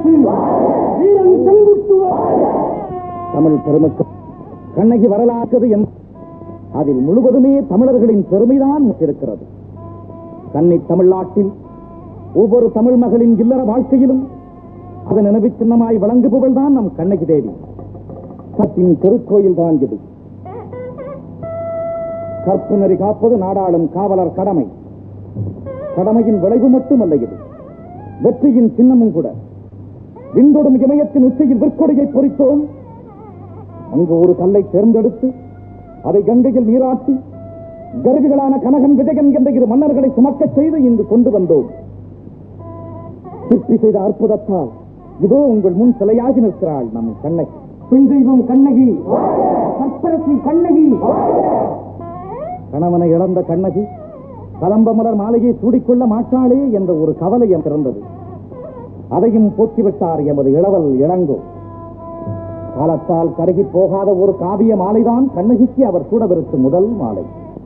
அரசு வீரன் செங்குட்டுவ தமிழ் பெருமக்கு கண்ணகி வரலாற்றது என் அதில் முழுவதுமே தமிழர்களின் பெருமைதான் இருக்கிறது கன்னி தமிழ்நாட்டில் ஒவ்வொரு தமிழ் மகளின் இல்லற வாழ்க்கையிலும் அதன் நினைவு சின்னமாய் வழங்குபவள் தான் நம் கண்ணகி தேவி சத்தின் திருக்கோயில் தான் இது கற்பு நெறி காப்பது நாடாளும் காவலர் கடமை கடமையின் விளைவு மட்டுமல்ல இது வெற்றியின் சின்னமும் கூட விண்டொடும் இமயத்தின் உச்சியில் விற்கொடையை பொறித்தோம் அங்கு ஒரு கல்லை தேர்ந்தெடுத்து அதை கங்கையில் நீராட்டி கருவிகளான கனகன் விஜயன் என்ற இரு மன்னர்களை சுமக்கச் செய்து இங்கு கொண்டு வந்தோம் சிற்பி செய்த அற்புதத்தால் இதோ உங்கள் முன் சிலையாகி நிற்கிறாள் நம் கண்ணகி பெண் தெய்வம் கண்ணகி சற்பரசி கண்ணகி கணவனை இழந்த கண்ணகி கலம்ப மலர் மாலையை சூடிக்கொள்ள மாட்டாளே என்ற ஒரு கவலையம் பிறந்தது அதையும் போக்கிவிட்டார் எமது இளவல் இளங்கோ காலத்தால் கருகி போகாத ஒரு காவிய மாலைதான் கண்ணகிக்கு அவர் சூடவிருக்கும் முதல் மாலை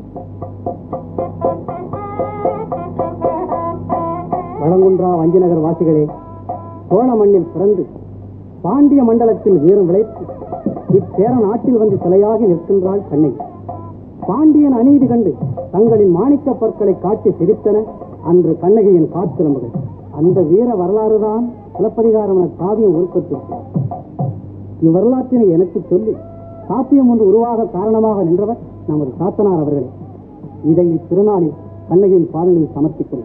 வளங்குன்றா வஞ்சிநகர் வாசிகளே சோழ மண்ணில் பிறந்து பாண்டிய மண்டலத்தில் வீரம் விளைத்து இச்சேர நாட்டில் வந்து சிலையாகி நிற்கின்றாள் கண்ணை பாண்டியன் அநீதி கண்டு தங்களின் மாணிக்க பற்களை காட்டி சிரித்தன அன்று கண்ணகியின் காத்திரம்புகள் அந்த வீர வரலாறுதான் சிலப்பதிகாரம் என காவியம் உருக்கத்திருக்கிறார் இவ்வரலாற்றினை எனக்கு சொல்லி காப்பியம் ஒன்று உருவாக காரணமாக நின்றவர் நமது சாத்தனார் அவர்களே இதை இத்திருநாளில் கண்ணகியின் பாதங்களில் சமர்ப்பிக்கிறேன்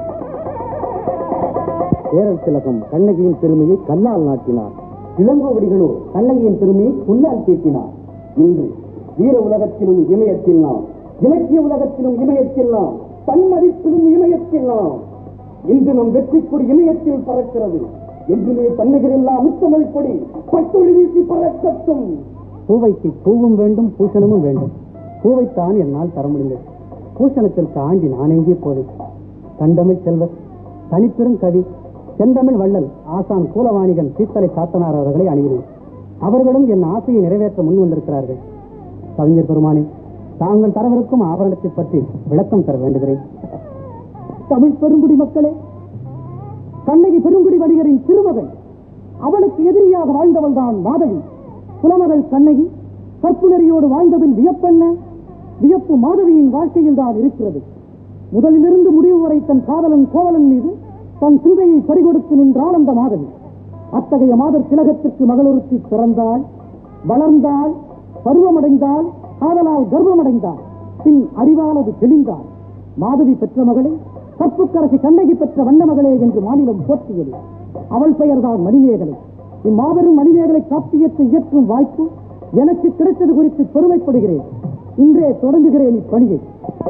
பேரர் திலகம் கண்ணகியின் பெருமையை கல்லால் நாட்டினார் இளங்கோவடிகளோ கண்ணகியின் பெருமையை புல்லால் தீட்டினார் இன்று வீர உலகத்திலும் இமயத்தில் நாம் இலக்கிய உலகத்திலும் இமயத்தில் நாம் தன்மதிப்பிலும் இமயத்தில் நாம் இன்று நம் வெற்றி கொடி இமயத்தில் பறக்கிறது என்றுமே தன்னிகரெல்லாம் முத்தமிழ் கொடி பட்டொளி வீசி பறக்கட்டும் பூவைக்கு பூவும் வேண்டும் பூஷணமும் வேண்டும் பூவைத்தான் என்னால் தர முடிந்தது பூஷணத்திற்கு ஆண்டி நான் எங்கே போவேன் கண்டமிழ் செல்வர் தனிப்பெரும் கவி செந்தமிழ் வள்ளல் ஆசான் கூலவாணிகன் சீத்தலை சாத்தனார் அவர்களை அணுகினேன் அவர்களும் என் ஆசையை நிறைவேற்ற முன் வந்திருக்கிறார்கள் கவிஞர் பெருமானே தாங்கள் தரவிருக்கும் ஆபரணத்தை பற்றி விளக்கம் தர வேண்டுகிறேன் தமிழ் பெருங்குடி மக்களே கண்ணகி பெருங்குடி வணிகரின் திருமகன் அவளுக்கு எதிரியாக வாழ்ந்தவள் தான் மாதவி புலமகள் கண்ணகி கற்பு நெறியோடு வாழ்ந்ததில் வியப்பென்ன வியப்பு மாதவியின் வாழ்க்கையில் தான் இருக்கிறது முதலிலிருந்து முடிவு வரை தன் காதலன் கோவலன் மீது தன் சிந்தையை பறிகொடுத்து நின்றாள் அந்த மாதவி அத்தகைய மாதர் திலகத்திற்கு மகளொருத்தி பிறந்தாள் வளர்ந்தாள் பருவமடைந்தாள் காதலால் கர்ப்பமடைந்தாள் பின் அறிவானது தெளிந்தாள் மாதவி பெற்ற மகளை கற்புக்கரசி கண்ணகி பெற்ற வண்ண மகளே என்று மாநிலம் போற்றியது அவள் பெயர்தான் மணிமேகலை இம்மாபெரும் மணிமேகலை காப்பியத்தை இயற்றும் வாய்ப்பு எனக்கு கிடைத்தது குறித்து பெருமைப்படுகிறேன் இன்றே தொடங்குகிறேன் இப்பணியை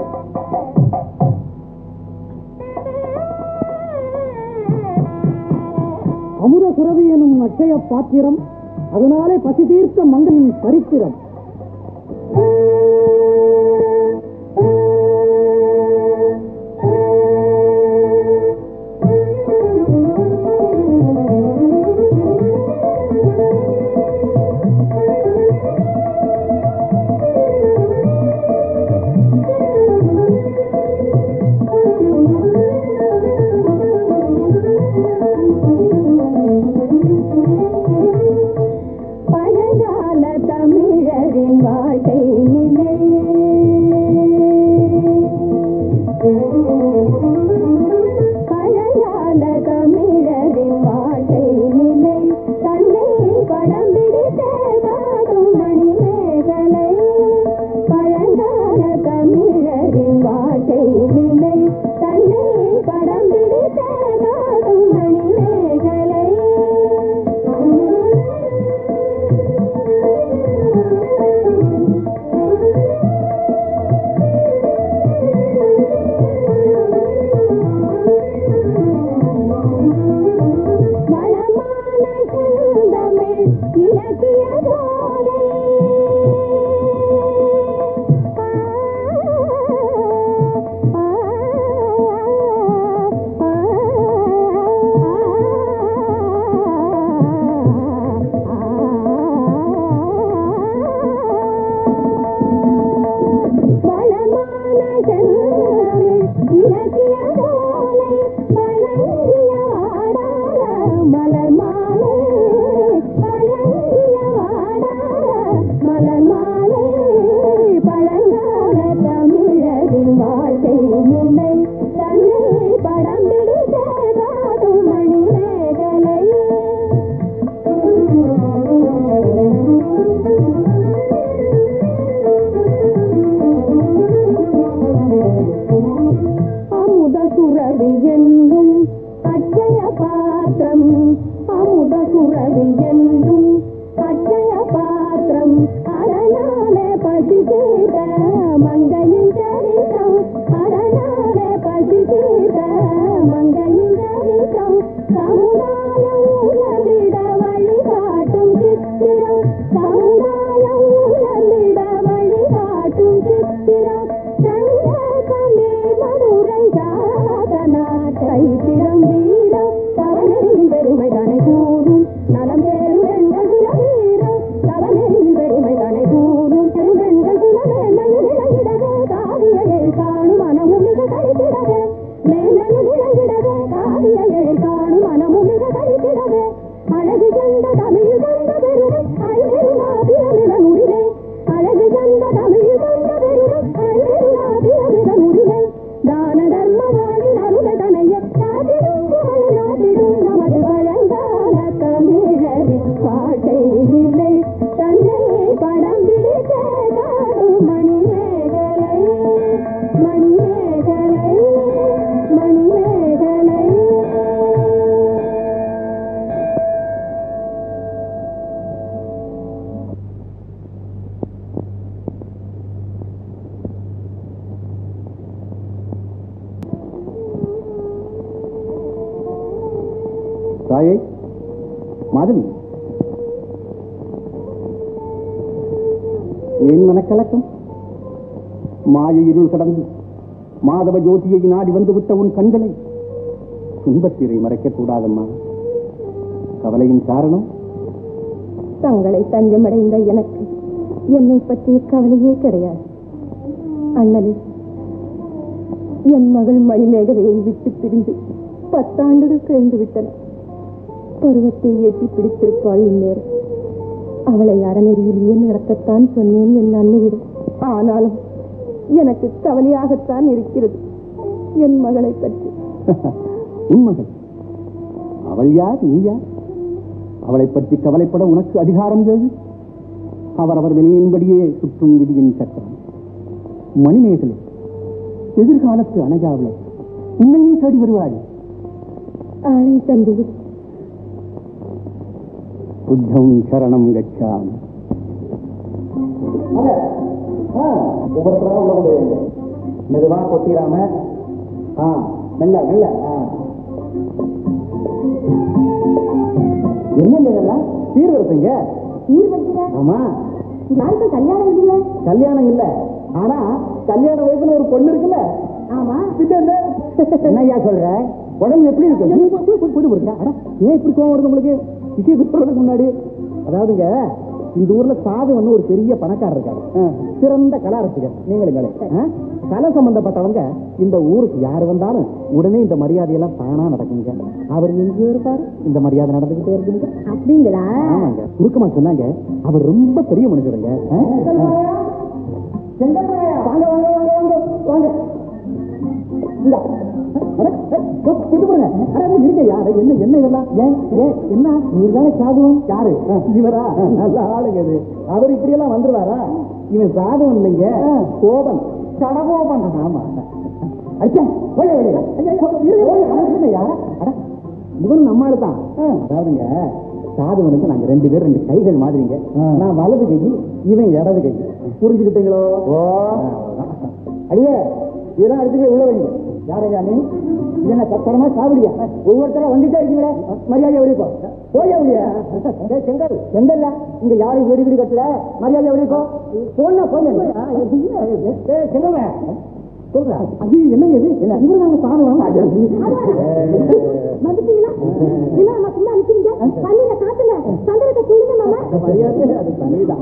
அமுத சுரவி எனும் அட்சய பாத்திரம் அதனாலே பசி தீர்த்த மங்கையின் சரித்திரம் பழங்கால தமிழரின் வாழ்க்கை நிலை பழங்கால தமிழரின் வாழ்க்கை நிலை தன்னை படம் பிடித்த காடும் மணிமேகலை பழங்கால தமிழரின் வாழ்க்கை நிலை தன்னை படம் பிடித்த காடும் மணிமேகலை வளமான செந்தமிழ் இலக்கிய சோலை வளமான செந்தமிழ் இலக்கிய சோலை வழங்கிய ஆடாத மலர் மா தாயே மாதவி ஏன் மனக்கலக்கம் மாய இருள் கடந்து மாதவ ஜோதியை நாடி வந்து விட்ட உன் கண்களை துன்பத்திரை மறைக்கக் கூடாதம்மா கவலையின் காரணம் தங்களை தஞ்சமடைந்த எனக்கு என்னை பற்றிய கவலையே கிடையாது அண்ணனே என் மகள் மணிமேகலையை விட்டு பிரிந்து பத்தாண்டுகள் கழிந்து விட்டன பருவத்தை ஏற்றி பிடித்திருப்பாள் இந்நேரம் அவளை அறநெறியிலேயே நடத்தத்தான் சொன்னேன் என் அன்னையிடம் ஆனாலும் எனக்கு கவலையாகத்தான் இருக்கிறது என் மகளை பற்றி உன் மகள் அவள் யார் நீ யார் அவளை பற்றி கவலைப்பட உனக்கு அதிகாரம் ஏது அவரவர் வினையின்படியே சுற்றும் விதியின் சக்கரம் மணிமேகலை எதிர்காலத்து அணையாவளை உன்னையே தேடி வருவாள் ஆணை தந்தையே புத்தம் சரணம் கச்சாமி மெதுவா கொட்டிராம ஆ மெல்ல மெல்ல என்ன இதெல்லாம் சீர்வரிசைங்க நீர் வைக்கிற ஆமா யாருக்கும் கல்யாணம் இல்லையே கல்யாணம் இல்ல ஆனா கல்யாண வயசுல ஒரு பொண்ணு இருக்குல்ல ஆமா என்னய்யா சொல்ற உடம்பு எப்படி இருக்கு புது புரிஞ்சா ஏன் இப்படி கோவம் வருது உங்களுக்கு விஷயம் சொல்றதுக்கு முன்னாடி அதாவதுங்க இந்த ஊர்ல சாது வந்து ஒரு பெரிய பணக்காரர் இருக்காரு சிறந்த கலா ரசிகர் நீங்களுங்களே ஆ? கலை சம்பந்தப்பட்டவங்க இந்த ஊருக்கு யாரு வந்தாலும் உடனே இந்த மரியாதையெல்லாம் தானா நடக்குங்க அவர் எங்கேயோ இருப்பாரு இந்த மரியாதை நடந்துகிட்டே இருக்குங்க அப்படிங்களா ஆமாங்க சுருக்கமா சொன்னாங்க அவர் ரொம்ப பெரிய மனுஷருங்க ஆ? வாங்க வாங்க வாங்க வாங்க வாங்க இந்தா. அட, ஏ, ஓ, இது பாருங்க. அட, அது இருங்க, யாரு? என்ன என்ன இதெல்லாம் ஏன் ஏன் என்ன இவர்தானே சாதுவன் யாரு இவரா நல்ல ஆளுங்க இது அவர் இப்படி எல்லாம் வந்துருவாரா இவன் சாதுவன் இல்லைங்க கோபன் கடகோபன் ஆமா அச்சா போய் வெளியே. ஐயா, ஐயா, இருங்க, இருங்க, அட, இருங்க, யாரா? அட, இவனும் நம்ம ஆளு தான் அதாவதுங்க சாதுவனுக்கு நாங்க ரெண்டு பேரும் ரெண்டு கைகள் மாதிரிங்க நான் வலது கை இவன் இடது கை புரிஞ்சுக்கிட்டீங்களோ ஓ அடியே இதெல்லாம் எடுத்து போய் உள்ள வைங்க யாரையா நீ இது என்ன சத்தரமா சாவடியா ஒவ்வொருத்தரும் வந்துட்டே இருக்கீங்களே மரியாதை வெளிப்போ போய் அப்படியா செங்கல் செங்கல்ல இங்க யாரும் வீடு வீடு கட்டல மரியாதை வெளிப்போ போனா போங்க செங்கல் சொல்றா அது என்னங்க இது இவரு நாங்க சாதம் வந்துட்டீங்களா இல்ல அம்மா சும்மா நிக்கிறீங்க தண்ணியில காட்டுங்க சந்தனத்தை குளிங்க மாமா மரியாதை அது தனிதான்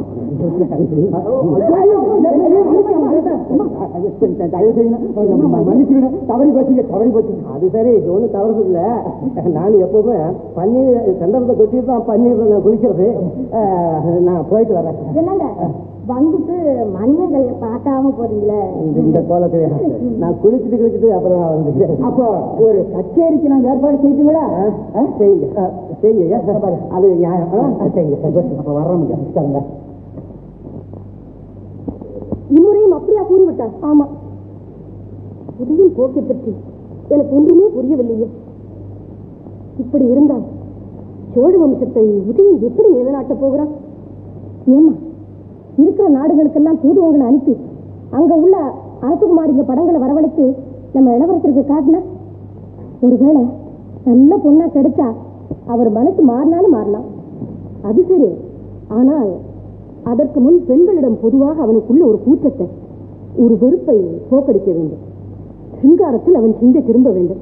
தவறி போச்சுங்க தவறி போச்சு அது சரி இது ஒன்றும் தவறு இல்ல நான் எப்பவுமே பன்னீர் சந்தனத்தை கொட்டிட்டு தான் பன்னீர் நான் குளிக்கிறது அஹ், நான் போயிட்டு வரேன் என்னங்க வந்துட்டு மணிமேகலைய பார்க்காம போறீங்களே இந்த கோலத்துல நான் குளிச்சுட்டு குளிச்சுட்டு அப்புறம் நான் வந்துட்டேன் அப்போ ஒரு கச்சேரிக்கு நான் ஏற்பாடு செய்யுங்களா செய்யுங்க அஹ், செய்யுங்க ஏன் அது நியாயம் ஆ, செய்யுங்க அப்ப வர்றோமுங்க சரிங்க இம்முறையும் அப்படியா கூறிவிட்டார் ஆமா உதவியின் போக்கை பற்றி எனக்கு ஒன்றுமே புரியவில்லையே இப்படி இருந்தால் சோழ வம்சத்தை உதயன் எப்படி நிலைநாட்டப் போகிறான் ஏமா இருக்கிற நாடுகளுக்கெல்லாம் தூதுவங்களை அனுப்பி அங்க உள்ள அரசகுமாரிங்க படங்களை வரவழைத்து நம்ம இளவரசருக்கு காட்டினா ஒருவேளை நல்ல பொண்ணா கிடைச்சா அவர் மனசு மாறினாலும் மாறலாம் அது சரி ஆனால் அதற்கு முன் பெண்களிடம் பொதுவாக அவனுக்குள்ள ஒரு கூச்சத்தை ஒரு வெறுப்பை போக்கடிக்க வேண்டும் சிங்காரத்தில் அவன் சிந்தை திரும்ப வேண்டும்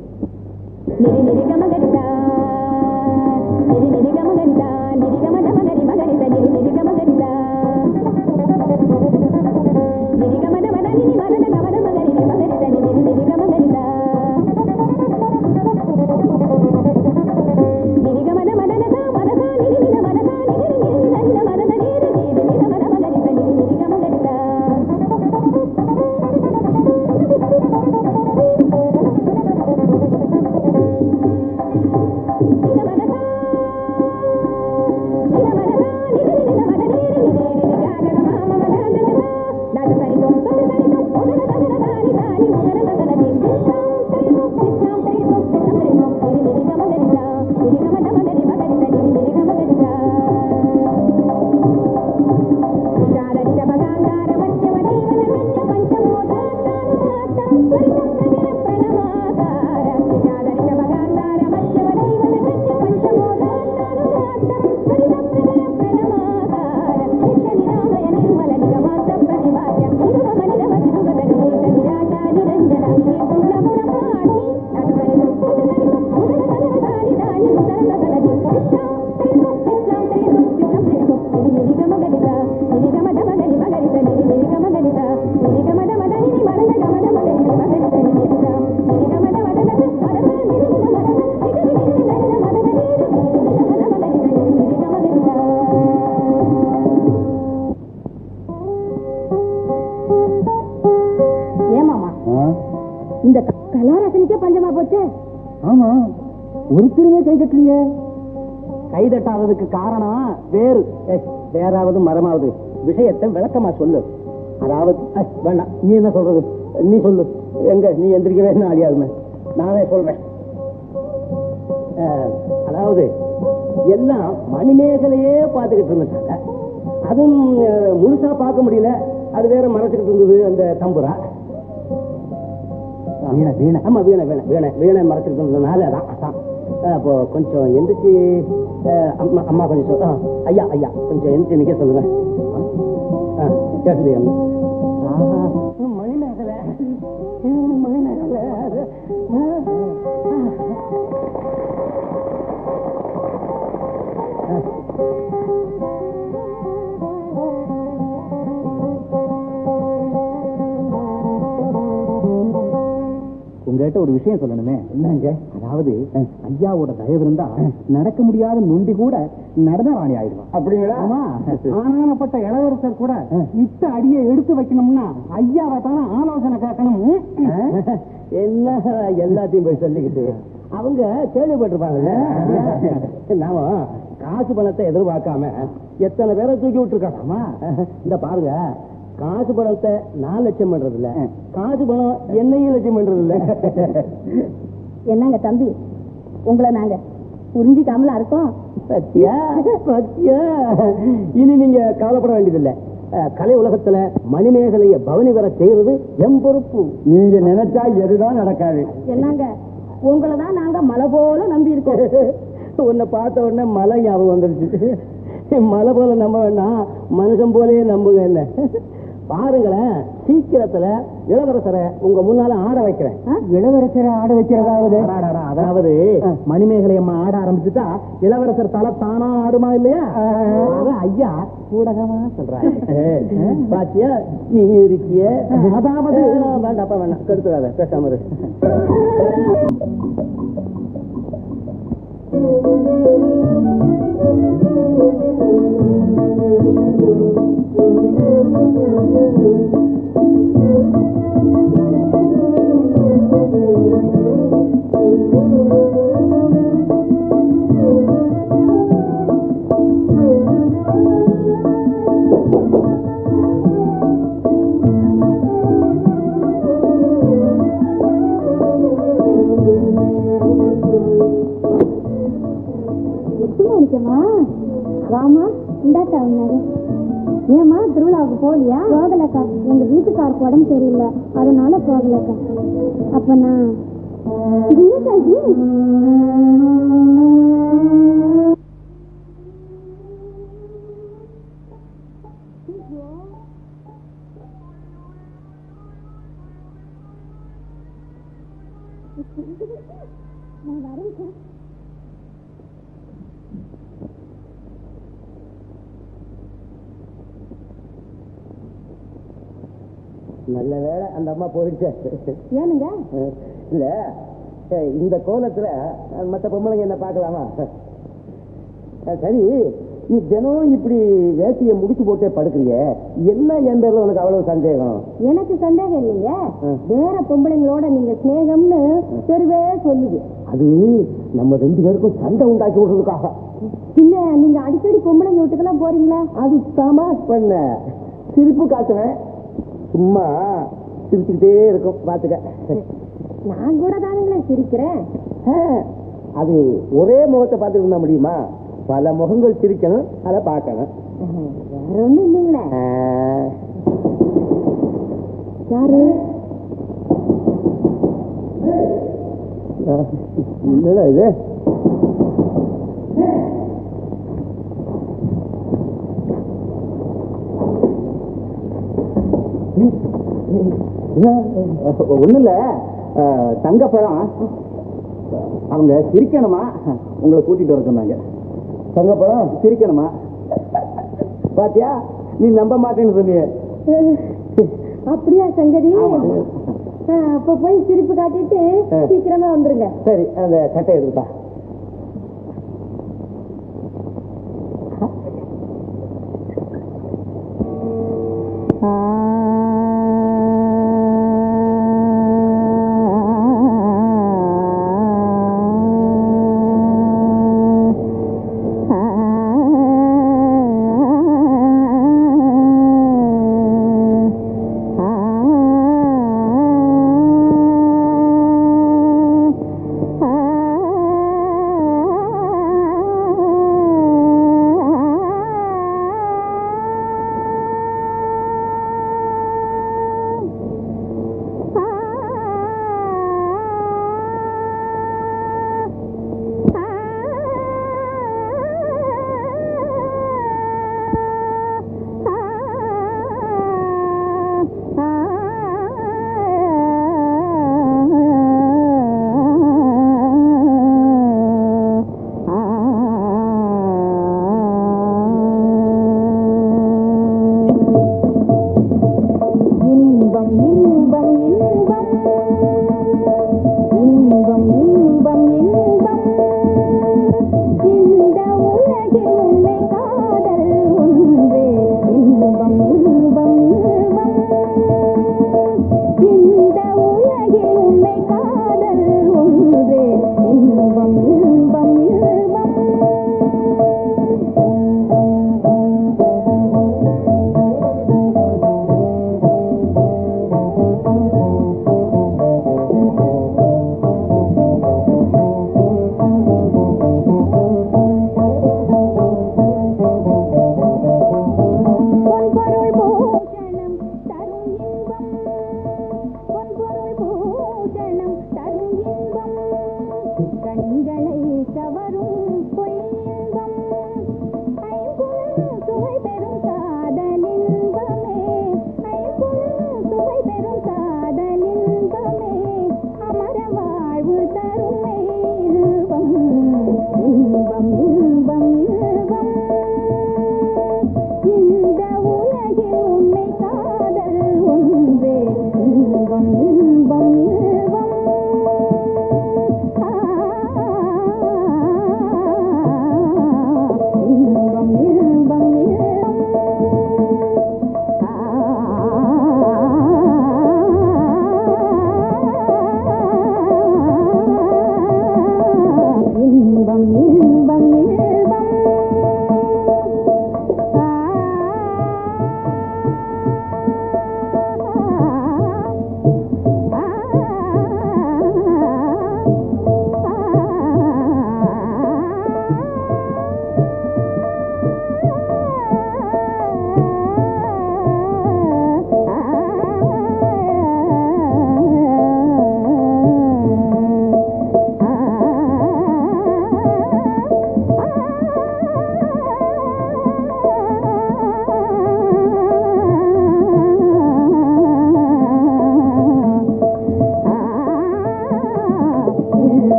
Thank you. இந்த கலாரசனிக்கே பஞ்சமா போச்சு ஆமா ஒருத்தருமே கை கட்டலையே கை தட்டாததுக்கு காரணம் வேறு ஏய், வேறாவது மரமாவது விஷயத்தை விளக்கமா சொல்லு அதாவது ஏய், வேண்டாம் நீ என்ன சொல்றது நீ சொல்லு எங்க நீ எந்திரிக்கவே என்ன ஆடியாதுமே நானே சொல்றேன் அஹ், அதாவது எல்லாம் மணிமேகலையே பார்த்துக்கிட்டு இருந்துட்டாங்க அதுவும் அஹ், முழுசா பார்க்க முடியல அது வேற மறைச்சிக்கிட்டு இருந்தது அந்த தம்புரா வீணை வீணை ஆமா வீணை வீணை வீணை வீணை மறைச்சிட்டு இருந்ததுனால அதான் அதான் அஹ் அப்போ கொஞ்சம் எந்திரிச்சு அஹ் அம்மா அம்மா கொஞ்சம் சொல் ஆ, ஐயா ஐயா கொஞ்சம் எந்திரிச்சு நிக்க சொல்லுங்க ஆ, கேக்குது என்ன மணிமேகலை மணிமேகலை உங்ககிட்ட ஒரு விஷயம் சொல்லணுமே என்னங்க அதாவது ஐயாவோட தயவு இருந்தா நடக்க முடியாத நொண்டி கூட நடன ராணி ஆயிடுவான் அப்படிங்களா ஆமா ஆனானப்பட்ட இளவரசர் கூட இட்ட அடியை எடுத்து வைக்கணும்னா ஐயாவை தானே ஆலோசனை கேட்கணும் என்ன எல்லாத்தையும் போய் சொல்லிக்கிட்டு அவங்க கேள்விப்பட்டிருப்பாங்கல்ல நாம காசு பணத்தை எதிர்பார்க்காம எத்தனை பேரை தூக்கி விட்டுருக்காமா இந்த பாருங்க காசு பணத்தை நான் லட்சம் பண்றது இல்ல காசு பணம் என்னையும் லட்சம் பண்றது இல்ல என்னங்க தம்பி உங்களை நாங்க புரிஞ்சுக்காமலா இருக்கோம் சத்தியா சத்தியா இனி நீங்க கவலைப்பட வேண்டியதில்லை அஹ், கலை உலகத்துல மணிமேகலைய பவனி வர செய்யறது எம் பொறுப்பு நீங்க நினைச்சா எதுதான் நடக்காது என்னங்க உங்களை தான் நாங்க மலை போல நம்பி இருக்கோம் உன்னை பார்த்த உடனே மலை ஞாபகம் வந்துருச்சு மலை போல நம்ப வேண்டாம் மனுஷன் போலயே நம்புங்க என்ன பாருங்களேன் சீக்கிரத்துல இளவரசரை உங்க முன்னால ஆட வைக்கிறேன் இளவரசரை ஆட வைக்கிறதாவது அதாவது மணிமேகலை அம்மா ஆட ஆரம்பிச்சுட்டா இளவரசர் தலை தானா ஆடுமா இல்லையா அதான் ஐயா கூடகமா சொல்றாங்க பாத்தியா நீ இருக்கிய அதாவது வேண்டாப்பா வேண்டாம் கெடுத்துடாத பேசாம இரு இருக்கமா வாமா இந்தாக்கா உன்னாரு ஏமா திருவிழாவுக்கு போகலையா போகலக்கா எங்க வீட்டுக்காருக்கு உடம்பு சரியில்லை அதனால போகலக்கா அப்ப நான் இது என்னக்கா இது? நான் வரேன்க்கா நல்ல வேளை அந்த அம்மா போயிடுச்சு ஏனுங்க இல்ல ஏய், இந்த கோலத்துல அஹ், மத்த பொம்பளைங்க என்ன பார்க்கலாமா அஹ், சரி நீ தினம் இப்படி வேட்டியை முடிச்சு போட்டே படுக்கிறிய என்ன என் பேர்ல உனக்கு அவ்வளவு சந்தேகம் எனக்கு சந்தேகம் இல்லைங்க ம். வேற பொம்பளைங்களோட நீங்க சிநேகம்னு தெருவே சொல்லுது அது நம்ம ரெண்டு பேருக்கும் சண்டை உண்டாக்கி விடுறதுக்காக பின்ன நீங்க அடிக்கடி பொம்பளைங்க வீட்டுக்கெல்லாம் போறீங்களா அது தமாஷ் பண்ண சிரிப்பு காட்டுவேன் சும்மா சிரிச்சுக்கிட்டே இருக்கும் பாத்துக்க நான் கூட தானுங்களே சிரிக்கிறேன் ஆ, அது ஒரே முகத்தை பார்த்துட்டு இருந்தா முடியுமா பல முகங்கள் சிரிக்கணும் அதை பார்க்கணும் வேற ஒண்ணும் இல்லைங்களே ஆ, யாரு என்னடா இது ஒண்ணு இல்ல தங்கப்பழம் அவங்க சிரிக்கணுமா உங்களை கூட்டிட்டு வர சொன்னாங்க தங்கப்பழம் சிரிக்கணுமா பாத்தியா நீ நம்ப மாட்டேன்னு சொன்னீங்க அப்படியா சங்கதி ஆமா. ஆ, அப்ப போய் சிரிப்பு காட்டிட்டு ஆ. சீக்கிரமா வந்துருங்க சரி அந்த கட்டை எடுத்துப்பா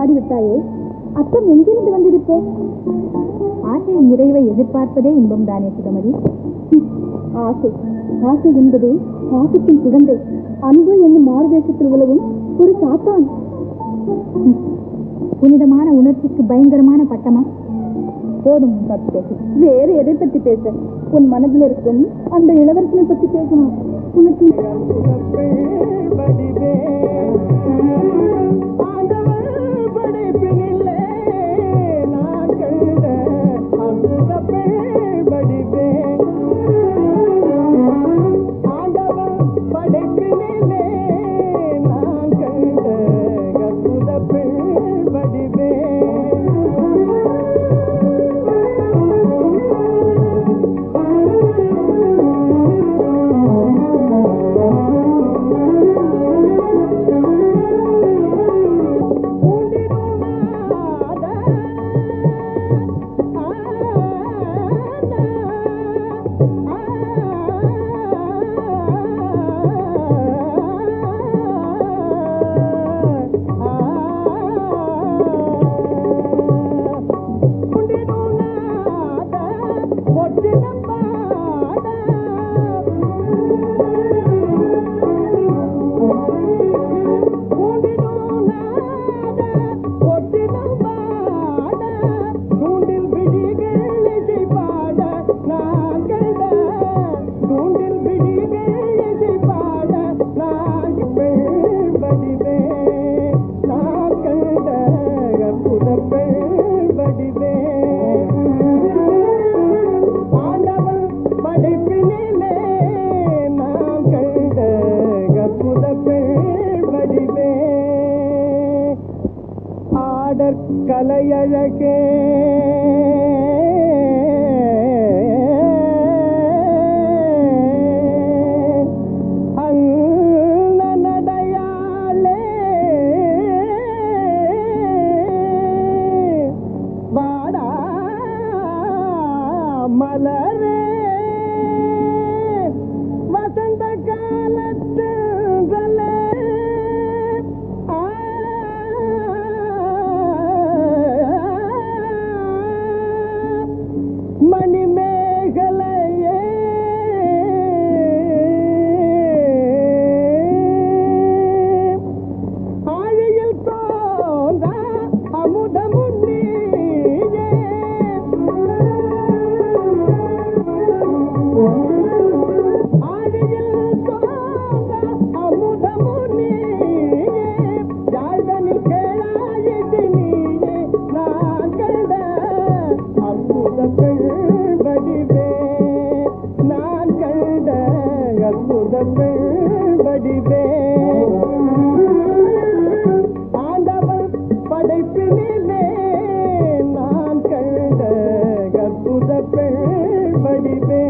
பாடிவிட்டாயே அத்தம் எங்கிருந்து வந்தது இப்போ ஆசையின் நிறைவை எதிர்பார்ப்பதே இன்பம் தானே சுதமதி ஆசை ஆசை என்பது பாசத்தின் குழந்தை அன்பு என்னும் மாறுவேஷத்தில் உலகும் ஒரு சாத்தான் புனிதமான உணர்ச்சிக்கு பயங்கரமான பட்டமா போதும் உன் பத்தி பேசு வேறு எதை பத்தி பேச உன் மனதில் இருக்கும் அந்த இளவரசனை பத்தி பேசணும் உனக்கு கலையழகே அன்னடையாளே வாடா மலரே வசந்த காலத்து மணிமேகலையே ஆழியில் தோன்ற அமுதமுன்னியே ஆழியில் தோன்ற அமுதமுன்னியே ஜாழ்தனில் கேளாயிட்டு நீயே நான் கண்ட அற்புதங்கள் வடிவே நான் கண்ட அற்புதங்கள் வடிவே ஆண்டவன் படைப்பினிலே நான் கண்ட அற்புதங்கள் வடிவே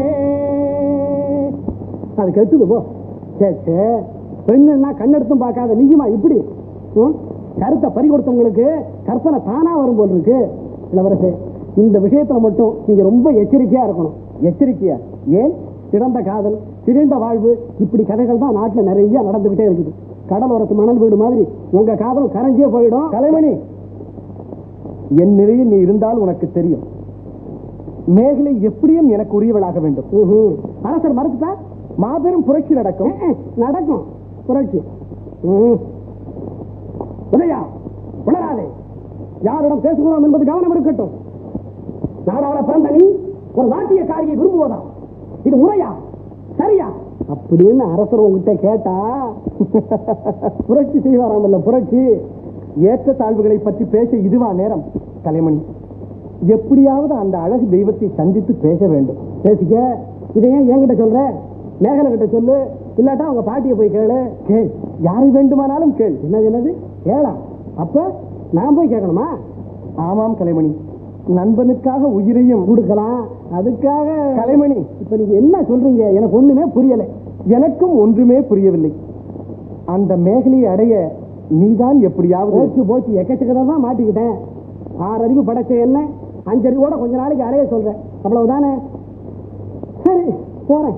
அது கெட்டுது போ சே சே பெண்ணுன்னா கண்ணெடுத்தும் பார்க்காத நீயுமா இப்படி ம்? கருத்தை பறி கொடுத்தவங்களுக்கு கற்பனை தானா வரும் போல் இருக்கு இளவரசே இந்த விஷயத்துல மட்டும் நீங்க ரொம்ப எச்சரிக்கையா இருக்கணும் எச்சரிக்கையா ஏன் சிறந்த காதல் சிறந்த வாழ்வு இப்படி கதைகள் தான் நாட்டுல நிறைய நடந்துகிட்டே இருக்குது கடலோரத்து மணல் வீடு மாதிரி உங்க காதல் கரைஞ்சே போயிடும் கலைமணி என் நிலையில் நீ இருந்தால் உனக்கு தெரியும் மேகலை எப்படியும் எனக்கு உரியவளாக வேண்டும் ம்ஹும். அரசர் மறுத்துட்டா மாபெரும் புரட்சி நடக்கும் ம்ம். நடக்கும் புரட்சி ம். உதயா உணராதே யாரிடம் பேசுகிறோம் என்பது கவனம் இருக்கட்டும் நாடாள பிறந்த நீ ஒரு நாட்டியக்காரியை விரும்புவதா இது முறையா சரியா அப்படின்னு அரசர் உங்ககிட்ட கேட்டா புரட்சி செய்வாராமல்ல புரட்சி ஏற்ற தாழ்வுகளை பற்றி பேச இதுவா நேரம் கலைமணி எப்படியாவது அந்த அழகு தெய்வத்தை சந்தித்து பேச வேண்டும் பேசிக்க இதை ஏன் என்கிட்ட சொல்ற மேகலை கிட்ட சொல்லு இல்லாட்டா உங்க பாட்டியை போய் கேளு கேள் யாரை வேண்டுமானாலும் கேள் என்னது என்னது கேளா அப்ப நான் போய் கேட்கணுமா ஆமாம் கலைமணி நண்பனுக்காக உயிரையும் கொடுக்கலாம் அதுக்காக கலைமணி இப்ப நீங்க என்ன சொல்றீங்க எனக்கு ஒண்ணுமே புரியல எனக்கும் ஒன்றுமே புரியவில்லை அந்த மேகலையை அடைய நீதான் எப்படியாவது போச்சு போச்சு எக்கச்சக்கதான் தான் மாட்டிக்கிட்டேன் ஆறு அறிவு படைச்ச என்ன அஞ்சறிவோட கொஞ்ச நாளைக்கு அலைய சொல்றேன் அவ்வளவுதானே சரி போறேன்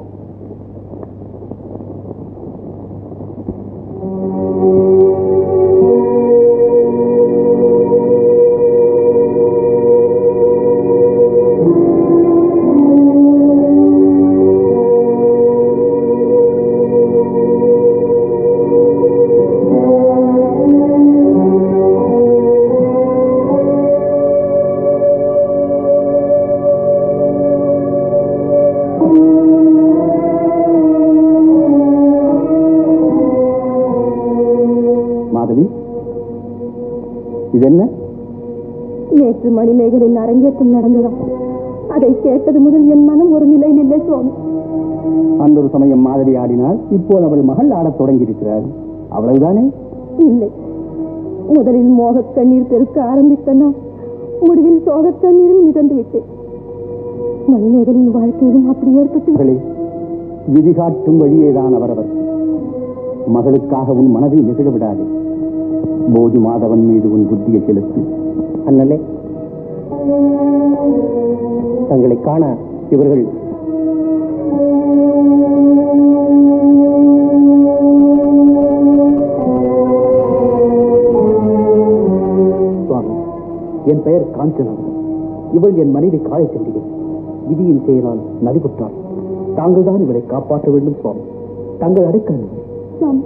இது என்ன நேற்று மணிமேகலின் அரங்கேற்றம் நடந்ததாம் அதை கேட்டது முதல் என் மனம் ஒரு நிலையில் இல்லை சுவாமி அன்றொரு சமயம் மாதிரி ஆடினால் இப்போது அவள் மகள் ஆடத் தொடங்கியிருக்கிறாள் அவ்வளவுதானே இல்லை முதலில் மோகக் கண்ணீர் பெருக்க ஆரம்பித்த நான் முடிவில் சோகக் கண்ணீரில் மிதந்து விட்டேன் மணிமேகலின் வாழ்க்கையிலும் அப்படி ஏற்பட்டு மகளே விதி காட்டும் வழியேதான் அவரவர் மகளுக்காக உன் மனதை நெகிழ விடாதே போதி மாதவன் மீது உன் புத்தியை செலுத்து அண்ணலே தங்களை காண இவர்கள் சுவாமி என் பெயர் காஞ்சனா இவள் என் மனைவி காயச்சண்டிகை விதியின் செயலால் நலிபுற்றாள் தாங்கள் தான் இவளை காப்பாற்ற வேண்டும் சுவாமி தங்கள் அடைக்கலம் சுவாமி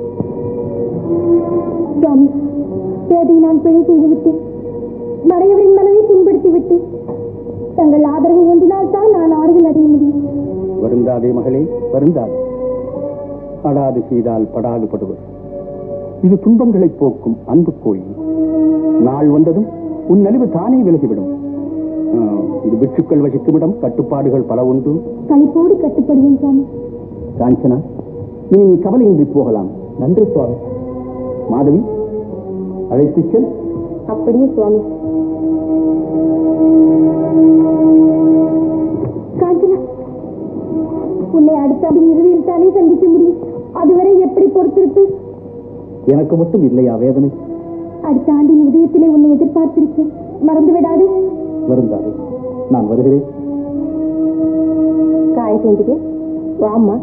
சுவாமி பேதை நான் பிழை செய்து விட்டேன் மறையவரின் மனதை புண்படுத்தி விட்டேன் தங்கள் ஆதரவு ஒன்றினால் தான் நான் ஆறுதல் அடைய முடியும் வருந்தாதே மகளே வருந்தாதே அடாது செய்தால் படாது படுவது இது துன்பங்களை போக்கும் அன்பு கோயில் நாள் வந்ததும் உன் நலிவு தானே விலகிவிடும் ஆ, இது பிட்சுக்கள் வசிக்கும் இடம் கட்டுப்பாடுகள் பல உண்டு கழிப்போடு கட்டுப்படுவேன் சுவாமி காஞ்சனா இனி நீ கவலையின்றி போகலாம் நன்றி சுவாமி மாதவி அழைத்துச் செல் அப்படியே சுவாமி காஞ்சனா உன்னை அடுத்த ஆண்டின் இறுதியில் தானே சந்திக்க முடியும் அதுவரை எப்படி பொறுத்திருப்பு எனக்கு மட்டும் இல்லையா வேதனை அடுத்த ஆண்டின் உதயத்திலே உன்னை எதிர்பார்த்திருக்கேன் மறந்து விடாது வருந்தாதே நான் வருகிறேன் காய செஞ்சுக்க வாம்மா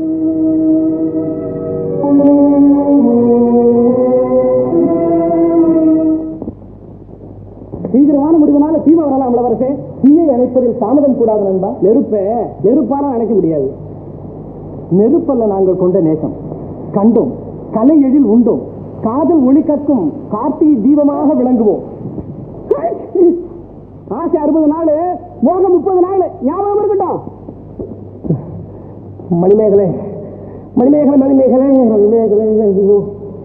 சீக்கிரமான முடிவுனால தீமை வரலாம் இளவரசே தீயை அணைப்பதில் தாமதம் கூடாது நண்பா நெருப்பை நெருப்பால அணைக்க முடியாது நெருப்பல்ல நாங்கள் கொண்ட நேசம் கண்டோம் கலை எழில் உண்டோம் காதல் ஒளி கற்கும் கார்த்திகை தீபமாக விளங்குவோம் ஆசை அறுபது நாள் மோகம் முப்பது நாள் ஞாபகம் இருக்கட்டும் மணிமேகலை மணிமேகலை மணிமேகலை மணிமேகலை ஐயோ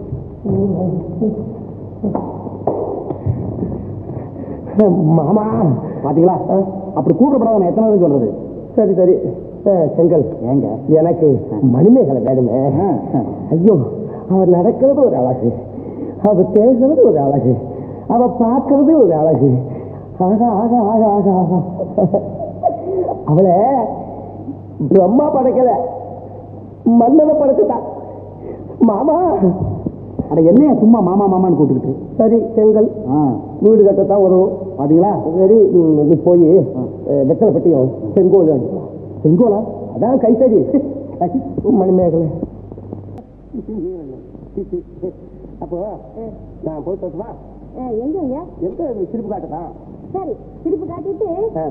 மாமா பாத்தீங்களா அப்படி கூப்பிடப்படாத நான் எத்தனை தடவை சொல்றது சரி சரி செங்கல் ஏங்க எனக்கு மணிமேகலை வேணுமே ஐயோ அவர் நடக்கிறது ஒரு அழகு அவ பேசுறது ஒரு அழகு அவ பார்க்கறது ஒரு அழகு ஆகா ஆகா ஆகா ஆகா ஆகா அவளை பிரம்மா படைக்கல மன்னனை படைச்சுட்டான் மாமா அட என்னையா சும்மா மாமா மாமான்னு கூப்பிட்டுக்கிட்டு சரி செங்கல் வீடு கட்டத்தான் வரும் பாத்தீங்களா சரி ம், நீ போய் வெத்தலை பட்டியும் செங்கோல் எடுத்துட்டு வா. செங்கோலா அதான் கைத்தறி மணிமேகலை அப்போ நான் போயிட்டு வரட்டுமா? எங்கங்க எங்க நீ சிரிப்பு காட்டுதா சரி திருப்பி காட்டிட்டு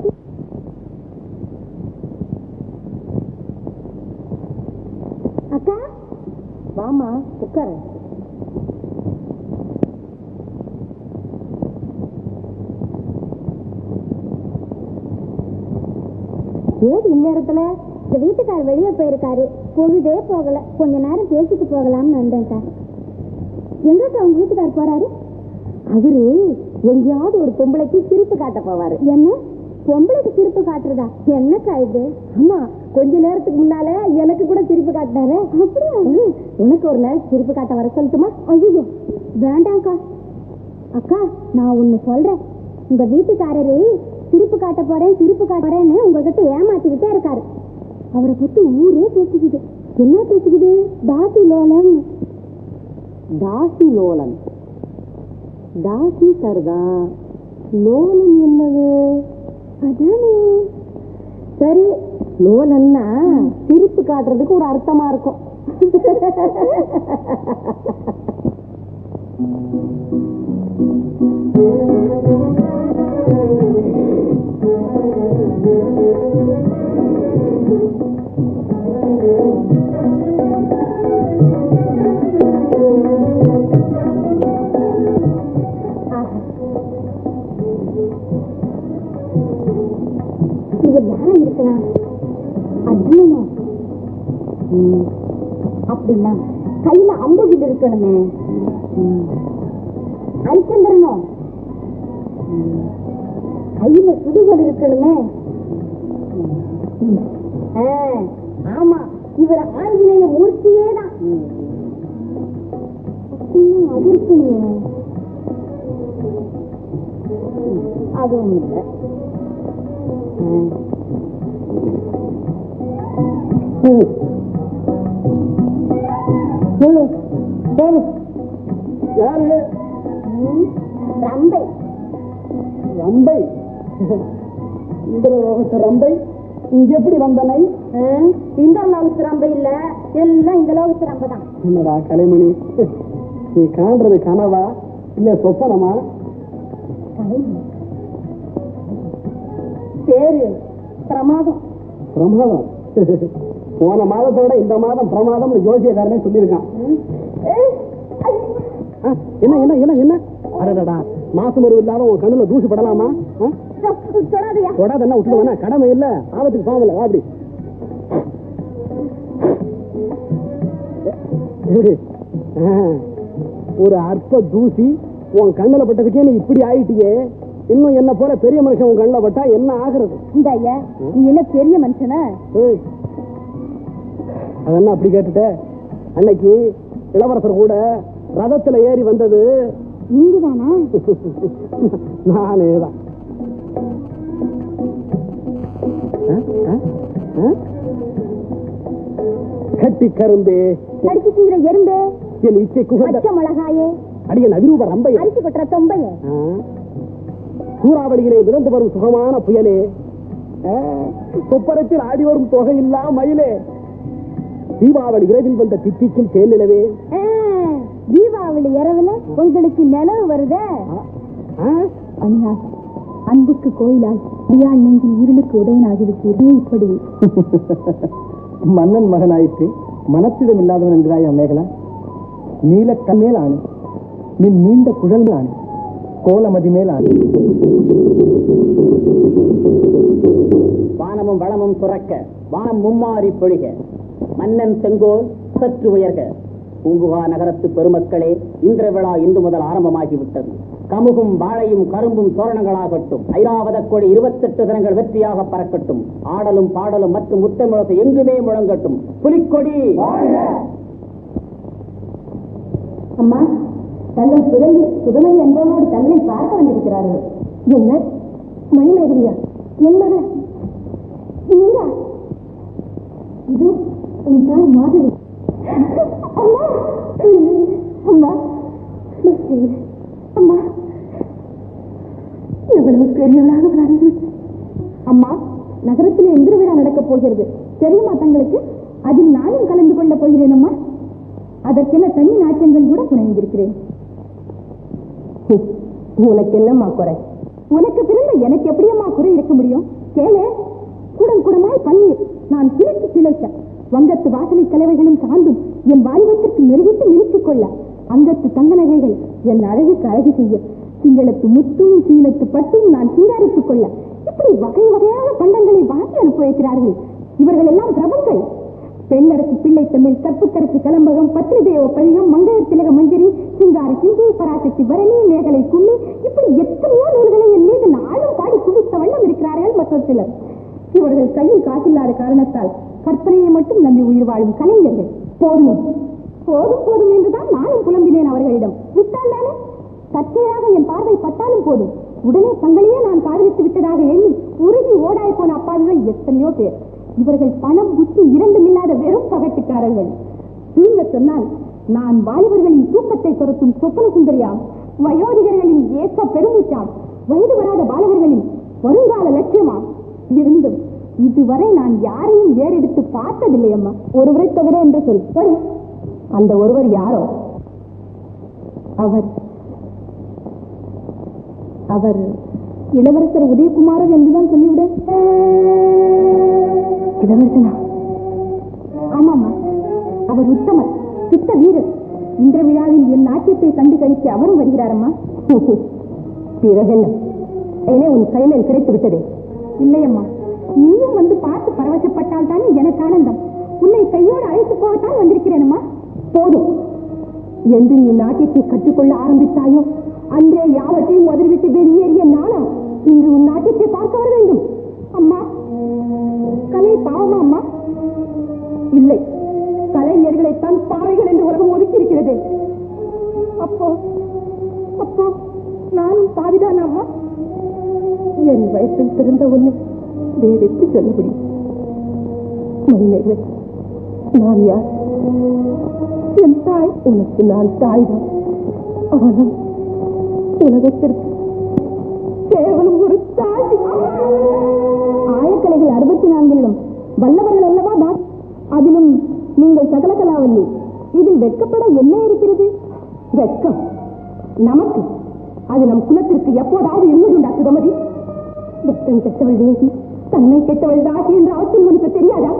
அக்கா வாமா உட்கார ஏது இந்நேரத்துல இந்த வீட்டுக்கார் வெளியே போயிருக்காரு பொழுதே போகல கொஞ்ச நேரம் பேசிட்டு போகலாம்னு வந்தேன்க்கா எங்கக்கா உங்க வீட்டுக்கார் போறாரு அவரு எங்கேயாவது ஒரு பொம்பளைக்கு சிரிப்பு காட்ட போவாரு என்ன பொம்பளைக்கு சிரிப்பு காட்டுறதா என்னக்கா இது ஆமா கொஞ்ச நேரத்துக்கு முன்னால எனக்கு கூட சிரிப்பு காட்டினாரு அப்படியா உனக்கு ஒரு நேரம் சிரிப்பு காட்ட வர சொல்லட்டுமா ஐயோ வேண்டாம்க்கா அக்கா நான் ஒண்ணு சொல்றேன் உங்க வீட்டுக்காரரு சிரிப்பு காட்ட போறேன் சிரிப்பு காட்ட போறேன்னு உங்ககிட்ட ஏமாத்திக்கிட்டே இருக்காரு அவரை பத்தி ஊரே பேசிக்குது என்ன பேசிக்குது தாசி லோலன் தாசி லோலன் தாசி சரிதான் லோலன் என்னது அதானே சரி லோலன்னா சிரிப்பு காட்டுறதுக்கு ஒரு அர்த்தமா இருக்கும் இது யாரா இருக்கலாம் அர்ஜுனனோ ம், அப்படின்னா கையில அம்பு கிட்ட இருக்கணுமே ம். ஹரிச்சந்திரனும் கையில சுடுகள் இருக்கணுமே ஆ, ஆமா இவர் ஆஞ்சநேய மூர்த்தியே தான் இன்னும் அது இருக்கணுமே அதுவும் இல்லை யாரு ரம்பை ரம்பை இந்த ரம்பை இங்க எப்படி வந்தனை ஆ, இந்த லோகத்து ரம்பை இல்ல எல்லாம் இந்த லோகத்து ரம்பை தான் என்னடா கலைமணி நீ காண்றது கனவா இல்ல சொப்பனமா பேரு பிரமாதம் பிரமாதம் போன மாதத்தோட இந்த மாதம் பிரமாதம்னு ஜோசியக்காரனே சொல்லியிருக்கான் ஏய், ஐயோ. ஆ, என்ன என்ன என்ன என்ன அடடா மாசம் ஒரு இல்லாம உன் கண்ணுல தூசு படலாமா ஆ? சொ- சொல்லாதயா தொடாத என்ன விட்டுடுவேனா கடமை இல்ல ஆபத்துக்கு பாவல வா அப்படி எப்படி? ஆ, ஒரு அற்ப தூசி உன் கண்ணுல பட்டதுக்கே நீ இப்படி ஆயிட்டியே இன்னும் என்ன போல பெரிய மனுஷன் உன் கண்ணுல பட்டா என்ன ஆகுறது இந்த ஐயா நீ என்ன பெரிய மனுஷனா ஏய், அதென்ன அப்படி கேட்டுட்ட அன்னைக்கு இளவரசர் கூட ரதத்துல ஏறி வந்தது நீங்கதானா நானே தான் கட்டி கரும்பே கடிச்சு தீர எறும்பே என் இச்சை குகந்த பச்சை மிளகாயே அடியன் அவிரூப ரம்பைய அரிசி கொட்டுற தொம்பையே சூறாவளியிலே விழுந்து வரும் சுகமான புயலே ஆ, கொப்பரத்தில் ஆடி வரும் தொகையில்லா மயிலே தீபாவளி இரவில் வந்த தித்திக்கும் தேனிலவே ஆ, தீபாவளி இரவுல உங்களுக்கு நிலவு வருதே அண்ணா அன்புக்கு கோயிலாய் அடியாள் நெஞ்சில் இருளுக்கு உதயனாகிவிட்டீர்கள் இப்படி மன்னன் மகனாயிற்று மனத்திடம் இல்லாதவன் என்கிறாய் மேகலா நீல கண்மேல் ஆணை நின் நீண்ட குழல் ஆணை கோலமதி மேல் ஆணை வானமும் வளமும் சுரக்க வானம் மும்மாறி பொழிக மன்னன் செங்கோல் சற்று உயர்க பூங்குகா நகரத்து பெருமக்களே இந்திர விழா இன்று முதல் ஆரம்பமாகிவிட்டது கமுகும் வாழையும் கரும்பும் தோரணங்களாகட்டும் ஐராவத கொடி இருபத்தெட்டு தினங்கள் வெற்றியாக பறக்கட்டும் ஆடலும் பாடலும் மற்றும் முத்தமிழத்தை எங்குமே முழங்கட்டும் புலிக்கொடி அம்மா தங்கள் சுதந்தி சுதமை என்பவனோடு தங்களை பார்க்க வந்திருக்கிறார்கள் என்ன மணிமேகலையா என் மகள் நீரா இது உன் தாய் மாதவி அம்மா அம்மா அம்மா எவ்வளவு பெரியவளாக வளர்ந்து அம்மா நகரத்தில் எந்திர விழா நடக்கப் போகிறது தெரியுமா தங்களுக்கு அதில் நானும் கலந்து கொள்ளப் போகிறேன் அம்மா அதற்கென தனி நாட்டியங்கள் கூட புனைந்திருக்கிறேன் உனக்கு என்னம்மா குறை உனக்கு பிறந்த எனக்கு எப்படியம்மா குறை இருக்க முடியும் கேளு குடம் குடமாய் பன்னீர் நான் பிழைத்து பிழைக்க வங்கத்து வாசனை கலவைகளும் சார்ந்தும் என் வாலிபத்திற்கு மெருகிட்டு மினுக்கிக் கொள்ள அங்கத்து தங்க நகைகள் என் அழகுக்கு அழகு செய்ய சிங்களத்து முத்தும் சீலத்து பட்டும் நான் சீராரித்துக் கொள்ள இப்படி வகை வகையான பண்டங்களை வாங்கி அனுப்பி வைக்கிறார்கள் இவர்கள் எல்லாம் பிரபுக்கள் பெண்ணரசு பிள்ளை தமிழ் கற்புக்கரசு கலம்பகம் பத்ரிதேவ பதிகம் மங்கையர் திலக மஞ்சரி சிங்காரி சிந்து பராசக்தி பரணி மேகலை கும்மி இப்படி எத்தனையோ நூல்களை என் மீது நாளும் பாடி குவித்த வண்ணம் இருக்கிறார்கள் மற்ற சிலர் இவர்கள் கையில் காசில்லாத காரணத்தால் கற்பனையை மட்டும் நம்பி உயிர் வாழும் கலைஞர்கள் போதுமே போதும் போதும் என்றுதான் நானும் புலம்பினேன் அவர்களிடம் விட்டால் தானே தற்செயலாக என் பார்வை பட்டாலும் போதும் உடனே தங்களையே நான் காதலித்து விட்டதாக எண்ணி உருகி ஓடாய் போன அப்பாவிகள் எத்தனையோ பேர் இவர்கள் பணம் புத்தி இரண்டும் இல்லாத வெறும் பகட்டுக்காரர்கள் தூங்க சொன்னால் நான் வாலிபர்களின் தூக்கத்தை துரத்தும் சொப்பன சுந்தரியாம் வயோதிகர்களின் ஏக்க பெருமூச்சாம் வயது வராத பாலகர்களின் வருங்கால லட்சியமாம் இருந்தும் இதுவரை நான் யாரையும் ஏறெடுத்து பார்த்ததில்லை அம்மா ஒருவரை தவிர என்று சொல் சரி அந்த ஒருவர் யாரோ அவர் அவர் இளவரசர் உதயகுமாரர் என்றுதான் சொல்லிவிட இளவரசனா ஆமாமா அவர் உத்தமர் சித்த வீரர் இந்த விழாவில் என் நாட்டியத்தை கண்டு கழிக்க அவரும் வருகிறாரம்மா பிறகென்ன ஏனே உன் கைமேல் கிடைத்து விட்டதே இல்லையம்மா நீயும் வந்து பார்த்து பரவசப்பட்டால் தானே எனக்கு ஆனந்தம் உன்னை கையோடு அழைத்து போகத்தான் வந்திருக்கிறேனம்மா போதும் என்று நீ நாட்டியத்தை கற்றுக்கொள்ள ஆரம்பித்தாயோ அன்றே யாவற்றையும் உதறிவிட்டு வெளியேறிய நானா இன்று உன் நாட்டிற்கு பார்க்க வர வேண்டும் அம்மா கலை பாவமா அம்மா இல்லை கலைஞர்களைத்தான் பாவைகள் என்று உலகம் ஒதுக்கி இருக்கிறது அப்போ அப்போ நானும் பாவிதான் அம்மா என் வயசில் பிறந்த ஒண்ணு வேறு எப்படி சொல்ல முடியும் மணிமேகலை நான் யார் என் தாய் உனக்கு நான் தாய்தான் ஆனால் உலகத்திற்கு கேவலம் ஒரு தாய் ஆயக்கலைகள் அறுபத்தி நான்கிலும் வல்லவர்கள் அல்லவா தான் அதிலும் நீங்கள் சகலகலாவல்லி இதில் வெட்கப்பட என்ன இருக்கிறது வெட்கம் நமக்கு அது நம் குலத்திற்கு எப்போதாவது இருந்ததுண்டா சுகமதி வெட்கம் கெட்டவள் தேசி தன்மை கெட்டவள் தாசி என்ற அவசியம் உனக்கு தெரியாதா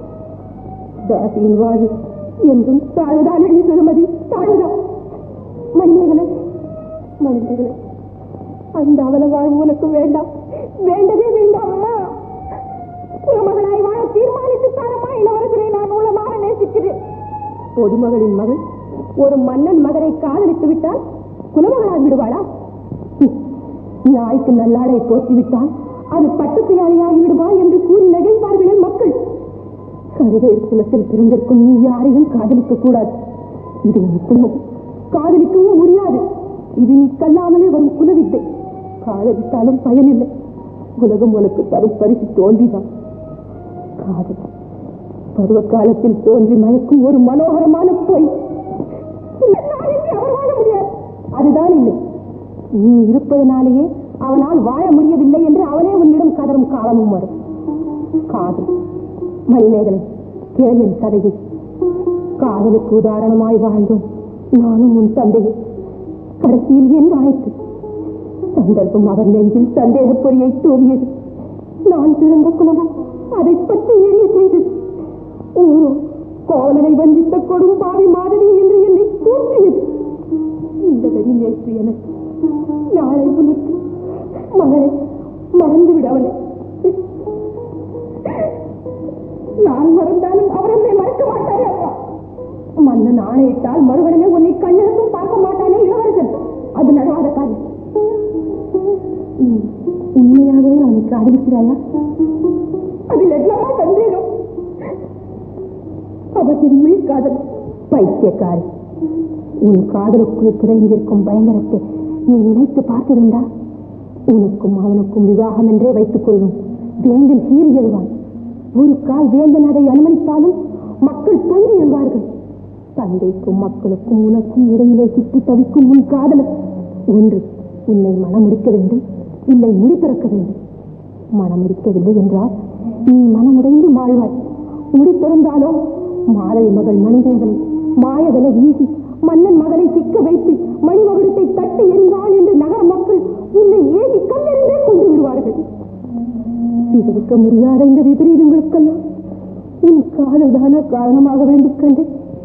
தாசியின் வாழ்வு என்றும் தாழ்வுதான் அடி சுகமதி தாழ்வுதான் மணிமேகலை மணிமேகலை அந்த அவல வாழ்வு உனக்கு வேண்டாம் வேண்டவே வேண்டாம் அம்மா மகனாய் வாழ தீர்மானித்து தானம்மா இளவரசரை நான் மூலமாக நேசிக்கிறேன் பொதுமகளின் மகள் ஒரு மன்னன் மகனை காதலித்து விட்டால் குலமகளாக விடுவாளா ஹம், நாய்க்கு நல்லாடை போட்டு விட்டால் அது பட்டுப்பியாளியாகி விடுவா என்று கூறி நெகிழ்வார்களே மக்கள் கருவேல் குலத்தில் பிறந்திருக்கும் நீ யாரையும் காதலிக்க கூடாது இது உன் குலம் காதலிக்கவும் முடியாது இது நீ கல்லாமலே வரும் குலவித்தை காதலித்தாலும் பயனில்லை உலகம் உனக்கு தரும் பரிசு தோல்விதான் காதல் பருவ காலத்தில் தோன்றி மயக்கும் ஒரு மனோகரமான பொய் என்னால் இனி அவர் வாழ முடியாது அதுதான் இல்லை நீ இருப்பதனாலேயே அவனால் வாழ முடியவில்லை என்று அவனே உன்னிடம் கதரும் காலமும் வரும் காதல் மணிமேகலை கேள் என் கதையை காதலுக்கு உதாரணமாய் வாழ்ந்தோம் நானும் உன் தந்தையை கடைசியில் என் ஆயிற்று சந்தர்ப்பம் அவர் நெஞ்சில் சந்தேக பொறியை தூவியது நான் பிறந்த குலமும் அதை பற்றி எரிய செய்தது ஊரோ கோவலனை வஞ்சித்த கொடும் பாவி மாதிரி என்று என்னை தூற்றியது இந்த கதி நேற்று எனக்கு நாளை உனக்கு மகனை மறந்து விட அவனை நான் மறந்தாலும் அவர் என்னை மறக்க மாட்டாரே அப்பா மன்னன் ஆணையிட்டால் மறுகணமே உன்னை கண்ணெடுத்தும் பார்க்க மாட்டானே இளவரசன் அது நடாத காரியம் நீ உண்மையாகவே அவனை காதலிக்கிறாயா அதில் என்னமா சந்தேகம் அவற்றின் உயிர் காதல் பைத்தியக்காரி உன் காதலுக்குள் புதைந்திருக்கும் பயங்கரத்தை நீ நினைத்து பார்த்ததுண்டா உனக்கும் அவனுக்கும் விவாகம் என்றே வைத்துக் கொள்வோம் வேந்தன் சீறி எழுவான் ஒரு கால் வேந்தன் அதை அனுமதித்தாலும் மக்கள் பொங்கி எழுவார்கள் தந்தைக்கும் மக்களுக்கும் உனக்கும் இடையிலே சிக்கி தவிக்கும் உன் காதலர் ஒன்று உன்னை மனமுடிக்க வேண்டும் இல்லை முடி பிறக்க வேண்டும் மனமுடிக்கவில்லை என்றால் நீ மனமுடைந்து வாழ்வாய் முடி பிறந்தாலோ மாதவி மகள் மனிதர்களை மாயவலை வீசி மன்னன் மகனை சிக்க வைத்து மணிமகுடத்தை தட்டி எறிந்தான் என்று நகர மக்கள் உன்னை ஏகி கல்லெறிந்தே கொண்டு விடுவார்கள் விவரிக்க முடியாத இந்த விபரீதங்களுக்கெல்லாம் உன் காதல் தான காரணமாக வேண்டும் கண்டு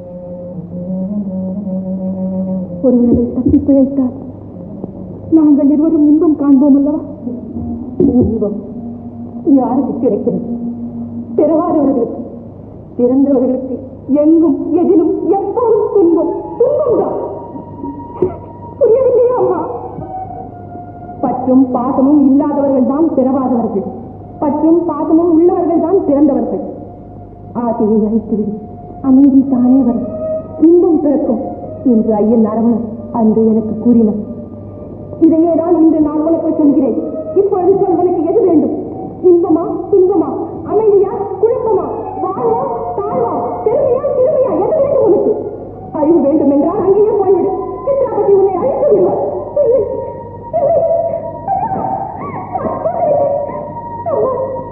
ஒருவரை தப்பி பிழைத்தால் நாங்கள் இருவரும் இன்பம் காண்போம் அல்லவா இன்பம் யாருக்கு கிடைக்கிறது பிறவாதவர்களுக்கு பிறந்தவர்களுக்கு எங்கும் எதிலும் எப்போதும் துன்பம் துன்பம் தான் புரியவில்லையா அம்மா பற்றும் பாசமும் இல்லாதவர்கள் தான் பிறவாதவர்கள் பற்றும் பாசமும் உள்ளவர்கள் தான் பிறந்தவர்கள் ஆசையை அழித்துவிடு அமைதி தானே வரும் இன்பம் பிறக்கும் என்று ஐயன் அரவணன் அன்று எனக்கு கூறினார் இதையே தான் இன்று நான் உனக்கு சொல்கிறேன் இப்பொழுது சொல் உனக்கு எது வேண்டும் இன்பமா துன்பமா அமைதியா குழப்பமா வாழ்வா தாழ்வா பெருமையா சிறுமையா எது வேண்டும் உனக்கு அழிவு வேண்டும் என்றால் அங்கேயே போய்விடு சித்ராபதி உன்னை அழித்து விடுவார் இல்லை, இல்லை. அம்மா! நான் போகிறேன். அம்மா!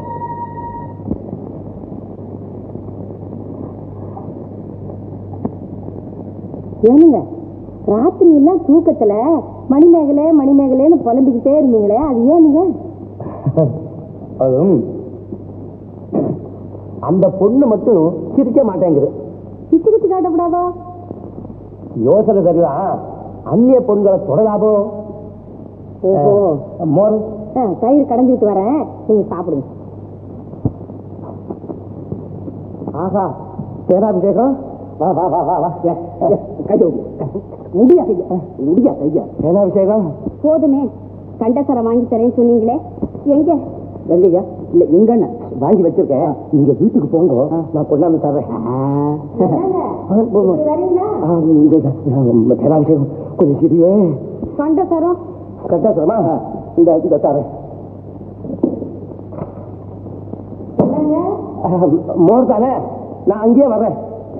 ஏனுங்க ராத்திரி எல்லாம் தூக்கத்துல மணிமேகலை மணிமேகலைன்னு புலம்பிக்கிட்டே இருந்தீங்களே அது ஏனுங்க அதுவும் அந்த பொண்ணு மட்டும் சிரிக்க மாட்டேங்குது கிச்சு கிச்சு காட்டக்கூடாதோ யோசனை சரிதான் அந்நிய பொண்களை தொடலாபோ ஓஹோ மோர் ஆ, தயிர் கடைஞ்சிட்டு வரேன் நீங்க சாப்பிடுங்க ஆஹா சேனாபிஷேகம் வா வா வா வா வா கைய முடியா கையா முடியா கையா என்ன விஷயம் போதுமே கண்டசரம் வாங்கி தரேன்னு சொன்னீங்களே எங்க எங்கய்யா இல்ல எங்கண்ண வாங்கி வச்சிருக்கேன் நீங்க வீட்டுக்கு போங்க நான் கொண்டாந்து தர்றேன் விஷயம் கொஞ்சம் சிறியே கண்டசரம் கட்டாசரமா இந்த இந்த தரேன் மோர் தானே நான் அங்கேயே வர்றேன்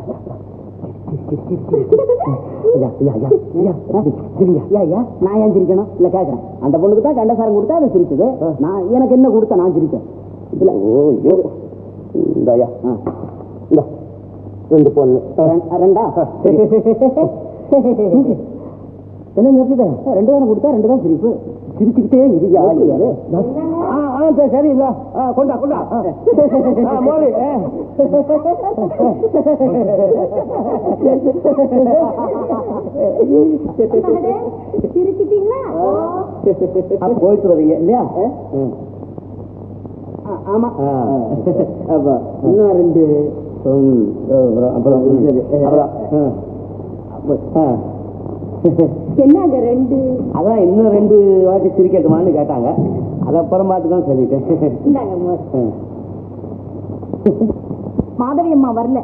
ஐயா, ஐயா, ஐயா, ஐயா, சிரிங்க. ஐயா, ஐயா, நான் ஏன் சிரிக்கணும் இல்ல கேக்குறேன் அந்த பொண்ணுக்கு தான் கண்டசாரம் கொடுத்தா அது சிரிச்சது நான் எனக்கு என்ன கொடுத்தா நான் சிரிச்சேன் இல்ல ஓ இந்த ஐயா இந்த ரெண்டு பொண்ணு ரெண்டா என்ன நிறுத்திட்ட ரெண்டு தானே கொடுத்தா ரெண்டு தான் சிரிப்பு சிரிச்சுக்கிட்டே இருக்கு யாரு யாரு ஆ ஆ சரி சரி இல்ல ஆ கொண்டா கொண்டா ஆ மோதி சிரிச்சிட்டீங்களா போயிட்டு வரீங்க இல்லையா ஆமா அப்ப இன்னும் ரெண்டு அப்புறம் அப்புறம் அப்புறம் என்னங்க ரெண்டு அதான் இன்னும் ரெண்டு வாட்டி சிரிக்கட்டுமான்னு கேட்டாங்க அது அப்புறம் பார்த்துக்கலாம் சொல்லிட்டேன் இந்தாங்க மோர். மாதவி அம்மா வரல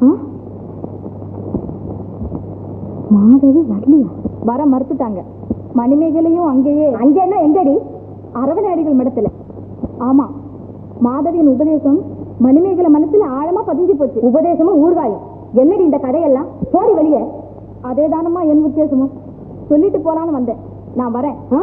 மாதவி வரலையா வர மறுத்துட்டாங்க மணிமேகலையும் அங்கேயே அங்க என்ன எங்கடி அரவணையடிகள் மடத்துல ஆமா மாதவியின் உபதேசம் மணிமேகலை மனசுல ஆழமா பதிஞ்சு போச்சு உபதேசமும் ஊர்காயும் என்னடி இந்த கதையெல்லாம் போடி வெளியே அதே தானம்மா என் உத்தேசமும் சொல்லிட்டு போலான்னு வந்தேன் நான் வரேன் ஆ?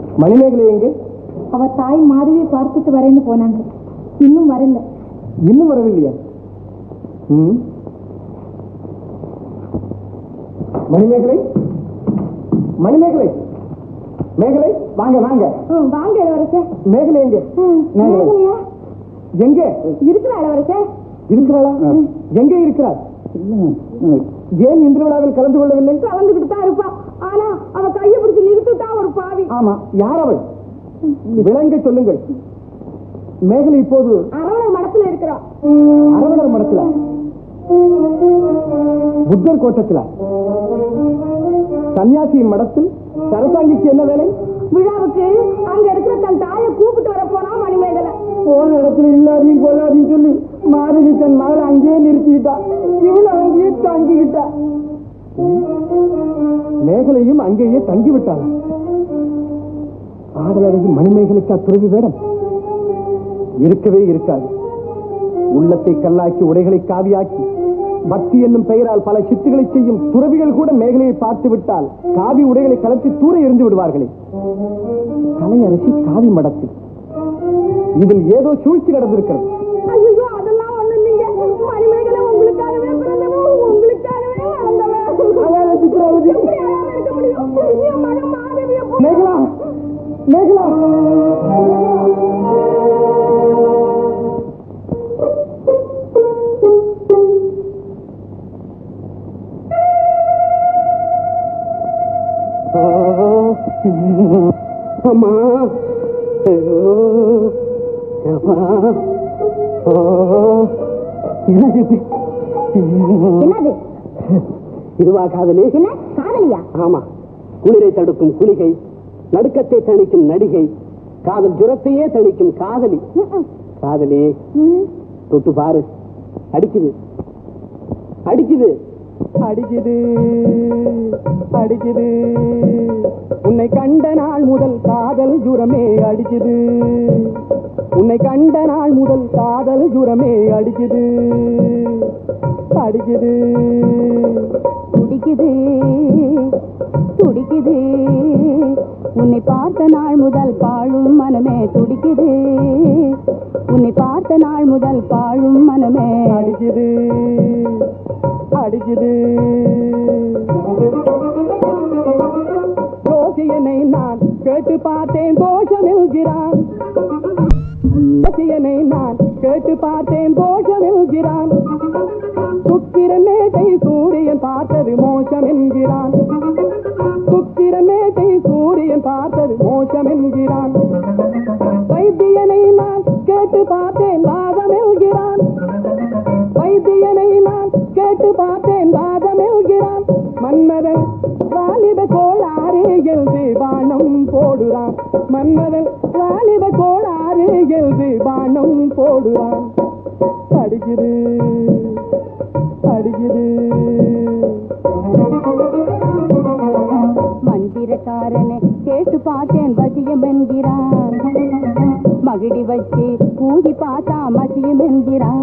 மணிமேகலை எங்கே அவ தாய் மாதவியை பார்த்துட்டு வரேன்னு போனாங்க இன்னும் வரல இன்னும் வரவில்லையா ம். மணிமேகலை மணிமேகலை மேகலை வாங்க வாங்க வாங்க இளவரசே மேகலை எங்க மேகலையா எங்க இருக்கிற இளவரசே இருக்கிறாளா எங்கே இருக்கிறார் ஏன் இன்று விழாவில் கலந்து கொள்ளவில்லை கலந்துகிட்டு தான் இருப்பா ஆனா அவ கையை பிடிச்சு நிறுத்திட்டான் ஒரு பாவி ஆமா யார் அவள் விளங்க சொல்லுங்கள் மேகலை இப்போது அரவணர் மடத்துல இருக்கிறா அரவணர் மடத்துல புத்தர் கோட்டத்துல சன்னியாசியின் மடத்தில் சரசாங்கிக்கு என்ன வேலை விழாவுக்கு அங்க இருக்கிற தன் தாயை கூப்பிட்டு வர போனா மணிமேகலை போன இடத்துல இல்லாதையும் கொள்ளாதையும் சொல்லி மாருதி தன் மகளை அங்கேயே நிறுத்திக்கிட்டா இவளும் அங்கேயே தங்கிக்கிட்டா மேகலையும் அங்கேயே தங்கிவிட்டாள் ஆடலழகி மணிமேகலைக்கு அத்துறவி வேடம் இருக்கவே இருக்காது உள்ளத்தை கல்லாக்கி உடைகளை காவியாக்கி பக்தி என்னும் பெயரால் பல சித்துகளை செய்யும் துறவிகள் கூட மேகலையை பார்த்து விட்டால் காவி உடைகளை கலத்தி தூர எறிந்து விடுவார்களே கலையரசி காவி மடத்தில் இதில் ஏதோ சூழ்ச்சி நடந்திருக்கிறது ஐயோ அதெல்லாம் ஒண்ணு இல்லைங்க மணிமேகலை உங்களுக்காகவே பிறந்தவன் உங்களுக்காகவே வளர்ந்தவன் எப்படி அழாம இருக்க முடியும் என் மகன் மாதவியை போ- மேகலா மேகலா அம்மா ஐயோ அப்பா ஓ என்னது இது? என்னது இதுவா காதலி என்ன காதலியா ஆமா குளிரை தடுக்கும் குளிகை நடுக்கத்தை தணிக்கும் நடிகை காதல் ஜுரத்தையே தணிக்கும் காதலி காதலி தொட்டு பாரு அடிக்குது அடிக்குது அடிக்குது அடிக்குது உன்னை கண்ட நாள் முதல் காதல் ஜுரமே அடிக்குது உன்னை கண்ட நாள் முதல் காதல் ஜுரமே அடிக்குது அடிக்குது துடிக்குது துடிக்குது உன்னை பார்த்த நாள் முதல் பாழும் மனமே துடிக்குது உன்னை பார்த்த நாள் முதல் பாழும் மனமே அடிக்குது அடிக்குது ஜோசியனை நான் கேட்டு பார்த்தேன் தோஷம் என்கிறான் ஜோசியனை நான் கேட்டு பார்த்தேன் தோஷம் என்கிறான் சுக்கிரமேட்டை சூரியன் பார்த்தது மோசம் என்கிறான் சுக்கிரமேட்டை சூரியன் பார்த்தது மோசம் என்கிறான் வைத்தியனை நான் கேட்டு பார்த்தேன் வாதம் என்கிறான் வைத்தியனை நான் கேட்டு பார்த்தேன் வாதம் என்கிறான் மன்மதன் வாலிப கோளாறு எழுது பானம் போடுறான் மன்மதன் வாலிப கோளாறு எழுது பானம் போடுறான் அடிக்குது அடிக்குது மந்திரக்காரனை கேட்டு பார்த்தேன் வசியம் என்கிறான் மகிடி வச்சு ஊதி பார்த்தா மசியம் என்கிறான்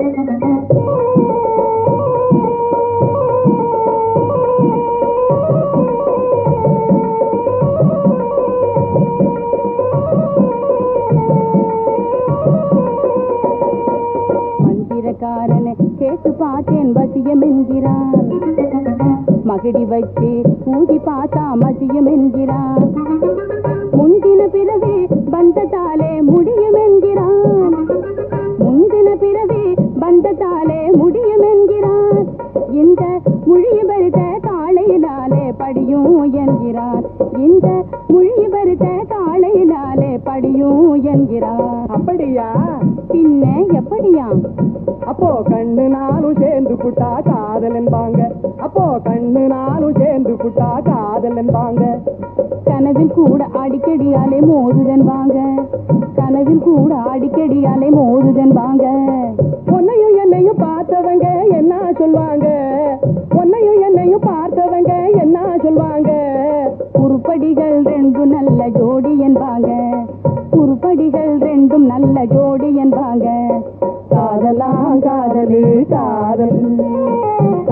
மந்திரக்காரனை கேட்டு பார்த்தேன் வசியம் என்கிறான் மகிடி வச்சு ஊதி பார்த்தா மசியம் என்கிறான் முந்தின பிறவி பந்தத்தாலே முடியும் என்கிறான் முந்தின பிறவி பந்தத்தாலே முடியும் என்கிறான் இந்த முழிய பருத்த காளையினாலே படியும் என்கிறான் இந்த முழிய பருத்த காளையினாலே படியும் என்கிறான் அப்படியா பின்ன எப்படியா அப்போ கண்ணு நானும் சேர்ந்து புட்டா காதல் என்பாங்க அப்போ கண்ணு நானும் சேர்ந்து புட்டா காதல் என்பாங்க கனவில் கூட அடிக்கடியாலே மோதுதன் வாங்க கனவில் கூட அடிக்கடியாலே மோதுதன் வாங்க உன்னையும் என்னையும் பார்த்தவங்க என்ன சொல்வாங்க உன்னையும் என்னையும் பார்த்தவங்க என்ன சொல்வாங்க உருப்படிகள் ரெண்டும் நல்ல ஜோடி என்பாங்க உருப்படிகள் ரெண்டும் நல்ல ஜோடி என்பாங்க காதலா காதலே காதல்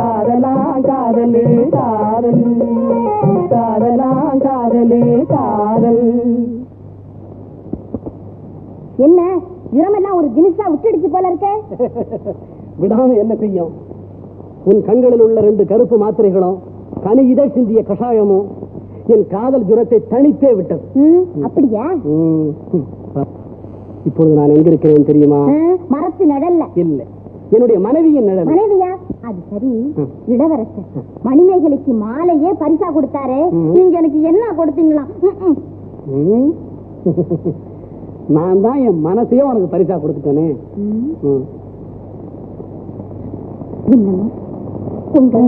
காதலா காதலே காதல் காதலா காதலே காதல் காதல் என்ன ஜுரமெல்லாம் ஒரு தினசா விட்டுடுச்சு போல இருக்க விடாம என்ன செய்யும் உன் கண்களில் உள்ள ரெண்டு கருப்பு மாத்திரைகளும் கனி இதழ் சிந்திய கஷாயமும் என் காதல் ஜுரத்தை தனித்தே விட்டது ம், அப்படியா ம். இப்பொழுது நான் எங்க இருக்கிறேன் தெரியுமா ஆ, மரத்து நடல்ல இல்ல என்னுடைய மனைவியின் நிழல் மனைவியா அது சரி இளவரசர் மணிமேகலைக்கு மாலையே பரிசா கொடுத்தாரு ம். நீங்க எனக்கு என்ன கொடுத்தீங்களாம் ம், ம். ம். நான் தான் என் மனசையே உனக்கு பரிசா கொடுத்துட்டேனே ம். ம். என்னமோ உங்கள்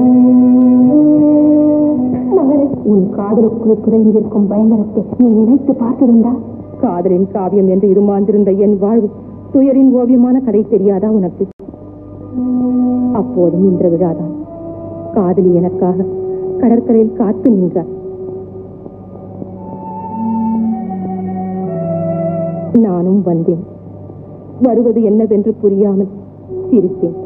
மகளே உன் காதலுக்குள் குறைந்திருக்கும் பயங்கரத்தை நீ நினைத்து பார்த்ததுண்டா காதலின் காவியம் என்று இருமாந்திருந்த என் வாழ்வு துயரின் ஓவியமான கதை தெரியாதா உனக்கு அப்போதும் இந்த விழாதான் காதலி எனக்காக கடற்கரையில் காத்து நின்றார் நானும் வந்தேன் வருவது என்னவென்று புரியாமல் சிரித்தேன்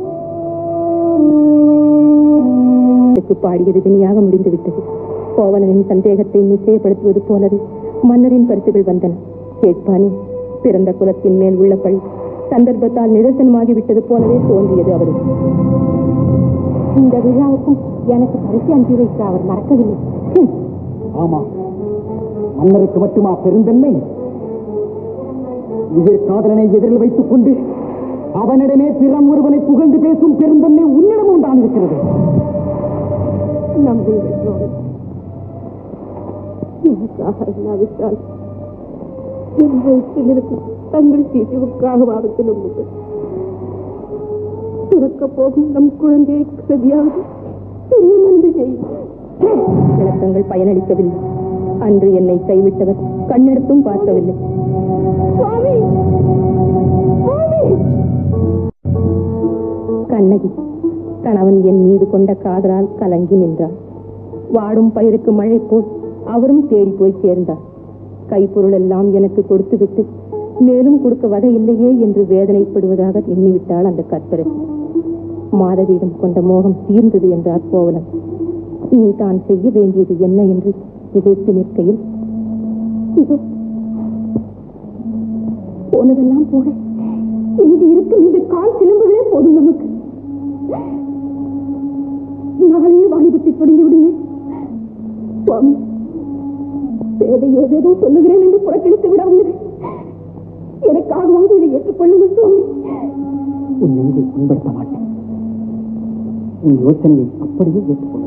எனக்கு பாடியது வினியாக முடிந்து விட்டது கோவலனின் சந்தேகத்தை நிச்சயப்படுத்துவது போலவே மன்னரின் பரிசுகள் வந்தன கேட்பானே பிறந்த குலத்தின் மேல் உள்ள பழி சந்தர்ப்பத்தால் நிதர்சனமாகி விட்டது போலவே தோன்றியது அவருக்கு இந்த விழாவுக்கும் எனக்கு பரிசு அனுப்பி வைக்க அவர் மறக்கவில்லை ஹம். ஆமா மன்னருக்கு மட்டுமா பெருந்தன்மை உயிர் காதலனை எதிரில் வைத்துக் கொண்டு அவனிடமே பிறம் ஒருவனை புகழ்ந்து பேசும் பெருந்தன்மை உன்னிடமும் தான் இருக்கிறது நம்புங்கள் சுவாமி எனக்காக இல்லாவிட்டால் என் வயிற்றில் இருக்கும் தங்கள் சிசுவுக்காகவாவது நம்புங்கள் பிறக்கப் போகும் நம் குழந்தையை கதியாவது பெரிய மந்து செய்யும் விளக்கங்கள் பயனளிக்கவில்லை அன்று என்னை கைவிட்டவர் கண்ணெடுத்தும் பார்க்கவில்லை சுவாமி சுவாமி கண்ணகி கணவன் என் மீது கொண்ட காதலால் கலங்கி நின்றார் வாடும் பயிருக்கு மழை போல் அவரும் தேடி போய் சேர்ந்தார் கைப்பொருள் எல்லாம் எனக்கு கொடுத்துவிட்டு மேலும் கொடுக்க வகை இல்லையே என்று வேதனைப்படுவதாக எண்ணிவிட்டாள் அந்த கற்பரசி மாதவியிடம் கொண்ட மோகம் தீர்ந்தது என்றார் கோவலன் இனி தான் செய்ய வேண்டியது என்ன என்று திகைத்து நிற்கையில் இதோ போனதெல்லாம் போக இங்கு இருக்கும் இந்த கால் சிலம்புகளே போதும் நமக்கு நாளையே வாணிபத்தை தொடங்கி விடுங்க சுவாமி பேதை ஏதேதோ சொல்லுகிறேன் என்று புறக்கணித்து விடாதீர்கள் எனக்காகவாவது இதை ஏற்றுக்கொள்ளுங்கள் சுவாமி உன் நெஞ்சை புண்படுத்த மாட்டேன் உன் யோசனையை அப்படியே ஏற்றுக்கொள்ளும்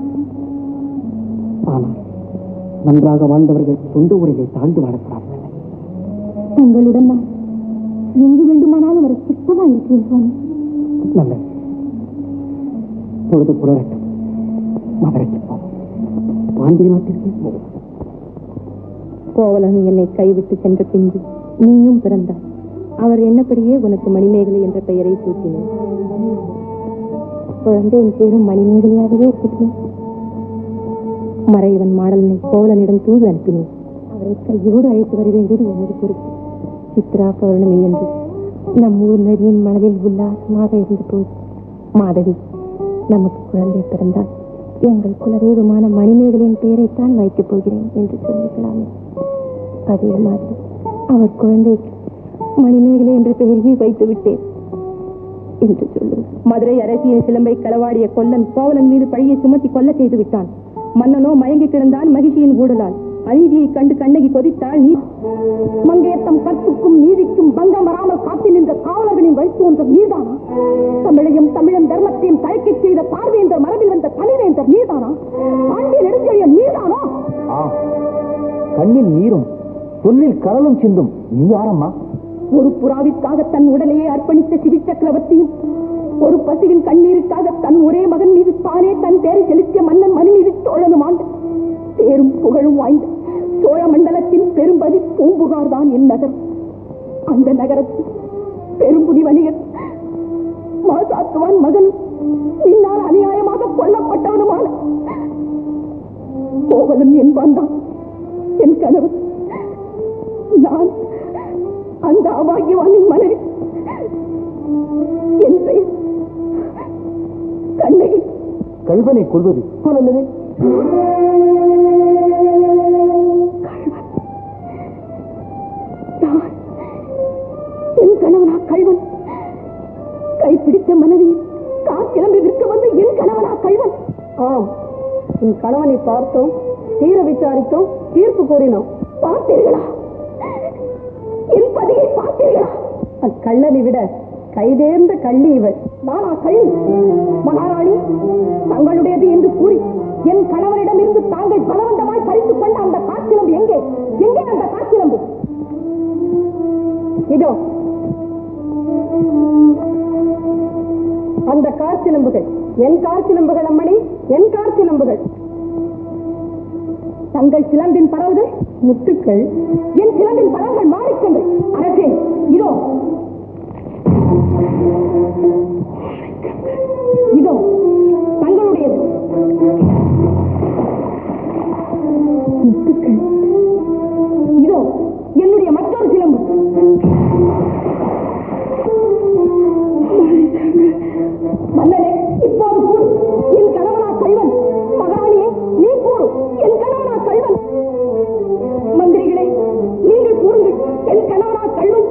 ஆனால் நன்றாக வாழ்ந்தவர்கள் சொந்த ஊரிலே தாழ்ந்து வாழக்கூடாது தங்களுடன் நான் எங்கு வேண்டுமானாலும் வர சித்தமா இருக்கிறேன் சுவாமி நல்லது பொழுது புலரட்டும் மதுரைக்கு போவோம் பாண்டிய நாட்டிற்கே போவோம் கோவலன் என்னை கைவிட்டு சென்ற பின்பு நீயும் பிறந்தாய் அவர் என்னப்படியே உனக்கு மணிமேகலை என்ற பெயரை சூட்டினார் குழந்தையின் பேரும் மணிமேகலையாகவே இருக்கட்டும் மறைவன் மாடலனை கோவலனிடம் தூது அனுப்பினேன் அவரை கையோடு அழைத்து வர வேண்டியது உனது பொறுப்பு சித்ரா பௌர்ணமி என்று நம் ஊர் நரியின் மனதில் உல்லாசமாக இருந்த போது மாதவி நமக்கு குழந்தை பிறந்தால் எங்கள் குலதெய்வமான மணிமேகலின் பெயரைத்தான் வைக்கப் போகிறேன் என்று சொல்லிக்கலாமே அதே மாதிரி அவர் குழந்தைக்கு மணிமேகலை என்ற பெயரையே வைத்து விட்டேன் என்று சொல்லுங்கள் மதுரை அரசியின் சிலம்பை களவாடிய கொல்லன் கோவலன் மீது பழியை சுமத்தி கொல்ல செய்து விட்டான் மன்னனோ மயங்கி கிடந்தான் மகிழ்ச்சியின் ஊடலால் அநீதியை கண்டு கண்ணகி கொதித்தாள் நீ மங்கையத்தம் கற்புக்கும் நீதிக்கும் பங்கம் வராமல் காத்து நின்ற காவலர்களின் வழித்தோன்றும் நீதானா தமிழையும் தமிழன் தர்மத்தையும் தயக்கச் செய்த பார்வேந்தர் மரபில் வந்த தனிவேந்தர் நீதானா பாண்டிய நெடுஞ்செழியன் நீதானா கண்ணில் நீரும் சொல்லில் கடலும் சிந்தும் நீ யாரம்மா ஒரு புறாவிற்காக தன் உடலையே அர்ப்பணித்த சிவி சக்கரவர்த்தியும் ஒரு பசுவின் கண்ணீருக்காக தன் ஒரே மகன் மீது தானே தன் பேரை செலுத்திய மன்னன் மணி மீது சோழனும் ஆண்டு பேரும் புகழும் வாய்ந்த சோழ மண்டலத்தின் பெரும்பதி பூம்புகார் தான் என் நகரம் அந்த நகரத்தில் பெரும்புடி வணிகர் மாசாத்துவான் மகனும் நின்னால் அநியாயமாக கொல்லப்பட்டவனுமான கோவலன் என்பான் தான் என் கனவு நான் அந்த அபாகியவானின் மனைவி என் பெயர் கண்ணகி கல்வனை கொள்வது போலல்லவே கணவனை பார்த்தோம் தீர விசாரித்தோம் தீர்ப்பு கூறினோம் பார்த்தீர்களா என் பதியை பார்த்தீர்களா அக்கள்ளனை விட கைதேர்ந்த கள்ளி இவள் நானா கள்ளி மகாராணி தங்களுடையது என்று கூறி என் கணவரிடமிருந்து தாங்கள் பலவந்தமாய் பறித்துக் கொண்ட அந்த காற்றிலம்பு எங்கே எங்கே அந்த காற்றிலம்பு இதோ அந்த காற்சிலம்புகள் என் காற்சிலம்புகள் அம்மணி என் காற்சிலம்புகள் தங்கள் சிலம்பின் பரல்கள் முத்துக்கள் என் சிலம்பின் பரல்கள் மாணிக்கங்கள் அரசே இதோ இதோ தங்களுடையது முத்துக்கள் இதோ என்னுடைய மற்றொரு சிலம்பு மன்னரே இப்போது கூறு என் கணவனா கள்வன் மகாராணியே நீ கூறு என் கணவனா கள்வன் மந்திரிகளே நீங்கள் கூறுங்கள் என் கணவனா கள்வன்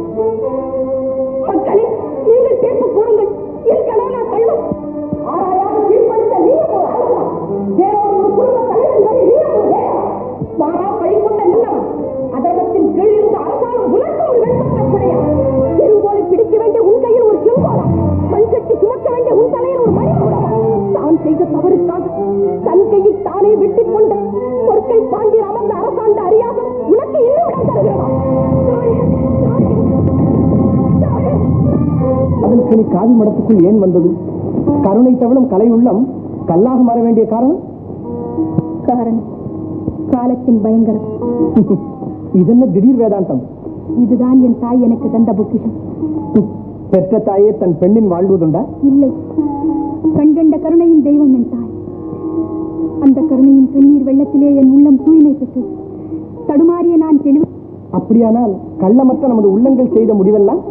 மக்களே நீங்கள் தீர்ப்பு கூறுங்கள் என் கணவனா கள்வன் ஆராயாக தீர்ப்பளித்த நீ ஒரு அரசா வேறொரு ஒரு குடும்ப தலைவன் நீ ஒரு வேறா வாரா பழி கொண்ட நின்னவன் அதர்மத்தின் கீழ் இருந்த அரசாங்கம் உனக்கு ஒரு வெண்பட்ட கிடையாது பெருங்கோலை பிடிக்க வேண்டிய உன் கையில் ஒரு செங்கோலா மண் சட்டி சுமக்க வேண்டிய உன் தலையில் ஒரு மணிக்கூடா தான் செய்த தவறுக்காக தன் கையில் தானே வெட்டிக் கொண்ட பொற்கை பாண்டியர் அமர்ந்த அரசாண்ட அறியாக உனக்கு இன்னும் இடம் தருகிறதா தாயே, தாயே, தாயே. அதற்கு நீ காவி மடத்துக்குள் ஏன் வந்தது கருணை தவளும் கலை உள்ளம் கல்லாக மாற வேண்டிய காரணம் காரணம் காலத்தின் பயங்கரம் இதென்ன திடீர் வேதாந்தம் இதுதான் என் தாய் எனக்கு தந்த பொக்கிஷம் பெற்ற தாயே தன் பெண்ணின் வாழ்வதுண்டா இல்லை கண்கண்ட கருணையின் தெய்வம் என் தாய் அந்த கருணையின் கண்ணீர் வெள்ளத்திலே என் உள்ளம் தூய்மை பெற்று தடுமாறிய நான் தெளிவு அப்படியானால் கள்ளமற்ற நமது உள்ளங்கள் செய்த முடிவெல்லாம்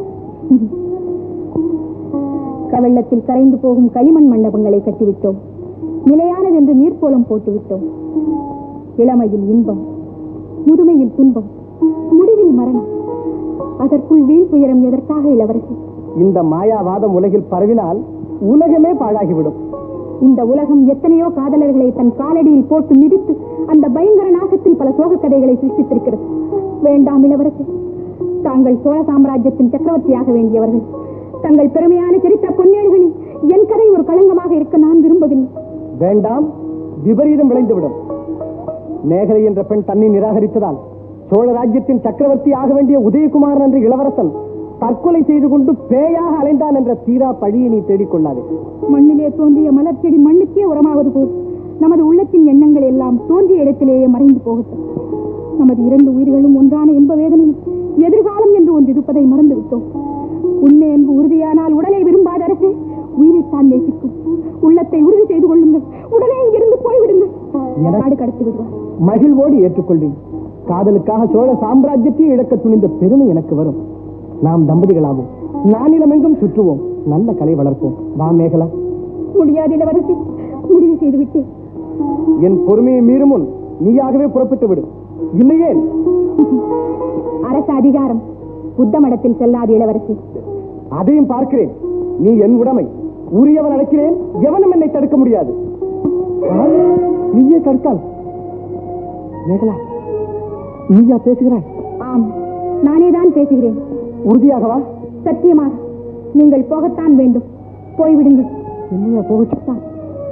கவெள்ளத்தில் கரைந்து போகும் களிமண் மண்டபங்களை கட்டிவிட்டோம் நிலையானதென்று நீர்க்கோலம் போட்டுவிட்டோம் இளமையில் இன்பம் முதுமையில் துன்பம் முடிவில் மரணம் அதற்குள் வீண் துயரம் எதற்காக இளவரசி இந்த மாயாவாதம் உலகில் பரவினால் உலகமே பாழாகிவிடும் இந்த உலகம் எத்தனையோ காதலர்களை தன் காலடியில் போட்டு மிதித்து அந்த பயங்கர நாசத்தில் பல சோக கதைகளை சிருஷ்டித்திருக்கிறது வேண்டாம் இளவரசி தாங்கள் சோழ சாம்ராஜ்யத்தின் சக்கரவர்த்தியாக வேண்டியவர்கள் தங்கள் பெருமையான சரித்திர பொன்னேடுகளில் என் கதை ஒரு களங்கமாக இருக்க நான் விரும்பவில்லை வேண்டாம் விபரீதம் விளைந்துவிடும் மேகலை என்ற பெண் தன்னை நிராகரித்ததால் சோழ ராஜ்யத்தின் சக்கரவர்த்தி ஆக வேண்டிய உதயகுமாரன் என்ற இளவரசன் தற்கொலை செய்து கொண்டு பேயாக அலைந்தான் என்ற தீரா பழியை நீ தேடிக்கொள்ளாதே மண்ணிலே தோன்றிய மலர் செடி மண்ணுக்கே உரமாவது போல் நமது உள்ளத்தின் எண்ணங்கள் எல்லாம் தோன்றிய இடத்திலேயே மறைந்து போகட்டும் நமது இரண்டு உயிர்களும் ஒன்றான இன்ப வேதனையில் எதிர்காலம் என்று ஒன்று இருப்பதை மறந்து விட்டோம் உண்மை என்பு உறுதியானால் உடலை விரும்பாத அரசே உயிரைத்தான் நேசிக்கும் உள்ளத்தை உறுதி செய்து கொள்ளுங்கள் உடனே இங்கிருந்து போய்விடுங்கள் எனக்கு- நாடு கடத்தி விடுவார் மகிழ்வோடு ஏற்றுக்கொள்வேன் காதலுக்காக சோழ சாம்ராஜ்யத்தையே இழக்க துணிந்த பெருமை எனக்கு வரும் நாம் தம்பதிகளாவோம் நானிலமெங்கும் சுற்றுவோம் நல்ல கலை வளர்ப்போம் வா மேகலா முடியாது இளவரசி முடிவு செய்து விட்டேன் என் பொறுமையை மீறும் முன் நீயாகவே புறப்பட்டு விடு இல்லையே அரச அதிகாரம் புத்த மடத்தில் செல்லாது இளவரசி அதையும் பார்க்கிறேன் நீ என் உடைமை உரியவன் அழைக்கிறேன் எவனும் என்னை தடுக்க முடியாது ஆ, நீயே தடுத்தால் மேகலா நீயா பேசுகிறாய் ஆம் நானே தான் பேசுகிறேன் உறுதியாகவா சத்தியமாக நீங்கள் போகத்தான் வேண்டும் போய்விடுங்கள் என்னையா போகச்சு தான்.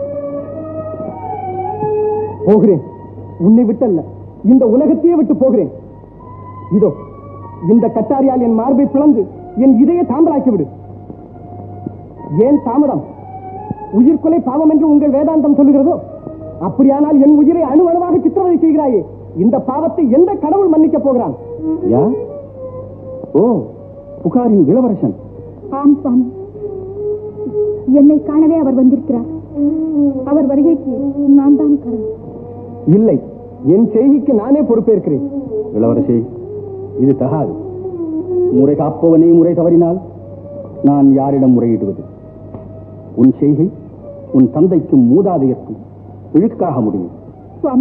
போகிறேன் உன்னை விட்டல்ல இந்த உலகத்தையே விட்டு போகிறேன் இதோ இந்த கட்டாரியால் என் மார்பை பிளந்து என் இதய தாம்பலாக்கி விடு ஏன் தாமதம் உயிர்கொலை பாவம் என்று உங்கள் வேதாந்தம் சொல்லுகிறதோ அப்படியானால் என் உயிரை அணு அணுவாக சித்திரவதை செய்கிறாயே இந்த பாவத்தை எந்த கடவுள் மன்னிக்க போகிறான் யா ஓ புகாரின் இளவரசன் ஆம் சுவாமி என்னை காணவே அவர் வந்திருக்கிறார் அவர் வருகைக்கு நான் தான் காரணம் இல்லை என் செய்திக்கு நானே பொறுப்பேற்கிறேன் இளவரசி இது தகாது முறை காப்பவனே முறை தவறினால் நான் யாரிடம் முறையிடுவது உன் செய்கை உன் தந்தைக்கும் மூதாதையர்க்கும் இழுக்காக முடியும் சுவாமி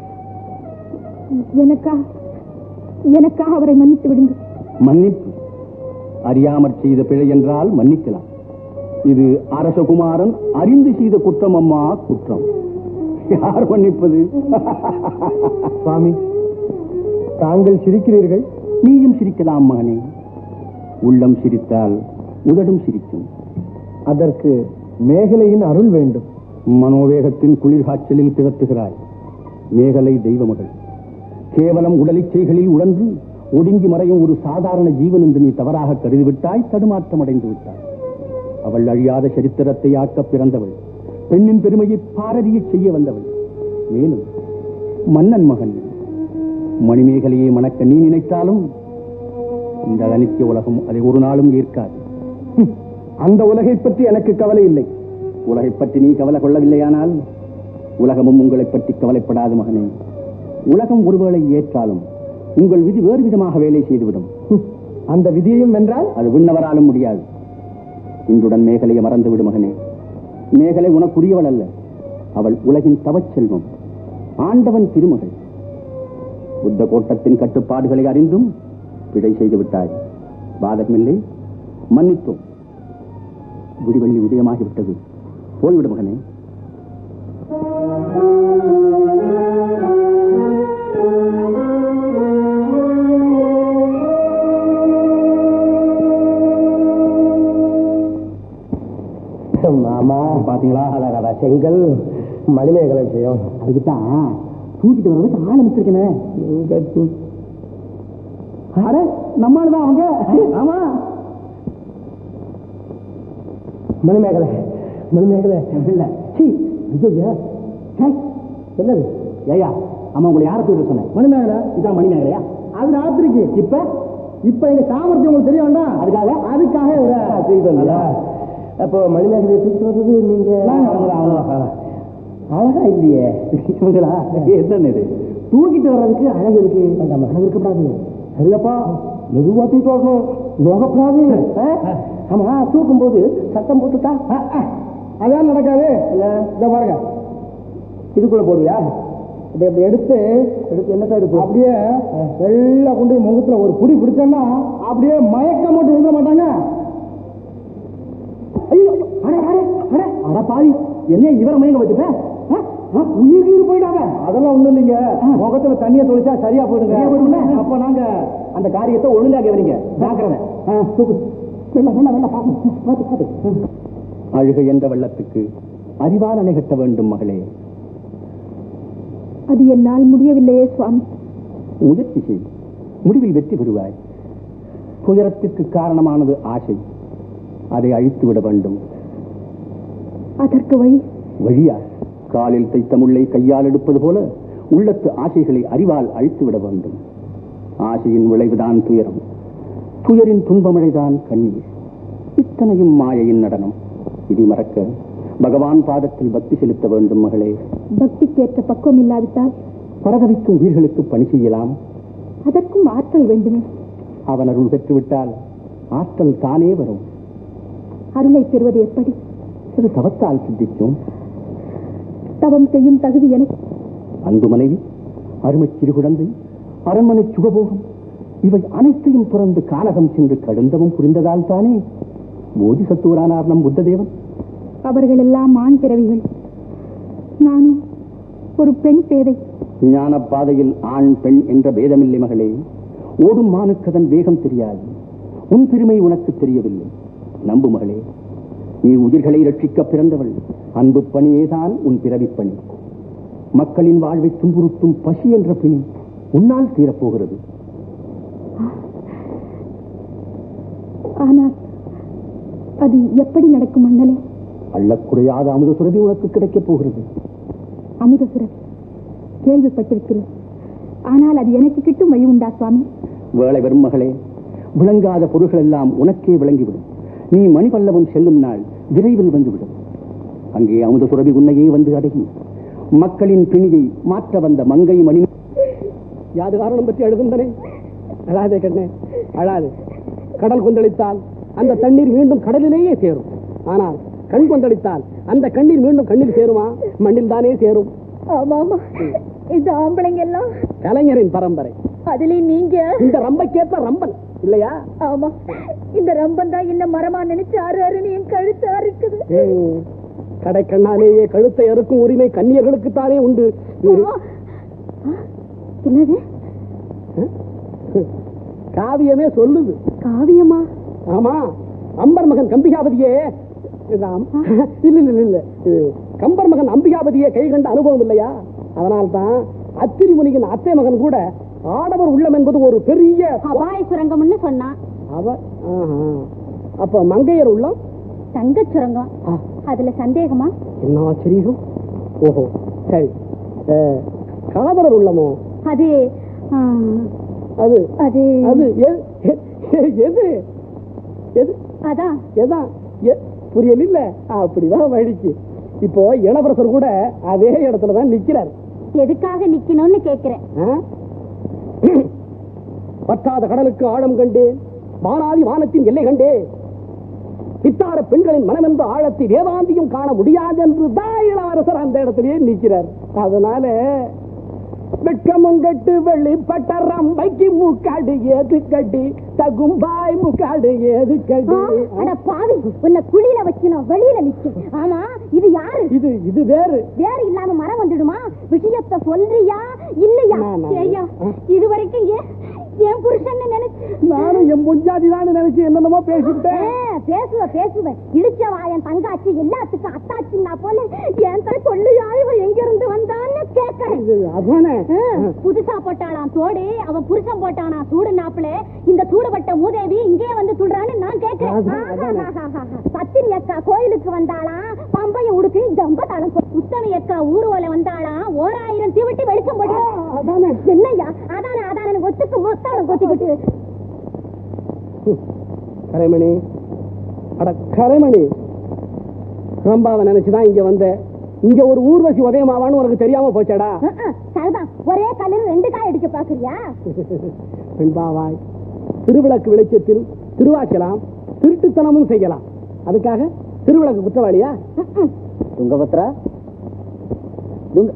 எனக்காக எனக்காக அவரை மன்னித்து விடுங்கள் மன்னிப்பு அறியாமற் செய்த பிழை என்றால் மன்னிக்கலாம் இது அரசகுமாரன் அறிந்து செய்த குற்றம் அம்மா குற்றம் யார் மன்னிப்பது சுவாமி தாங்கள் சிரிக்கிறீர்கள் நீயும் சிரிக்கலாம் மகனே உள்ளம் சிரித்தால் உதடும் சிரிக்கும் அதற்கு மேகலையின் அருள் வேண்டும் மனோவேகத்தின் குளிர்காய்ச்சலில் பிதற்றுகிறாய் மேகலை தெய்வமகள் கேவலம் உடலிச்சைகளில் உழன்று ஒடுங்கி மறையும் ஒரு சாதாரண ஜீவன் என்று நீ தவறாக கருதிவிட்டாய் தடுமாற்றம் அடைந்து விட்டாய் அவள் அழியாத சரித்திரத்தை ஆக்க பிறந்தவள் பெண்ணின் பெருமையை பாரதியச் செய்ய வந்தவள் மேலும் மன்னன் மகன் நீ. மணிமேகலையை மணக்க நீ நினைத்தாலும் இந்த அனித்திய உலகம் அதை ஒரு நாளும் ஏற்காது ஹம், அந்த உலகை பற்றி எனக்கு கவலை இல்லை உலகைப் பற்றி நீ கவலை கொள்ளவில்லையானால் உலகமும் உங்களைப் பற்றி கவலைப்படாது மகனே உலகம் ஒருவேளை ஏற்றாலும் உங்கள் விதி வேறு விதமாக வேலை செய்துவிடும் ஹம், அந்த விதியையும் வென்றால் அது விண்ணவராலும் முடியாது இன்றுடன் மேகலையை மறந்து விடு மகனே மேகலை உனக்குரியவள் அல்ல அவள் உலகின் தவச்செல்வம் ஆண்டவன் திருமகள் புத்த கோட்டத்தின் கட்டுப்பாடுகளை அறிந்தும் பிழை செய்து விட்டாய் பாதகமில்லை மன்னித்தோம் விடிவெள்ளி உதயமாகிவிட்டது போய்விடு மகனே மாமா பாத்தீங்களா அழகடா செங்கல் மணிமேகலை விஷயம் அதுக்குத்தான் தூக்கிட்டு வர்றதுக்கு ஆள் அமைச்சிருக்கேனே இங்க தூ- அட நம்மால் தான் அவங்க ஆமா மணிமேகலை மணிமேகலை இல்ல சீ, ஐயையா. ஹே, என்னது ஏயா அம்மா உங்களை யாரை தூக்கிட்டு சொன்னேன் மணிமேகலை இதான் மணி மேகலையா அது ராத்திரிக்கு இப்ப இப்ப எங்க சாமர்த்தியம் உங்களுக்கு தெரிய வேண்டாம் அதுக்காக அதுக்காக இவரை தூக்கிட்டு வந்தீங்களா? அப்போ மணிமேகலையை தூக்கிட்டு வந்தது நீங்க நாங்க அவங்கள- அவங்கள- அழகா இல்லையே இவங்களா என்ன இது தூக்கிட்டு வர்றதுக்கு அழகு இருக்கு அழகு இருக்கக்கூடாது இல்லப்பா மெதுவா தூக்கிட்டு வரணும் நோகப்படாது ஆமா தூக்கும் போது சத்தம் போட்டுட்டா அதான் நடக்காது இத பாருங்க இதுக்குள்ள போடுவியா இதை இப்படி எடுத்து எடுத்து என்னத்தான் எடுத்து அப்படியே வெள்ளை கொண்டு போய் முகத்துல ஒரு புடி பிடிச்சோம்னா அப்படியே மயக்கம் மட்டும் விழுந்த மாட்டாங்க ஐயோ அடே அடே அடே அட பாவி என்ன இவரை மயங்க வச்சுட்டேன் உயிர் உயிர் போயிட்டாங்க அதெல்லாம் ஒண்ணும் இல்லைங்க முகத்துல தண்ணியை தொளிச்சா சரியா போயிடுங்க அப்ப நாங்க அந்த காரியத்தை ஒழுங்கா கவனிங்க ஜாக்கிரதை தூக்கு வெள்ள வெள்ள வெள்ள பாத்து பாத்து பாத்து அழுகை என்ற வெள்ளத்துக்கு அறிவால் அணை கட்ட வேண்டும் மகளே அது என்னால் முடியவில்லையே சுவாமி முயற்சி செய் முடிவில் வெற்றி பெறுவாய் துயரத்திற்கு காரணமானது ஆசை அதை அழித்து விட வேண்டும் அதற்கு வழி வழியா காலில் தைத்த முள்ளை கையால் எடுப்பது போல உள்ளத்து ஆசைகளை அறிவால் அழித்து விட வேண்டும் ஆசையின் விளைவுதான் துயரம் துயரின் துன்பமழைதான் கண்ணீர் இத்தனையும் மாயையின் நடனம் இதை மறக்க பகவான் பாதத்தில் பக்தி செலுத்த வேண்டும் மகளே பக்திக்கேற்ற பக்குவம் இல்லாவிட்டால் பரதவிக்கும் உயிர்களுக்கு பணி செய்யலாம் அதற்கும் ஆற்றல் வேண்டுமே அவன் அருள் பெற்றுவிட்டால் ஆற்றல் தானே வரும் அருளை பெறுவது எப்படி சிறு தவத்தால் சித்திக்கும் தவம் செய்யும் தகுதி எனக்கு அன்பு மனைவி அருமைச் சிறு குழந்தை அரண்மனை சுகபோகம் இவை அனைத்தையும் துறந்து கானகம் சென்று கடுந்தவும் புரிந்ததால் தானே போதிசத்துவரானார் நம் புத்ததேவன் அவர்கள் எல்லாம் ஆண் பிறவிகள் நானும் ஒரு பெண் பேதை ஞான பாதையில் ஆண் பெண் என்ற பேதமில்லை மகளே ஓடும் மானுக்கதன் வேகம் தெரியாது உன் பெருமை உனக்கு தெரியவில்லை நம்பு மகளே நீ உயிர்களை ரட்சிக்க பிறந்தவள் அன்பு பணியேதான் உன் பிறவிப் பணி மக்களின் வாழ்வை துன்புறுத்தும் பசி என்ற பிணி உன்னால் தீரப்போகிறது ஆனால் அது எப்படி நடக்கும் அண்ணலே அள்ளக்குறையாத அமுத சுரபி உனக்கு கிடைக்கப் போகிறது அமுதசுரன் கேள்விப்பட்டிருக்கிறேன் ஆனால் அது எனக்கு கிட்டும் வழி உண்டா சுவாமி வேலை வரும் மகளே விளங்காத பொருள்கள் எல்லாம் உனக்கே விளங்கிவிடும் நீ மணிபல்லவம் செல்லும் நாள் விரைவில் வந்துவிடும் அங்கே அமுத சுரபி உன்னையே வந்து அடங்கி மக்களின் பிணியை மாற்ற வந்த மங்கை மணி யாது காரணம் பற்றி அழுகுந்தனே அழாதே கண்ணே அழாதே கடல் கொந்தளித்தால் அந்த தண்ணீர் மீண்டும் கடலிலேயே சேரும் ஆனால் கண் கொந்தளித்தால் அந்த கண்ணீர் மீண்டும் கண்ணில் சேருமா மண்ணில் தானே சேரும் ஆமாமா இந்த ஆம்பளைங்க எல்லாம் கலைஞரின் பரம்பரை அதுலயும் நீங்க இந்த ரம்பைக்கேற்ப ரம்பன் இல்லையா ஆமா இந்த ரம்பன் தான் என்ன மரமா நினைச்சு ஆறு ஆறுன்னு என் கழுத்து அறுக்குது ஏய், கடைக்கண்ணாலேயே கழுத்தை அறுக்கும் உரிமை கன்னியர்களுக்குத்தானே உண்டு என்னது காவியமே சொல்லுது காவியமா ஆமா அம்பர் மகன் கம்பிகாபதியே ராம். இல்ல இல்ல இல்ல இது கம்பர் மகன் அம்பிகாபதியே கை கண்ட அனுபவம் இல்லையா அதனால்தான் அத்திரி முனியின் அத்தை மகன் கூட ஆடவர் உள்ளம் என்பது ஒரு பெரிய அபாய சுரங்கம்னு சொன்னான் அவ ஆஹா. அப்ப மங்கையர் உள்ளம் தங்க சுரங்கம் ஆ, அதுல சந்தேகமா என்ன ஆச்சரியம் ஓஹோ சரி அஹ், காதலர் உள்ளமோ அது ஆ, அது அது அது எ- எ- எது எது அதான் எதான் எ- புரியல இல்ல அப்படிதான் வழிக்கு இப்போ இளவரசர் கூட அதே இடத்துல தான் நிக்கிறார் எதுக்காக நிக்கணும்னு கேக்குறேன் ஆ? பற்றாத கடலுக்கு ஆழம் கண்டேன் வானாதி வானத்தின் எல்லை கண்டேன் பித்தார பெண்களின் மனமென்ற ஆழத்தை வேதாந்தியும் காண முடியாது என்று தான் இளவரசர் அந்த இடத்திலேயே நிற்கிறார் அதனால வெட்கமும் கட்டு வெளிப்பட்ட ரம்பைக்கு மூக்காடு ஏது கட்டி தகும்பாய் மூக்காடு ஏது கட்டி அட பாவி உன்னை குழியில வச்சினோம் வெளியில நிக்க ஆமா இது யாரு இது இது வேறு வேற இல்லாம மரம் வந்துடுமா விஷயத்த சொல்றியா இல்லையா நான், நான். ஐயா இது வரைக்கும் ஏன் என் புருஷன் நினைச்சு நானும் என் முஞ்சாதி தான் நினைச்சு என்னென்னமோ பேசிட்டேன் ஆ, பேசுவ பேசுவ இடிச்ச வாயன் தங்காச்சி எல்லாத்துக்கும் அத்தாச்சின்னா போல என் தான் சொல்லியா இவன் எங்க இருந்து வந்தான்னு கேட்கறேன் இது அதானே ஆ, புதுசா போட்டாளாம் தோடு அவன் புருஷன் போட்டானா சூடு நாப்புல இந்த சூடுபட்ட மூதேவி இங்கே வந்து துள்றான்னு நான் கேட்கிறேன் அதான், அதானே. ஆஹாஹாஹா. பத்தினி அக்கா கோயிலுக்கு வந்தாளாம் பம்பைய உடுக்கு ஜம்பத்தாளம் உத்தமி அக்கா ஊர்வல வந்தாளாம் ஓராயிரம் தீவிட்டு வெளிச்சம் போட்டு அதானே என்னய்யா அதானே அதானே ஒத்துக்கு மொத்தாளம் கொத்திக்கிட்டு கரைமணி அட கரைமணி ரம்பாவை நினைச்சுதான் இங்க வந்த இங்க ஒரு ஊர்வசி உதயமாவான்னு உனக்கு தெரியாம போச்சடா அஹ், அஹ், சரிதான் ஒரே கல்லில் ரெண்டு காய் அடிக்க பாக்குறியா பெண்பாவாய் திருவிளக்கு வெளிச்சத்தில் திருவாச்சலாம் திருட்டுத்தனமும் செய்யலாம் அதுக்காக திருவிளக்கு குற்றவாளியா துங்கபத்ரா துங்க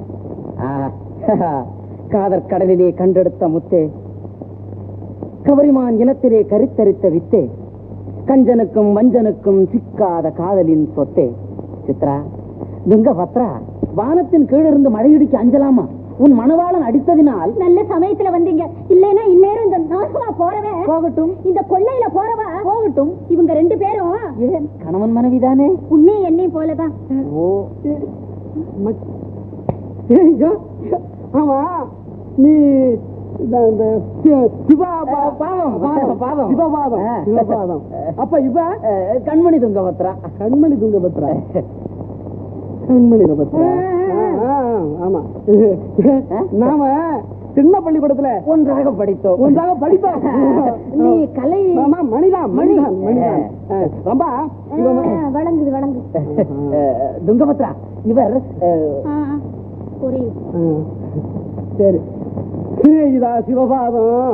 காதற் கடலிலே கண்டெடுத்த முத்தே கவரிமான் இனத்திலே கருத்தரித்த வித்தே கஞ்சனுக்கும் வஞ்சனுக்கும் சிக்காத காதலின் சொத்தே சித்ரா துங்கபத்ரா வானத்தின் கீழிருந்து மழையிடிக்கு அஞ்சலாமா உன் மணவாளன் அடித்ததினால் நல்ல சமயத்துல வந்தீங்க இல்லைன்னா இந்நேரம் இந்த நாசமா போறவன் போகட்டும் இந்த கொள்ளையில போறவ போகட்டும் இவங்க ரெண்டு பேரும் ஏன் கணவன் மனைவிதானே உன்னையும் என்னையும் போலதான் ஓ மச்- ஏய்யா, ஆமா நீ இந்த இந்த சி- சிவா பா- பாதம் பாதம், பாதம். சிவபாதம் ஆ. சிவபாதம் அப்ப இவ அஹ், கண்மணி துங்கபத்ரா கண்மணி துங்கபத்ரா கண்மணி துங்கபத்ரா ஆ, ஆ, ஆமா நாம சின்ன பள்ளிக்கூடத்துல ஒன்றாக படித்தோம் ஒன்றாக படித்தோம் நீ கலை ஆமா மணிதான் மணிதான் மணிதான் ஆ, ரொம்ப இவன் ஆ, வழங்குது வழங்கு அஹ், துங்கபத்ரா இவர் அஹ், ஆ, ஆ, புரியுது ஆ, சரி சிநேகிதா சிவபாதம்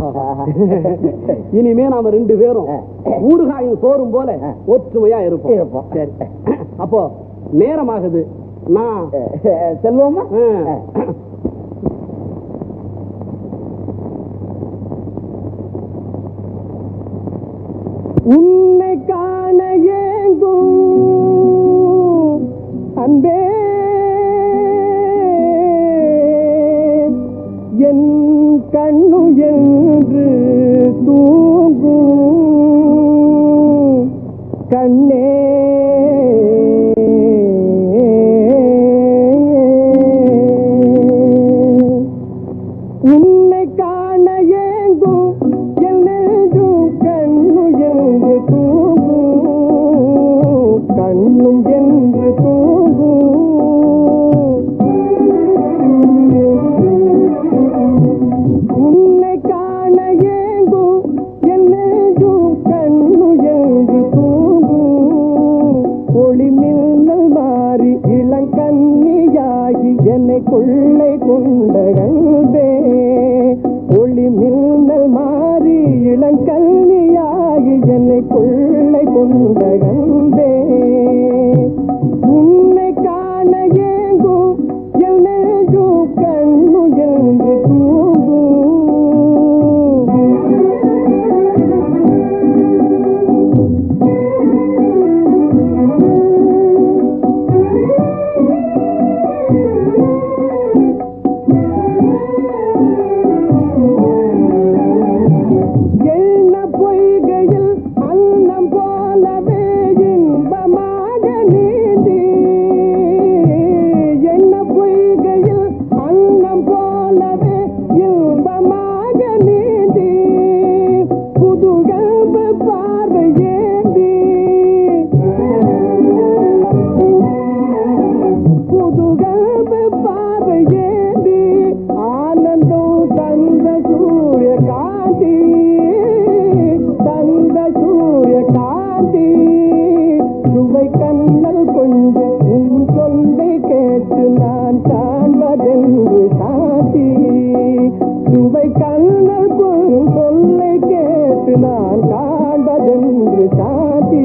இனிமே நாம ரெண்டு பேரும் ஊறுகாயும் சோறும் போல ஒற்றுமையா இருப்போம் இருப்போம். சரி அப்போ நேரமாகுது நான் அஹ், செல்வோமா ஆ, உன்னை காண ஏங்கும் அன்பே என் கண்ணு என்று தூங்கும் கண்ணே உன்னை காண ஏங்கும் என் நெஞ்சும் கண்ணு என்று தூங்கும் கண்ணும் என்று தூங்கும் உன்னை காண ஏங்கும் என் நெஞ்சும் கண்ணு என்று தூங்கும் ஒளி மின்னல் மாறி இளங்கன்னியாகி என்னை கொள்ளை கொண்ட கல்வே தந்த சூரிய காந்தி தந்த சூரிய காந்தி சுவை கண்ணல் கொண்டு உன் சொல்லை கேட்டு நான் காண்பதென்று சாந்தி சுவை கண்ணல் கொண்டு சொல்லை கேட்டு நான் காண்பதென்று சாந்தி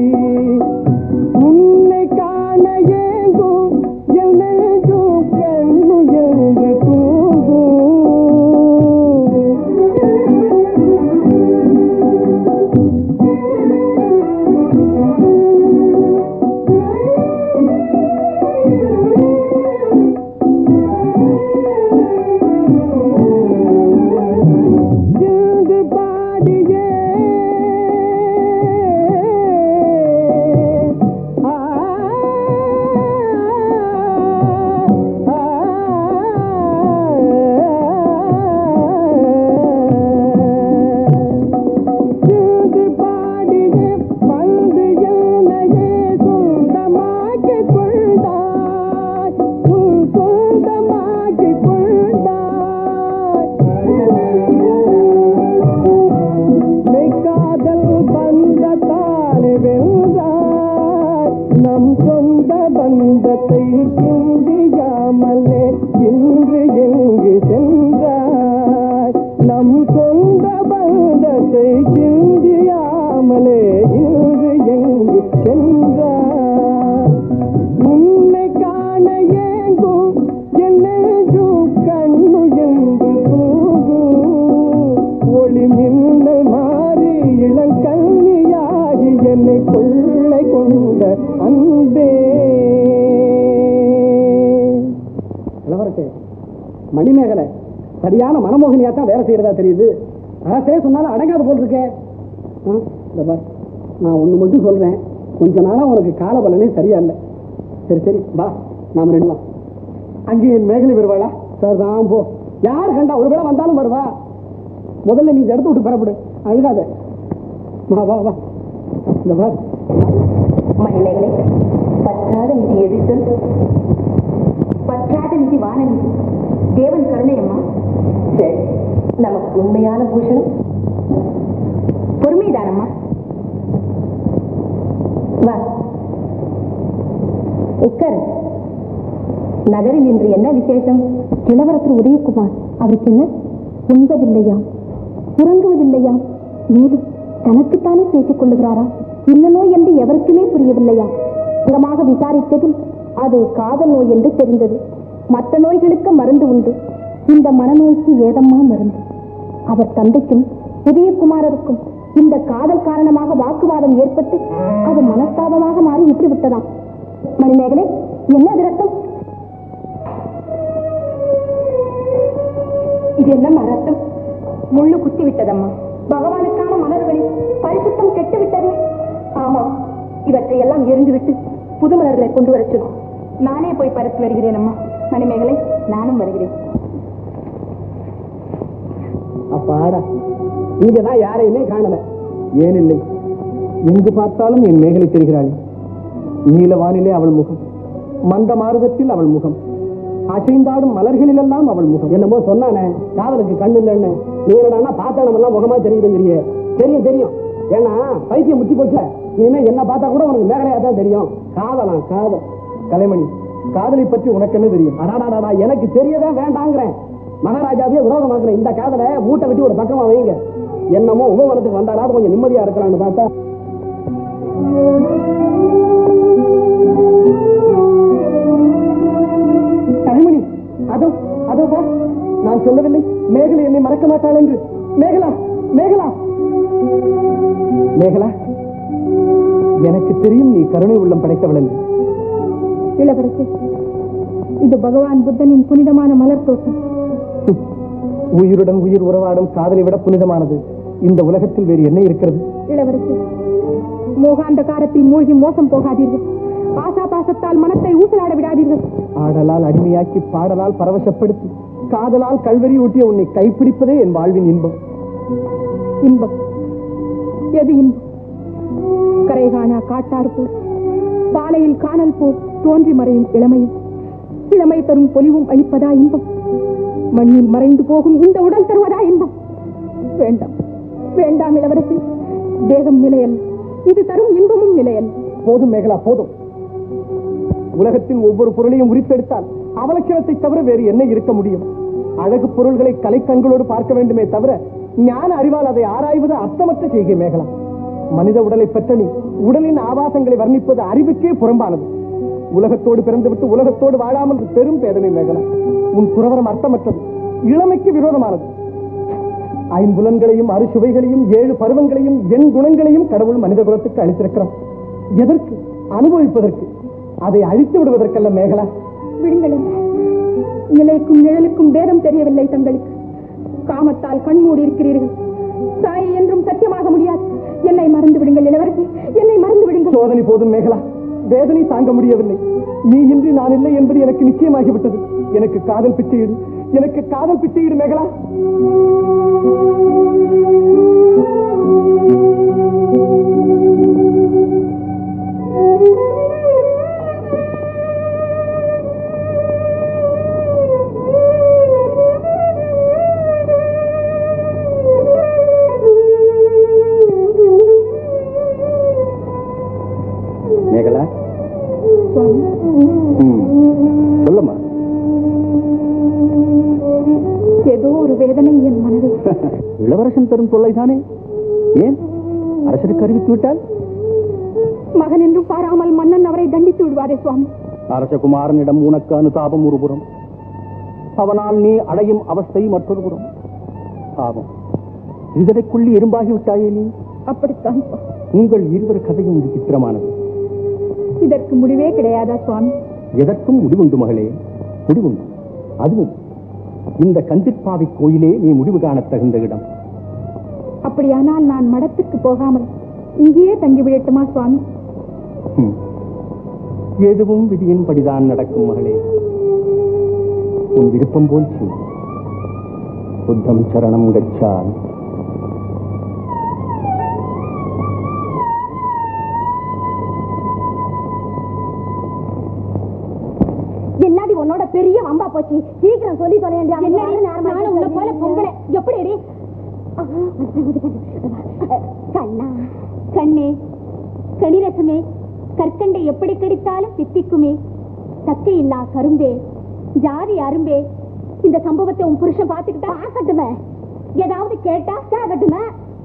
உன்னை காண ஏங்கும் என் நெஞ்சும் கண்ணு என்று தூங்கும் எழுந்து பாடியே ஆ, ஆ, எழுந்து பாடியே வந்து என்னையே சொந்தமாக்கிக் கொண்டாய் உன் சொந்தமாக்கிக் கொண்டாய் மெய்காதல் பந்தத்தாலே வென்றாய் நம் சொந்த பந்தத்தை சிந்தியாமலே இன்று எங்கு சென்றாய் நம் சொந்த பந்தத்தை சிந்தியாமலே இன்று எங்கு சென்றாய் உன்னை காண ஏங்கும் என்னென்றும் கண்ணு என்று தூங்கும் ஒளி மின்னல் மாறி இளங்கல்வியாகி என்னை கொள்ளை கொண்ட அன்பே இளவரசே மணிமேகலை சரியான மனமோகினியா தான் வேலை செய்யறதா தெரியுது அரசே சொன்னாலும் அடங்காத போல் இருக்கே ஆ, இந்த பார் நான் ஒண்ணு மட்டும் சொல்றேன் கொஞ்ச நாளா உனக்கு கால பலனே சரியா இல்லை சரி சரி வா நாம ரெண்டு வா அங்கே என் மேகலை வருவாளா சார் தான் போ யார் கண்டா ஒரு வேளை வந்தாலும் வருவா முதல்ல நீ இந்த இடத்த விட்டு பெறப்படு அழுகாத வா வா வா இந்த வா மணிமேகலை பற்றாத நிதி எது சொல் பற்றாத நிதி வானநிதி தேவன் கருணை அம்மா சரி நமக்கு உண்மையான பூஷணம் பொறுமைதானம்மா வா உட்கார் நகரில் இன்று என்ன விசேஷம் இளவரசர் உதயகுமார் அவருக்கு என்ன உண்பதில்லையா உறங்குவதில்லையா மேலும் தனக்குத்தானே பேசிக் கொள்ளுகிறாரா இந்த நோய் என்று எவருக்குமே புரியவில்லையா சுகமாக விசாரித்ததில் அது காதல் நோய் என்று தெரிந்தது மற்ற நோய்களுக்கு மருந்து உண்டு இந்த மனநோய்க்கு ஏதம்மா மருந்து அவர் தந்தைக்கும் உதயகுமாரருக்கும் இந்த காதல் காரணமாக வாக்குவாதம் ஏற்பட்டு அது மனஸ்தாபமாக மாறி விட்டு விட்டதாம் மணிமேகலை என்ன அது ரத்தம் இது என்ன ரத்தம் முள்ளு குத்தி விட்டதம்மா பகவானுக்கான மலர்களில் பரிசுத்தம் கெட்டு விட்டதே ஆமா இவற்றை எல்லாம் எரிந்துவிட்டு புது மலர்களை கொண்டு வரச் சொல்லு நானே போய் பறித்து வருகிறேன் அம்மா மணிமேகலை நானும் வருகிறேன் அப்பாடா இங்கதான் யாரையுமே காணல ஏனில்லை எங்கு பார்த்தாலும் என் மேகலை தெரிகிறாள் நீலவானிலே அவள் முகம் மந்த மாறுதத்தில் அவள் முகம் அசைந்தாடும் மலர்களிலெல்லாம் அவள் முகம் என்னமோ சொன்னானே காதலுக்கு கண்ணு இல்லைன்னு நீ என்னடா பார்த்தாலும் எல்லாம் முகமா தெரியுதுங்கிறியே தெரியும் தெரியும் ஏன்னா பைத்தியம் முத்தி போச்சு இனிமே என்ன பார்த்தா கூட உனக்கு மேகலையா தான் தெரியும் காதலாம் காதல் கலைமணி காதலை பற்றி உனக்கு என்ன தெரியும் அடாடாடா எனக்கு தெரியவே வேண்டாங்கிறேன் மகாராஜாவே விரோதமாக்குறேன் இந்த காதலை மூட்டை கட்டி ஒரு பக்கமா வைங்க என்னமோ உபவனத்துக்கு வந்தாலாவது கொஞ்சம் நிம்மதியா இருக்கலாம்னு பார்த்தா கனிமணி அதோ அதோ வா நான் சொல்லவில்லை மேகலை என்னை மறக்க மாட்டாள் என்று மேகலா மேகலா மேகலா எனக்கு தெரியும் நீ கருணை உள்ளம் படைத்தவள் என்று இளவரசி இது பகவான் புத்தனின் புனிதமான மலர் தோட்டம் உயிருடன் உயிர் உறவாடும் காதலை விட புனிதமானது இந்த உலகத்தில் வேறு என்ன இருக்கிறது இளவரசி மோகாந்த காரத்தில் மூழ்கி மோசம் போகாதீர்கள் ஆசா பாசத்தால் மனத்தை ஊசலாட விடாதீர்கள் ஆடலால் அடிமையாக்கி பாடலால் பரவசப்படுத்தி காதலால் கல்வரி ஊட்டிய உன்னை கைப்பிடிப்பதே என் வாழ்வின் இன்பம் இன்பம் எது இன்பம் கரைகானா காட்டார் போல் பாலையில் காணல் போல் தோன்றி மறையும் இளமையும் இளமை தரும் பொலிவும் அளிப்பதா இன்பம் மண்ணில் மறைந்து போகும் இந்த உடல் தருவதா இன்பம் வேண்டாம் வேண்டாம் இளவரசி தேகம் நிலையல் இது தரும் இன்பமும் நிலையல் போதும் மேகலா போதும் உலகத்தின் ஒவ்வொரு பொருளையும் உரித்தெடுத்தால் அவலட்சணத்தை தவிர வேறு என்ன இருக்க முடியும் அழகு பொருள்களை கலைக்கண்களோடு பார்க்க வேண்டுமே தவிர ஞான அறிவால் அதை ஆராய்வது அர்த்தமற்ற செய்கை மேகலா மனித உடலை பெற்ற நீ உடலின் ஆபாசங்களை வர்ணிப்பது அறிவுக்கே புறம்பானது உலகத்தோடு பிறந்துவிட்டு உலகத்தோடு வாழாமல் பெரும் பேதமை மேகலா உன் துறவரம் அர்த்தமற்றது இளமைக்கு விரோதமானது ஐம்புலன்களையும் அறுசுவைகளையும் ஏழு பருவங்களையும் எண் குணங்களையும் கடவுள் மனித குலத்துக்கு அளித்திருக்கிறான் எதற்கு அனுபவிப்பதற்கு அதை அழித்து விடுவதற்கல்ல மேகலா விடுங்களேன் நிலைக்கும் நிழலுக்கும் பேதம் தெரியவில்லை தங்களுக்கு காமத்தால் கண்மூடி இருக்கிறீர்கள் சாயை என்றும் சத்தியமாக முடியாது என்னை மறந்து விடுங்கள் இளவரசி என்னை மறந்து விடுங்கள் சோதனை போதும் மேகலா வேதனை தாங்க முடியவில்லை நீ இன்றி நான் இல்லை என்பது எனக்கு நிச்சயமாகிவிட்டது எனக்கு காதல் பிச்சையிடு எனக்கு காதல் பிச்சையிடு மேகலா மேகலா சொல்லம்மா ஏதோ ஒரு வேதனை என் மனதை இளவரசன் தரும் தொல்லைதானே ஏன் அரசருக்கு அறிவித்து விட்டால் மகன் என்றும் பாராமல் மன்னன் அவரை தண்டித்து விடுவாரே சுவாமி அரசகுமாரனிடம் உனக்கு அனுதாபம் ஒரு புறம் அவனால் நீ அடையும் அவஸ்தை மற்றொரு புறம் பாவம் இதனைக்குள்ளி எறும்பாகி விட்டாயே நீ அப்படித்தான் சுவாமி. உங்கள் இருவர் கதையும் விசித்திரமானது இதற்கு முடிவே கிடையாதா சுவாமி எதற்கும் முடிவுண்டு மகளே முடிவுண்டு அதுவும் இந்த கந்திப்பாவை கோயிலே நீ முடிவு காணத் தகுந்த இடம் அப்படியானால் நான் மடத்துக்கு போகாமல் இங்கேயே தங்கிவிடட்டுமா சுவாமி ஹம். எதுவும் விதியின்படிதான் நடக்கும் மகளே உன் விருப்பம் போல் செய் புத்தம் சரணம் கச்சால் என்னடி உன்னோட பெரிய வம்பா போச்சு சீக்கிரம் சொல்லி சொல்ல வேண்டிய நானும் உன்னை போல பொம்பளை எப்படி அடி கண்ணா கண்ணே கணிரசமே கற்கண்டை எப்படி கடித்தாலும் சித்திக்குமே சக்கை இல்லா கரும்பே ஜாதி அரும்பே இந்த சம்பவத்தை உன் புருஷன் பார்த்துக்கிட்டா பார்க்கட்டுமே ஏதாவது கேட்டா கேட்கட்டுமே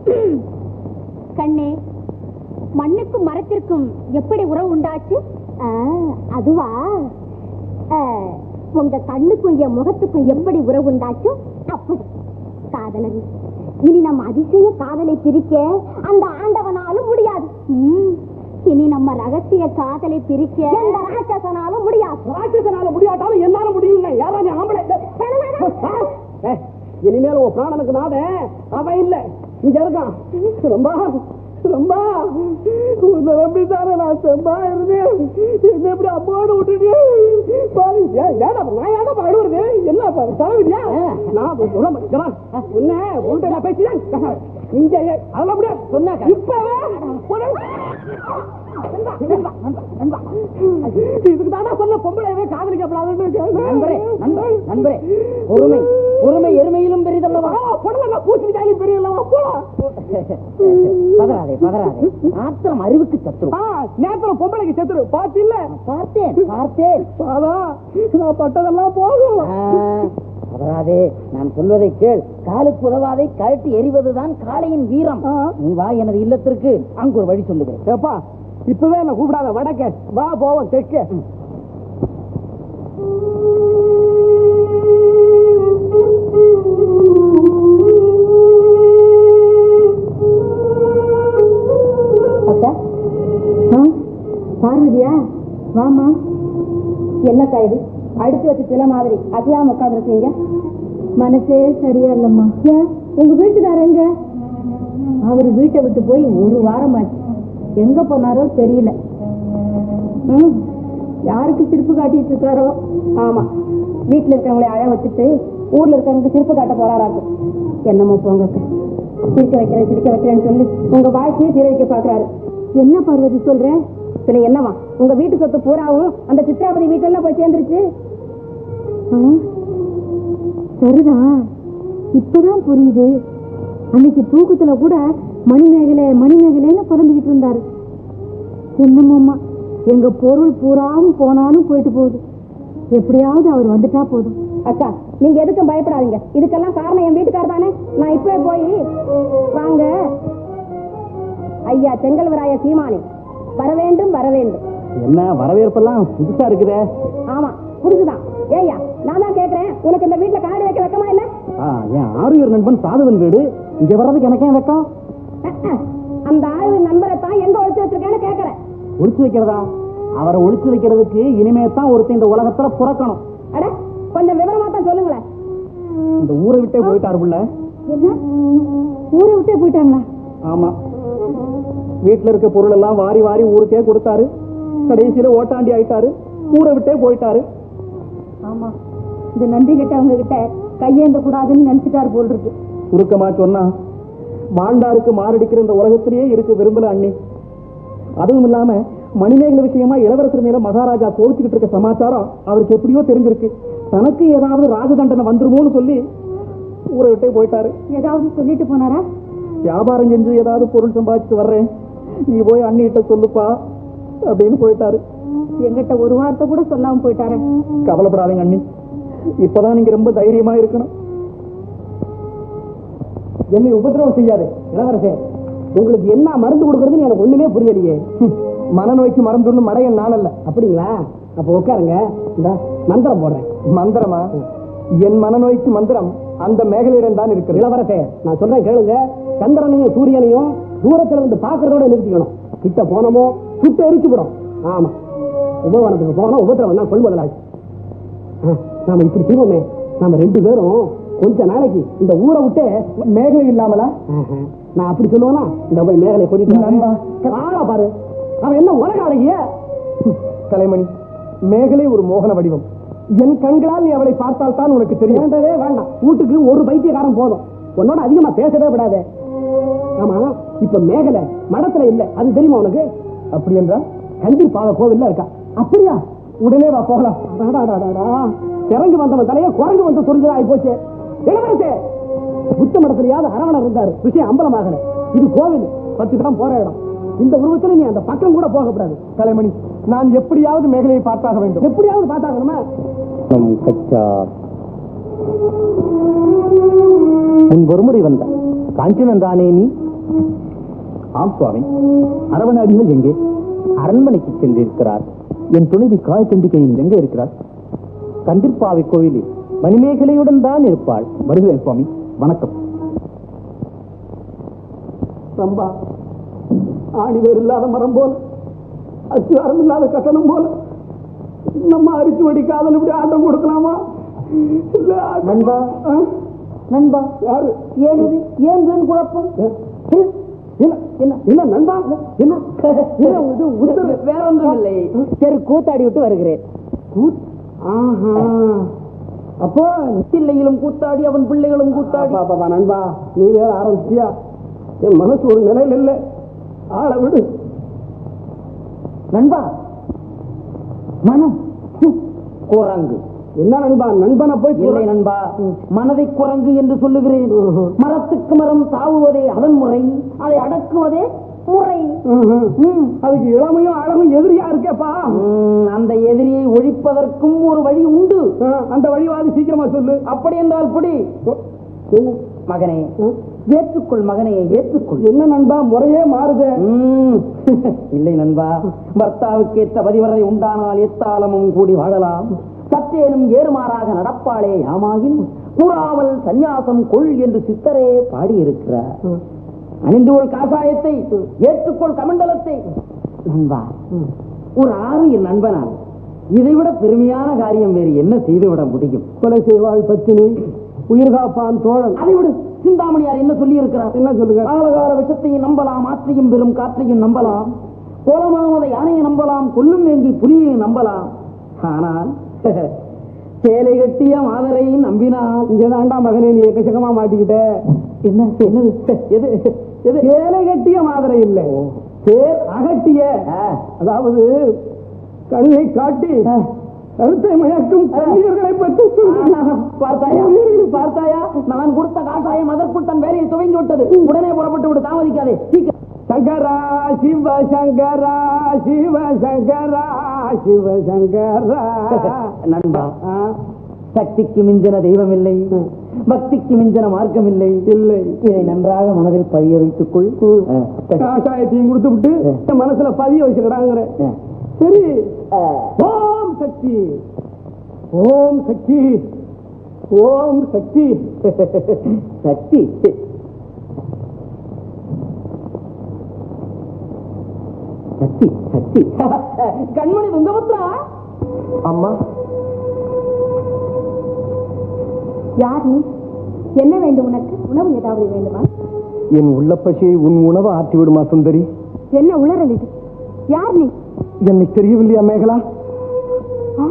கண்ணே மண்ணுக்கும் மரத்திற்கும் எப்படி உறவு உண்டாச்சு அதுவா அஹ், உங்க கண்ணுக்கும் என் முகத்துக்கும் எப்படி உறவு உண்டாச்சோ அப்படி காதலன் இனி நம்ம அதிசய காதலை பிரிக்க அந்த ஆண்டவனாலும் முடியாது ம், இனி நம்ம ரகசிய காதலை பிரிக்க எந்த ராட்சசனாலும் முடியாது ராட்சசனால முடியாட்டாலும் என்னால முடியும் யாரா நீ ஆம்பளை ஏய், இனிமேல் உன் பிராணனுக்கு நாத அவன் இல்ல இங்க இருக்கான் ரொம்ப ரொம்ப உன்னை நம்பித்தானே நான் செம்பா இருந்தேன் என்ன எப்படி அம்மாவோட விட்டுட்டு பாரு ஏன் ஏடா நான் ஏடா பாடுவது என்ன பாரு தலைவிதியா நான் சொல்ல மாட்டேன் உன்ன உன்கிட்ட நான் பேசிதான் இங்க ஏ- அதெல்லாம் முடியாது சொன்ன இப்பவே இதுக்கு தானே சொல்ல பொம்பளை காதலிக்கப்படாதுன்னு நண்பரே நண்பரே நண்பரே பொறுமை பொறுமை எருமையிலும் பெரிதல்லவா பொடலங்க பூச்சிக்காயும் பெரிய இல்லவா போலாம் பதறாதே பதறாதே ஆத்திரம் அறிவுக்கு சத்துரு நேரத்துல பொம்பளைக்கு செத்துரு பாத்து இல்ல பார்த்தேன் பார்த்தேன் அதான் நான் பட்டதெல்லாம் போகும் ஆ, பதறாதே நான் சொல்வதை கேள் காலுக்கு உதவாதை கழட்டி எறிவதுதான் காளையின் வீரம் ஆ. நீ வா எனது இல்லத்திற்கு அங்கு ஒரு வழி சொல்லுகிறேன் ஏப்பா இப்பவே என்ன கூப்பிடாத வடக்க வா போவோம் தெற்க அக்கா பார்வதியா வாமா என்னக்கா இது அடிச்சு வச்ச சில மாதிரி அசையாம உட்காந்துருக்கீங்க மனசே சரியா இல்லம்மா ஏன் உங்க வீட்டுக்காரர் எங்க அவர் வீட்டை விட்டு போய் ஒரு வாரம் ஆச்சு எங்க போனாரோ தெரியல ம், யாருக்கு சிரிப்பு காட்டிட்டு இருக்காரோ ஆமா வீட்டுல இருக்கவங்களை அழ வச்சுட்டு ஊர்ல இருக்கவங்களுக்கு சிரிப்பு காட்ட போறாராக்கும் என்னமோ போங்க அக்கா. சிரிக்க வைக்கிறேன் சிரிக்க வைக்கிறேன்னு சொல்லி உங்க வாழ்க்கையை சீரழிக்க பாக்குறாரு என்ன பார்வதி சொல்ற இதுல என்னவா உங்க வீட்டு சொத்து பூராவும் அந்த சித்ராபதி வீட்டுல போய் சேர்ந்துருச்சு ஆ? சரிதான் இப்பதான் புரியுது அன்னைக்கு தூக்கத்துல கூட மணிமேகலை மணிமேகலைன்னு புலம்பிக்கிட்டு இருந்தாரு என்னமாம்மா எங்க பொருள் பூராவும் போனாலும் போயிட்டு போகுது எப்படியாவது அவர் வந்துட்டா போதும் அக்கா நீங்க எதுக்கும் பயப்படாதீங்க இதுக்கெல்லாம் காரணம் என் வீட்டுக்காரர் தானே நான் இப்பவே போய் வாங்க ஐயா செங்கல்வராய சீமானி வர வேண்டும் வர வேண்டும் என்ன வரவேற்பெல்லாம் புதுசா இருக்குதே ஆமா புரிஞ்சுதான் ஏய்யா நான் தான் கேக்குறேன் உனக்கு இந்த வீட்டுல காடு வைக்க வெக்கமா இல்ல ஆ, என் ஆறுயிர் நண்பன் சாதுவன் வீடு இங்க வர்றதுக்கு எனக்கு ஏன் வெக்கம் அஹ், அஹ். அந்த ஆய்வு நண்பரை தான் எங்க ஒழிச்சு வச்சிருக்கேன்னு கேக்குறேன் ஒளிச்சு வைக்கிறதா அவரை ஒளிச்சு வைக்கிறதுக்கு இனிமே தான் ஒருத்தன் இந்த உலகத்துல பிறக்கணும் அட கொஞ்சம் விவரமா தான் சொல்லுங்களேன் இந்த ஊரை விட்டே போயிட்டாரு புள்ள என்ன ஊரை விட்டே போயிட்டாங்களா ஆமா வீட்டுல இருக்க பொருள் எல்லாம் வாரி வாரி ஊருக்கே கொடுத்தாரு கடைசியில ஓட்டாண்டி ஆயிட்டாரு ஊரை விட்டே போயிட்டாரு ஆமா இந்த நன்றி கிட்டவங்க கிட்ட கையேந்த கூடாதுன்னு நினைச்சிட்டாரு போல் இருக்கு சுருக்கமா சொன்னா மாண்டாருக்கு மாரடிக்கிற இந்த உலகத்திலேயே இருக்கு விரும்பல அண்ணி அதுவும் இல்லாம மணிமேகலை விஷயமா இளவரசர் மேல மகாராஜா கோவிச்சுக்கிட்டு இருக்க சமாச்சாரம் அவருக்கு எப்படியோ தெரிஞ்சிருக்கு தனக்கு ஏதாவது ராஜதண்டனை வந்துருமோன்னு சொல்லி ஊரை விட்டே போயிட்டாரு ஏதாவது சொல்லிட்டு போனாரா வியாபாரம் செஞ்சு ஏதாவது பொருள் சம்பாதிச்சு வர்றேன் நீ போய் அண்ணிகிட்ட சொல்லுப்பா அப்படின்னு போயிட்டாரு எங்கிட்ட ஒரு வார்த்தை கூட சொல்லாம போயிட்டாரு கவலைப்படாதீங்க அண்ணி இப்பதான் நீங்க ரொம்ப தைரியமா இருக்கணும் என்னை உபதிரவம் செய்யாது இளவரசே உங்களுக்கு என்ன மருந்து கொடுக்கறதுன்னு எனக்கு ஒண்ணுமே புரியலையே மனநோய்க்கு மருந்துன்னு மடையன் நான் அல்ல அப்படிங்களா அப்ப உட்காருங்க இந்த மந்திரம் போடுறேன் மந்திரமா என் மனநோய்க்கு மந்திரம் அந்த மேகலையிடம் தான் இருக்கு இளவரசே நான் சொல்றேன் கேளுங்க சந்திரனையும் சூரியனையும் தூரத்துல இருந்து பாக்குறதோட நிறுத்திக்கணும் கிட்ட போனோமோ சுட்டு எரிச்சுவிடும் ஆமா உபவனத்துக்கு போனோம் உபத்திரவம் தான் கொள்முதலாச்சு ஆ, நாம இப்படி செய்வோமே நாம ரெண்டு பேரும் கொஞ்ச நாளைக்கு இந்த ஊரை விட்டு மேகலை இல்லாமலா நான் அப்படி சொல்லுவேனா இந்த போய் மேகலை கொடிட்டு ஆளா பாரு அவன் என்ன உலக அழகிய கலைமணி மேகலை ஒரு மோகன வடிவம் என் கண்களால் நீ அவளை பார்த்தால் தான் உனக்கு தெரியும் வேண்டவே வேண்டாம் வீட்டுக்கு ஒரு பைத்தியக்காரன் போதும் உன்னோட அதிகமா பேசவே விடாதே ஆமா இப்ப மேகலை மடத்துல இல்ல அது தெரியுமா உனக்கு அப்படி என்றால் கண்டில் பாவ கோவில்ல இருக்கா அப்படியா உடனே வா போகலாம் அடாடாடாடா. இறங்கி வந்தவன் தலைய குரங்கு வந்து சொரிஞ்சதா ஆகி போச்சு இளவரசே புத்த மடத்திலேயாவது அரவணர் இருந்தாரு விஷயம் அம்பலமாகல இது கோவில் பத்து இடம் போற இடம் இந்த உருவத்துல நீ அந்த பக்கம் கூட போகக்கூடாது கலைமணி நான் எப்படியாவது மேகலையை பார்த்தாக வேண்டும் எப்படியாவது பார்த்தாகணுமா கச்சா உன் ஒருமுறை வந்த காஞ்சனன் தானே நீ ஆம் சுவாமி அரவணாடிகள் எங்கே அரண்மனைக்கு சென்றிருக்கிறார் என் துணைவி காயச்சண்டிகையில் எங்கே இருக்கிறார் கந்திர்பாவை கோவிலில் மணிமேகலையுடன் தான் இருப்பாள் வருகிறேன் சுவாமி வணக்கம் சம்பா ஆணிவேர் இல்லாத மரம் போல அஸ்திவாரம் இல்லாத கட்டணம் போல நம்ம அரிச்சு வடி காதல் இப்படி ஆட்டம் கொடுக்கலாமா இல்ல நண்பா நண்பா யாரு ஏன் இது ஏன் வீண் குழப்பம் என்ன என்ன என்ன நண்பா என்ன என்ன இது உத்தரவு வேற ஒன்றும் இல்லை சரி கூத்தாடி விட்டு வருகிறேன் கூத்- ஆஹா அப்போ பிள்ளைகளும் கூத்தாடி அவன் பிள்ளைகளும் கூத்தாடி பாப்பா பாப்பா நண்பா நீ வேற ஆரம்பிச்சியா என் மனசு ஒரு நிலையில இல்ல ஆள விடு நண்பா மனம் ஹம், குரங்கு என்ன நண்பா நண்பனை போய் இல்லை நண்பா மனதை குரங்கு என்று சொல்லுகிறேன் மரத்துக்கு மரம் தாவுவதே அதன் முறை அதை அடக்குவதே முறை ம்ஹும். ம். அதுக்கு இளமையும் அழகும் எதிரியா இருக்கேப்பா ம், அந்த எதிரியை ஒழிப்பதற்கும் ஒரு வழி உண்டு ஆ, அந்த வழிவாதி சீக்கிரமா சொல்லு அப்படி என்றால் புடி என்ன? மகனே ஆ? ஏற்றுக்கொள் மகனே ஏற்றுக்கொள் என்ன நண்பா முறையே மாறுதே ம். இல்லை நண்பா பர்த்தாவுக்கு ஏற்ற பதிவரை உண்டானால் எத்தாலமும் கூடி வாழலாம் சற்றேனும் ஏறுமாறாக நடப்பாளே யாமாகின் கூறாமல் சந்நியாசம் கொள் என்று சித்தரே பாடியிருக்கிறார் அணிந்து கொள் காசாயத்தை ஏற்றுக்கொள் கமண்டலத்தை நண்பா ஒரு ஆறு என் நண்பனால் இதைவிட பெருமையான காரியம் வேறு என்ன செய்துவிட முடியும் கொலை செய்வாள் பத்தினி உயிர் காப்பான் தோழன் அதை விடு சிந்தாமணியார் என்ன சொல்லி இருக்கிறார் என்ன சொல்லுங்க காலகால விஷத்தையும் நம்பலாம் ஆற்றையும் பெறும் காற்றையும் நம்பலாம் கோலமாவத யானையை நம்பலாம் கொல்லும் வேங்கி புலியை நம்பலாம் ஆனால் சேலை கட்டிய மாதரை நம்பினால் இங்க தாண்டா மகனே நீ எக்கச்சக்கமா மாட்டிக்கிட்ட என்ன என்னது எது எது சேலை கட்டிய மாதிரி இல்லை சேர் அகட்டிய ஆ, அதாவது கண்ணை காட்டி கருத்தை மயக்கும் பன்னீர்களை பற்றி பார்த்தாயா பார்த்தாயா நான் கொடுத்த காஷாயம் அதற்குள் தன் வேலையை துவங்கி விட்டது உடனே புறப்பட்டு விடு தாமதிக்காதே சீக்கிரம் சங்கரா சிவ சங்கரா சிவ சங்கரா சிவ சங்கரா நண்பா சக்திக்கு மிஞ்சின தெய்வம் இல்லை பக்திக்கு மிஞ்சின மார்க்கம் இல்லை இல்லை இதை நன்றாக மனதில் பதிய வைத்துக் கொள் அஹ், காஷாயத்தையும் கொடுத்து விட்டு என் மனசுல பதிய வச்சுக்கிறாங்கிற அஹ். சரி அஹ், ஓம் சக்தி ஓம் சக்தி ஓம் சக்தி சக்தி சக்தி சக்தி கண்மணி துங்கபத்ரா அம்மா யார் நீ என்ன வேண்டும் உனக்கு உணவு ஏதாவது வேண்டுமா என் உள்ள பசியை உன் உணவு ஆற்றி விடுமா சுந்தரி என்ன உளறல் இது யார் நீ என்னை தெரியவில்லையா மேகலா ஆ?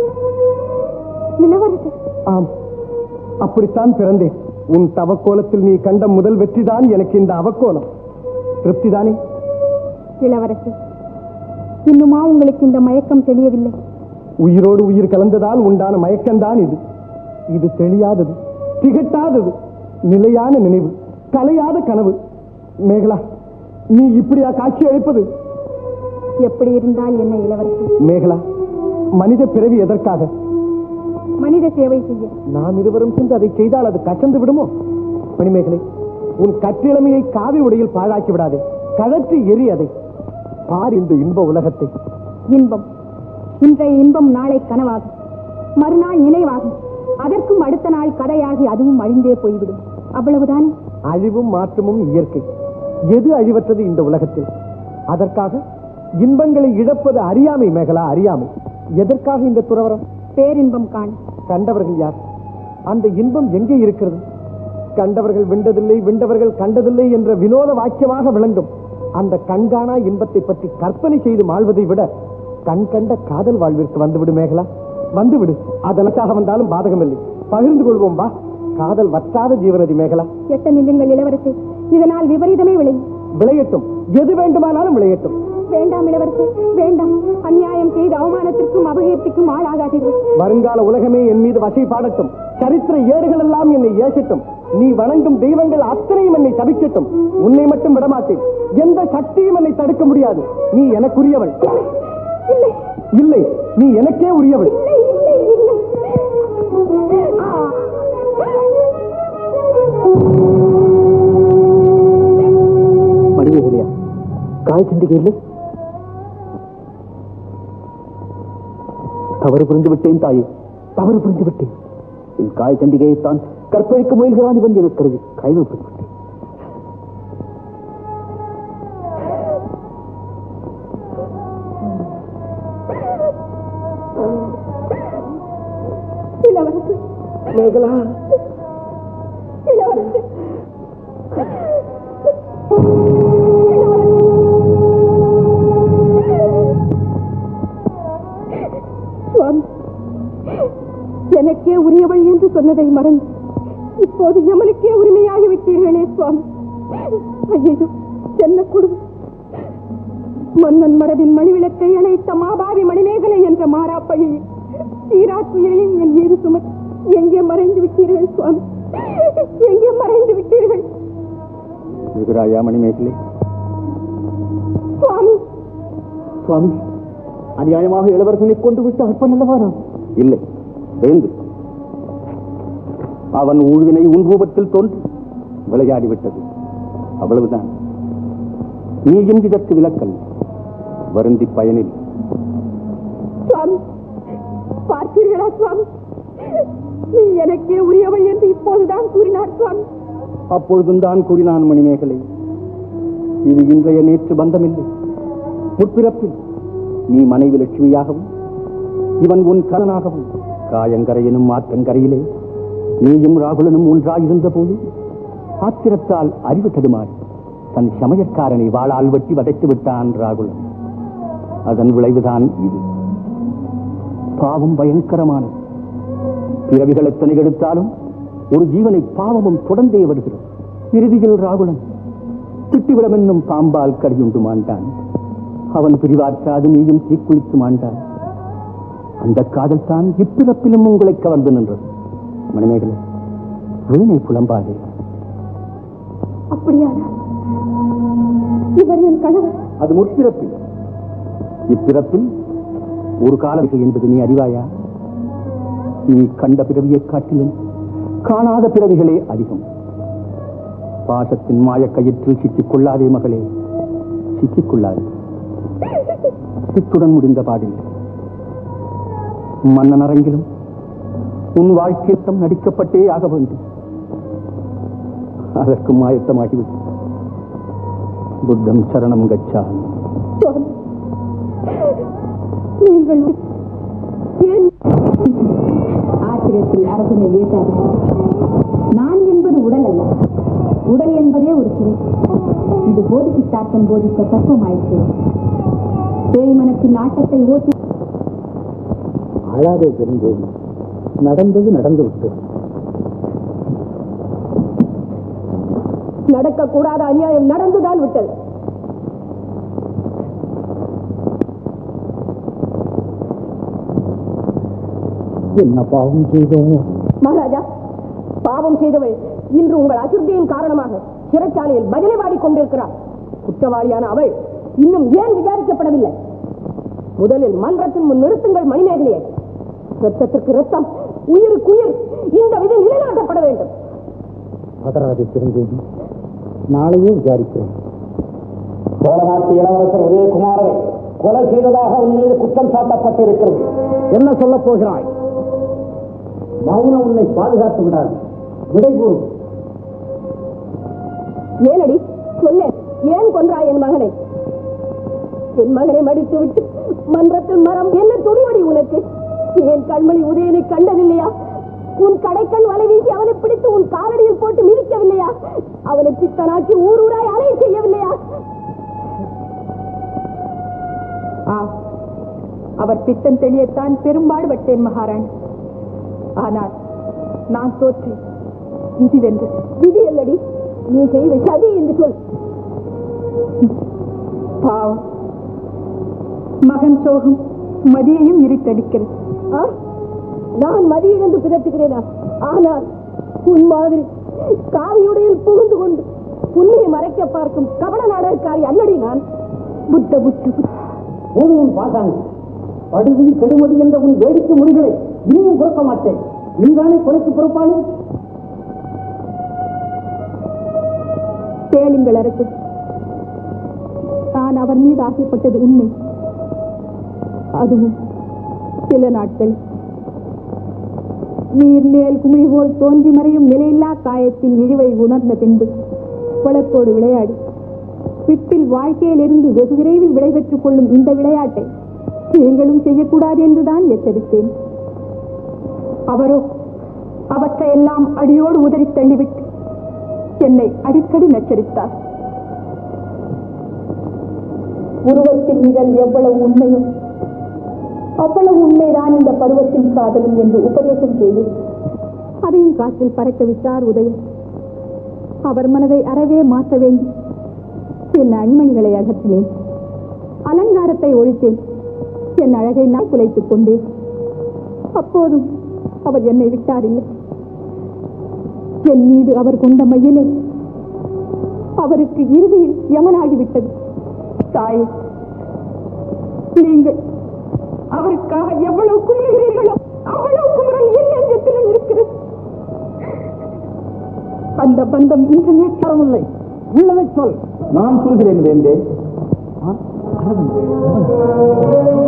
இளவரசர் ஆம் அப்படித்தான் பிறந்தேன் உன் தவக்கோலத்தில் நீ கண்ட முதல் வெற்றிதான் எனக்கு இந்த அவக்கோலம் திருப்திதானே இளவரசர் இன்னுமா உங்களுக்கு இந்த மயக்கம் தெரியவில்லை உயிரோடு உயிர் கலந்ததால் உண்டான மயக்கம்தான் இது இது தெளியாதது திகட்டாதது நிலையான நினைவு கலையாத கனவு மேகலா நீ இப்படியா காட்சி அளிப்பது எப்படி இருந்தால் என்ன இளவரசர் மேகலா மனித பிறவி எதற்காக மனித சேவை செய்ய நாம் இருவரும் சென்று அதை செய்தால் அது கசந்து விடுமோ மணிமேகலை உன் கற்றிளமையை காவி உடையில் பாழாக்கி விடாதே கழற்றி எரி அதை பார் இந்த இன்ப உலகத்தை இன்பம் இன்றைய இன்பம் நாளை கனவாகும் மறுநாள் நினைவாகும் அதற்கும் அடுத்த நாள் கதையாகி அதுவும் அழிந்தே போய்விடும் அவ்வளவுதான் அழிவும் மாற்றமும் இயற்கை எது அழிவற்றது இந்த உலகத்தில் அதற்காக இன்பங்களை இழப்பது அறியாமை மேகலா அறியாமை எதற்காக இந்த துறவரம் பேரின்பம் காண கண்டவர்கள் யார் அந்த இன்பம் எங்கே இருக்கிறது கண்டவர்கள் விண்டதில்லை விண்டவர்கள் கண்டதில்லை என்ற வினோத வாக்கியமாக விளங்கும் அந்த கண்காணா இன்பத்தை பற்றி கற்பனை செய்து மாழ்வதை விட கண் கண்ட காதல் வாழ்விற்கு வந்துவிடு மேகலா வந்துவிடு அதனக்காக வந்தாலும் பாதகமில்லை பகிர்ந்து கொள்வோம் வா காதல் வற்றாத ஜீவனதி மேகலா எட்ட நில்லுங்கள் இளவரசே இதனால் விபரீதமே விளையும் விளையட்டும் எது வேண்டுமானாலும் விளையட்டும் வேண்டாம் இளவரசே வேண்டாம் அநியாயம் செய்து அவமானத்திற்கும் அபகீர்த்திக்கும் ஆளாகாதீர்கள் வருங்கால உலகமே என் மீது வசை பாடட்டும் சரித்திர ஏடுகள் எல்லாம் என்னை ஏசட்டும் நீ வணங்கும் தெய்வங்கள் அத்தனையும் என்னை தவிக்கட்டும் உன்னை மட்டும் விடமாட்டேன் எந்த சக்தியும் என்னை தடுக்க முடியாது நீ எனக்குரியவள் இல்லை இல்லை நீ எனக்கே உரியவள் இல்லை இல்லை இல்லை ஆ. மடிவேகலையா காய் சிந்திக்கை இல்லை தவறு புரிந்து விட்டேன் தாயே தவறு புரிந்து விட்டேன் என் காய் சண்டிகையைத்தான் கற்பழிக்க முயல்கிறான் இவன் என கருதி கைவிட்டு விட்டேன் இளவரசே மேகலா இளவரசே சுவாமி எனக்கே உரியவள் என்று சொன்னதை மறந்து இப்போது எமனுக்கே உரிமையாகி விட்டீர்களே சுவாமி ஐயோ என்ன குடும்பம் மன்னன் மரபின் மணிவிளக்கை அணைத்த மாபாவி மணிமேகலை என்ற மாறாப்பழியை தீரா துயரையும் என் மீது சுமத்தி எங்கே மறைந்து விட்டீர்கள் சுவாமி எங்கே மறைந்து விட்டீர்கள் இருக்கிறாயா மணிமேகலை சுவாமி சுவாமி அநியாயமாக இளவரசனை கொண்டு விட்டு அற்பன் அல்லவா நான் இல்லை எழுந்து அவன் ஊழ்வினை உன் ரூபத்தில் தோன்றி விளையாடி விட்டது அவ்வளவுதான் நீயும் இதற்கு விலக்கல் வருந்தி பயனில் சுவாமி பார்த்தீர்களா சுவாமி நீ எனக்கே உரியவள் என்று இப்போதுதான் கூறினார் சுவாமி அப்பொழுதும் தான் கூறினான் மணிமேகலை இது இன்றைய நேற்று பந்தமில்லை முற்பிறப்பில் நீ மனைவி லட்சுமியாகவும் இவன் உன் கலனாகவும் காயங்கரையினும் ஆற்றங்கரையிலே நீயும் ராகுலனும் ஒன்றாயிருந்த போது ஆத்திரத்தால் அறிவு தடுமாறி தன் சமயக்காரனை வாளால் வெட்டி வதைத்து விட்டான் ராகுலன் அதன் விளைவுதான் இது பாவம் பயங்கரமானது பிறவிகள் எத்தனை எடுத்தாலும் ஒரு ஜீவனை பாவமும் தொடர்ந்தே வருகிறது இறுதியில் ராகுலன் திட்டிவிடம் என்னும் பாம்பால் கடியுண்டு மாண்டான் அவன் பிரிவாற்றாது நீயும் தீக்குளித்து மாண்டான் அந்த காதல் தான் இப்பிறப்பிலும் உங்களை கவர்ந்து நின்றது மணிமேகலை வீணை புலம்பாதே அப்படியானால் இவர் என் கணவர் அது முற்பிறப்பில் இப்பிறப்பில் ஒரு காலம் என்பது நீ அறிவாயா நீ கண்ட பிறவியைக் காட்டிலும் காணாத பிறவிகளே அதிகம் பாசத்தின் மாயக் கயிற்றில் சிக்கிக் கொள்ளாதே மகளே சிக்கிக் கொள்ளாதே இத்துடன் முடிந்த பாடில்லை மன்னன் அரங்கிலும் உன் வாழ்க்கைத்தம் நடிக்கப்பட்டே ஆக வேண்டும் அதற்கு மாயத்தமாகிவிட்டு புத்தம் சரணம் கச்சாமி சுவாமி, நீங்கள் ஏன் ஆசிரியத்தில் அரசனை ஏற்றாது நான் என்பது உடல் அல்ல உடல் என்பதே ஒரு சிறை இது போதி சித்தார்த்தன் போதித்த தத்துவமாயிற்று தேய்மனத்தின் ஆட்டத்தை ஓட்டி அழாதே பெருந்தேவி நடந்தது நடந்து விட்டது நடக்கக்கூடாத அநியாயம் நடந்துதான் விட்டது என்ன பாவம் செய்தோம் மகாராஜா பாவம் செய்தவள் இன்று உங்கள் அசுத்தியின் காரணமாக சிறைச்சாலையில் பதிலை பாடிக் கொண்டிருக்கிறார் குற்றவாளியான அவள் இன்னும் ஏன் விசாரிக்கப்படவில்லை முதலில் மன்றத்தின் முன் நிறுத்துங்கள் மணிமேகலையை ரத்தத்திற்கு ரத்தம் உயிருக்கு உயிர் இந்த விதி நிலைநாட்டப்பட வேண்டும் பதறாதே பெருந்தேவி நாளையே விசாரிக்கிறேன் சோழ நாட்டு இளவரசர் உதயகுமாரை கொலை செய்ததாக உன் மீது குற்றம் சாட்டப்பட்டிருக்கிறது என்ன சொல்லப் போகிறாய் மௌனம் உன்னை பாதுகாத்து விடாது விடை கூறும் ஏனடி சொல்ல ஏன் கொன்றாய் என் மகனை என் மகனை மடித்து விட்டு மன்றத்தில் மரம் என்ன துணிவடி உனக்கு என் கண்மணி உதயனை கண்டதில்லையா உன் கடைக்கண் வலை வீசி அவனை பிடித்து உன் காலடியில் போட்டு மிதிக்கவில்லையா அவனை பித்தனாக்கி ஊர் ஊராய் அலை செய்யவில்லையா ஆ அவர் பித்தம் தெளியத்தான் பெரும்பாடுபட்டேன் மகாராணி ஆனால் நான் தோற்றேன் விதி வென்றது விதி இல்லடி நீ செய்த சதி என்று சொல் பாவம் மகன் சோகம் மதியையும் இருட்டடிக்கிறது ஆ? நான் மதி இழந்து பிதற்றுகிறேனா ஆனால் உன் மாதிரி காவியுடையில் புகுந்து கொண்டு உண்மையை மறைக்க பார்க்கும் கபட நாடகக்காரி அல்லடி நான் புத்த புத்த புத்த போதும் பாசாங்க படுதி கெடுமதி என்ற உன் வேடிக்கை மொழிகளை இனியும் கொடுக்க மாட்டேன் நீதானே கொலைக்கு பொறுப்பாளி கேளுங்கள் அரசு நான் அவர் மீது ஆசைப்பட்டது உண்மை அதுவும் சில நாட்கள் நீர் மேல் குமிழ் போல் தோன்றி மறையும் நிலையில்லா காயத்தின் இழிவை உணர்ந்த பின்பு குளத்தோடு விளையாடி பிட்டில் வாழ்க்கையிலிருந்து வெகு விரைவில் விடைபெற்றுக் கொள்ளும் இந்த விளையாட்டை நீங்களும் செய்யக்கூடாது என்றுதான் எச்சரித்தேன் அவரோ அவற்றையெல்லாம் அடியோடு உதறி தள்ளிவிட்டு என்னை அடிக்கடி நச்சரித்தார் உருவத்தின் நிழல் எவ்வளவு உண்மையோ அவ்வளவு உண்மைதான் இந்த பருவத்தின் காதலும் என்று உபதேசம் செய்து அதையும் காற்றில் பறக்க விட்டார் உதயன் அவர் மனதை அறவே மாற்ற வேண்டி என் அணிமணிகளை அகற்றினேன் அலங்காரத்தை ஒழித்தேன் என் அழகை நான் குலைத்துக் கொண்டேன் அப்போதும் அவர் என்னை விட்டாரில்லை என் மீது அவர் கொண்ட மையிலே அவருக்கு இறுதியில் யமனாகிவிட்டது தாயே நீங்கள் அவருக்காக எவ்வளவு குமுறுகிறீர்களோ அவ்வளவு குமுறல் என் நெஞ்சத்திலும் இருக்கிறது அந்த பந்தம் இன்று நேற்றமில்லை உள்ளதை சொல் நான் சொல்கிறேன் வேண்டே ஆ, அரவன், அரவன்.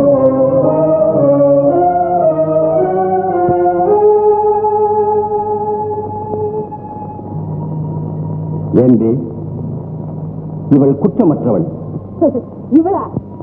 வேண்டே இவள் குற்றமற்றவள் இவளா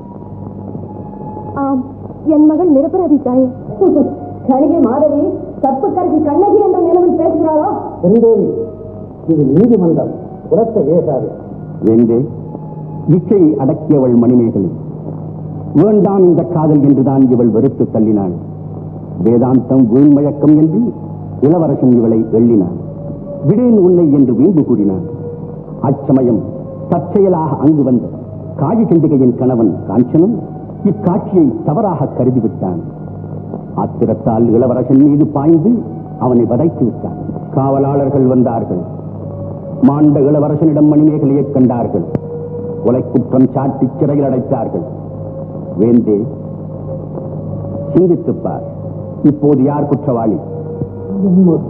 ஆம் என் மகள் நிரபராதி தாயே கணிகை மாதவி தப்புக்கரசி கண்ணகி என்ற நிலவில் பேசுகிறாளோ பெருந்தேவி இது நீதிமன்றம் புறத்தை ஏசாது வேண்டே இச்சையை அடக்கியவள் மணிமேகலை வேண்டாம் இந்த காதல் என்றுதான் இவள் வெறுத்து தள்ளினாள் வேதாந்தம் வீழ்மழக்கம் என்று இளவரசன் இவளை எள்ளினான் விடேன் உன்னை என்று வீம்பு கூறினான் அச்சமயம் தற்செயலாக அங்கு வந்த காஜி சண்டிகையின் கணவன் காஞ்சனன் இக்காட்சியை தவறாக கருதிவிட்டான் ஆத்திரத்தால் இளவரசன் மீது பாய்ந்து அவனை வதைத்து விட்டார் காவலாளர்கள் வந்தார்கள் மாண்ட இளவரசனிடம் மணிமேகலையைக் கண்டார்கள் கொலை குற்றம் சாட்டி சிறையில் அடைத்தார்கள் வேந்தே சிந்தித்துப் பார் இப்போது யார் குற்றவாளி என் மகன்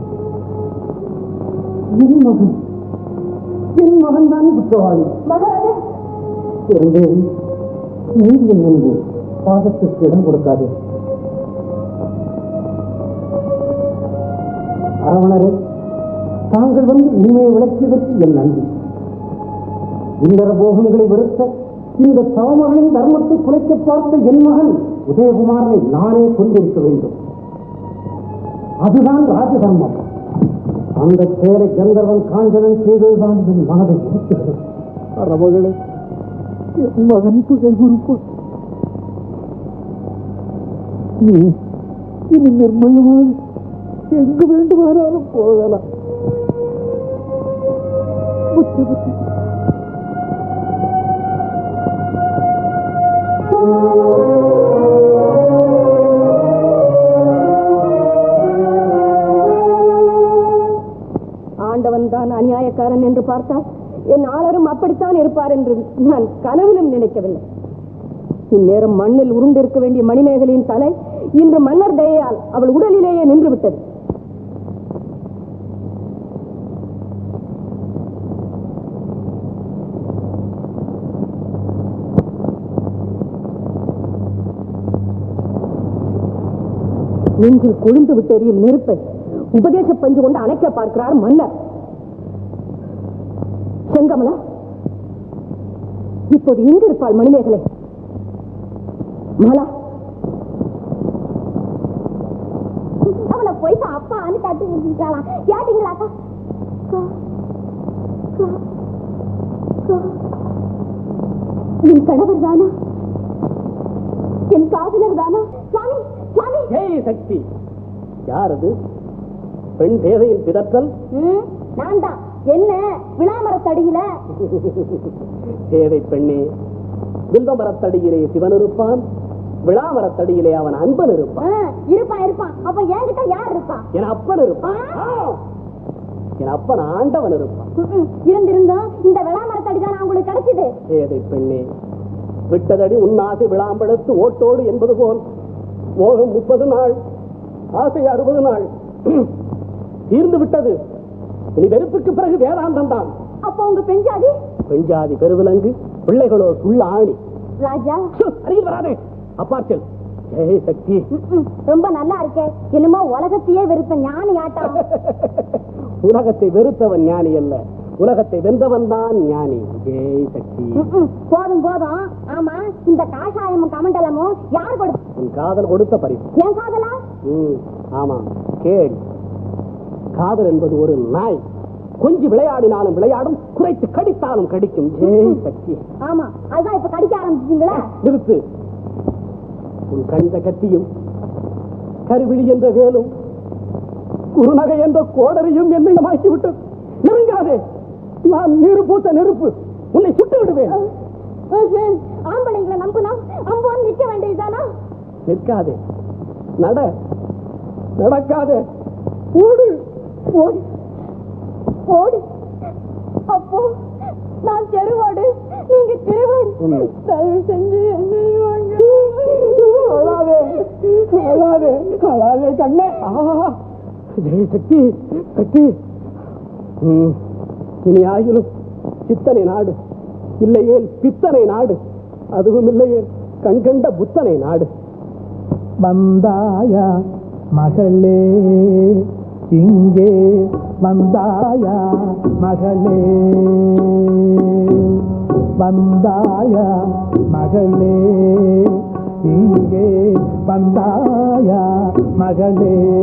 என் மகன் என் மகன் தான் குற்றவாளி பெருந்தேவி நீதியின் முன்பு பாதத்திற்கு இடம் கொடுக்காதே அரவணரே தாங்கள் வந்து உண்மையை விளக்கியதற்கு என் நன்றி இந்தர போகங்களை வெறுத்த இந்த சவமகளின் தர்மத்தை குலைக்க பார்த்த என் மகன் உதயகுமாரனை நானே கொண்டிருக்க வேண்டும் அதுதான் ராஜதர்மம் அந்த செயலை கந்தர்வன் காஞ்சனன் செய்ததுதான் என் மனதை உறுத்துகிறது அறமகளே என் மகன் புகை உறுப்பு நீ இனி நிர்மலமாக எங்கு வேண்டுமானாலும் போகலாம் புத்தி புத்தி ஆண்டவன் தான் அநியாயக்காரன் என்று பார்த்தால் என் ஆளரும் அப்படித்தான் இருப்பார் என்று நான் கனவிலும் நினைக்கவில்லை இந்நேரம் மண்ணில் உருண்டிருக்க வேண்டிய மணிமேகலையின் தலை இன்று மன்னர் தயையால் அவள் உடலிலேயே நின்று விட்டது நெஞ்சில் கொழுந்து விட்டு எறியும் நெருப்பை உபதேச பஞ்சு கொண்டு அணைக்க பார்க்கிறார் மன்னர் செங்கமலா இப்போது எங்க இருப்பாள் மணிமேகலை மாலா அவளை போயிட்டு அப்பா அனு காட்டி விட்டுட்டாளாம் கேட்டீங்களாக்கா என் கணவர் தானா என் காதலர் தானா சுவாமி சுவாமி ஜெய் சக்தி யார் அது பெண் பேதையின் பிதற்றல் ம், நான் தான் என்ன விளாமரத்தடியில பேதை பெண்ணே வில்வமரத்தடியிலே சிவன் இருப்பான் விழாமரத்தடியிலே அவன் அன்பன் இருப்பான் ஆ, இருப்பான் இருப்பான் அப்ப என்கிட்ட யார் இருப்பான் என் அப்பன் இருப்பான் ஆ! என் அப்பன் ஆண்டவன் இருப்பான் ம், ம், இருந்திருந்தோம் இந்த விளாமரத்தடி தான் உங்களுக்கு கிடைச்சது பேதை பெண்ணே விட்டதடி உன் ஆசை விளாம்பெடுத்து ஓட்டோடு என்பது போல் மோகம் முப்பது நாள் ஆசை அறுபது நாள் தீர்ந்து விட்டது இனி வெறுப்புக்கு பிறகு வேதாந்தம் தான் அப்ப உங்க பெஞ்சாதி பெண்ஜாதி பெருவிலங்கு பிள்ளைகளோ சுள்ள ஆணி ராஜா சு, அருகில் வராதே அப்பாச்சல் ஜெய் சக்தி ம், ம், ரொம்ப நல்லா இருக்கே என்னமோ உலகத்தையே வெறுப்ப ஞானி ஆட்டம் உலகத்தை வெறுத்தவன் ஞானி அல்ல உலகத்தை வென்றவன் தான் ஞானி ஜெய் சக்தி ம், ம், போதும் போதும் ஆமா இந்த காஷாயமும் கமண்டலமும் யார் கொடுத்து உன் காதல் கொடுத்த பரிசு என் காதலா ம், ஆமா கேள் காதல் என்பது ஒரு நாய் கொஞ்சி விளையாடினாலும் விளையாடும் குறைத்து கடித்தாலும் கடிக்கும் ஜெய் சக்தி ஆமா அதுதான் இப்ப கடிக்க ஆரம்பிச்சிட்டீங்களா நிறுத்து உன் கண்ட கத்தியும் கருவிழி என்ற வேலும் குறுநகை என்ற கோடரையும் என்னை மாக்கி விட்டது நெருங்காதே நான் நீரு பூத்த நெருப்பு உன்னை சுட்டு விடுவேன் ஆம்பளைங்களை நம்புனா அம்பு வந்து நிக்க வேண்டியதுதானா நிற்காதே நட நடக்காதே ஓடு ஓடு ஓடு அப்போ நான் தெருவோடு நீங்க திருவோடு உண்மை. தயவு செஞ்சு என்னை வாங்க அழாதே அழாதே அழாதே கண்ணே ஆஹா ஜெய சக்தி சக்தி ம், இனி ஆகிலும் சித்தனை நாடு இல்லையே பித்தனை நாடு அதுவும் இல்லையே கண்கண்ட புத்தனை நாடு வந்தாயா மகளே இங்கே வந்தாயா மகளே வந்தாயா மகளே இங்கே வந்தாயா மகளே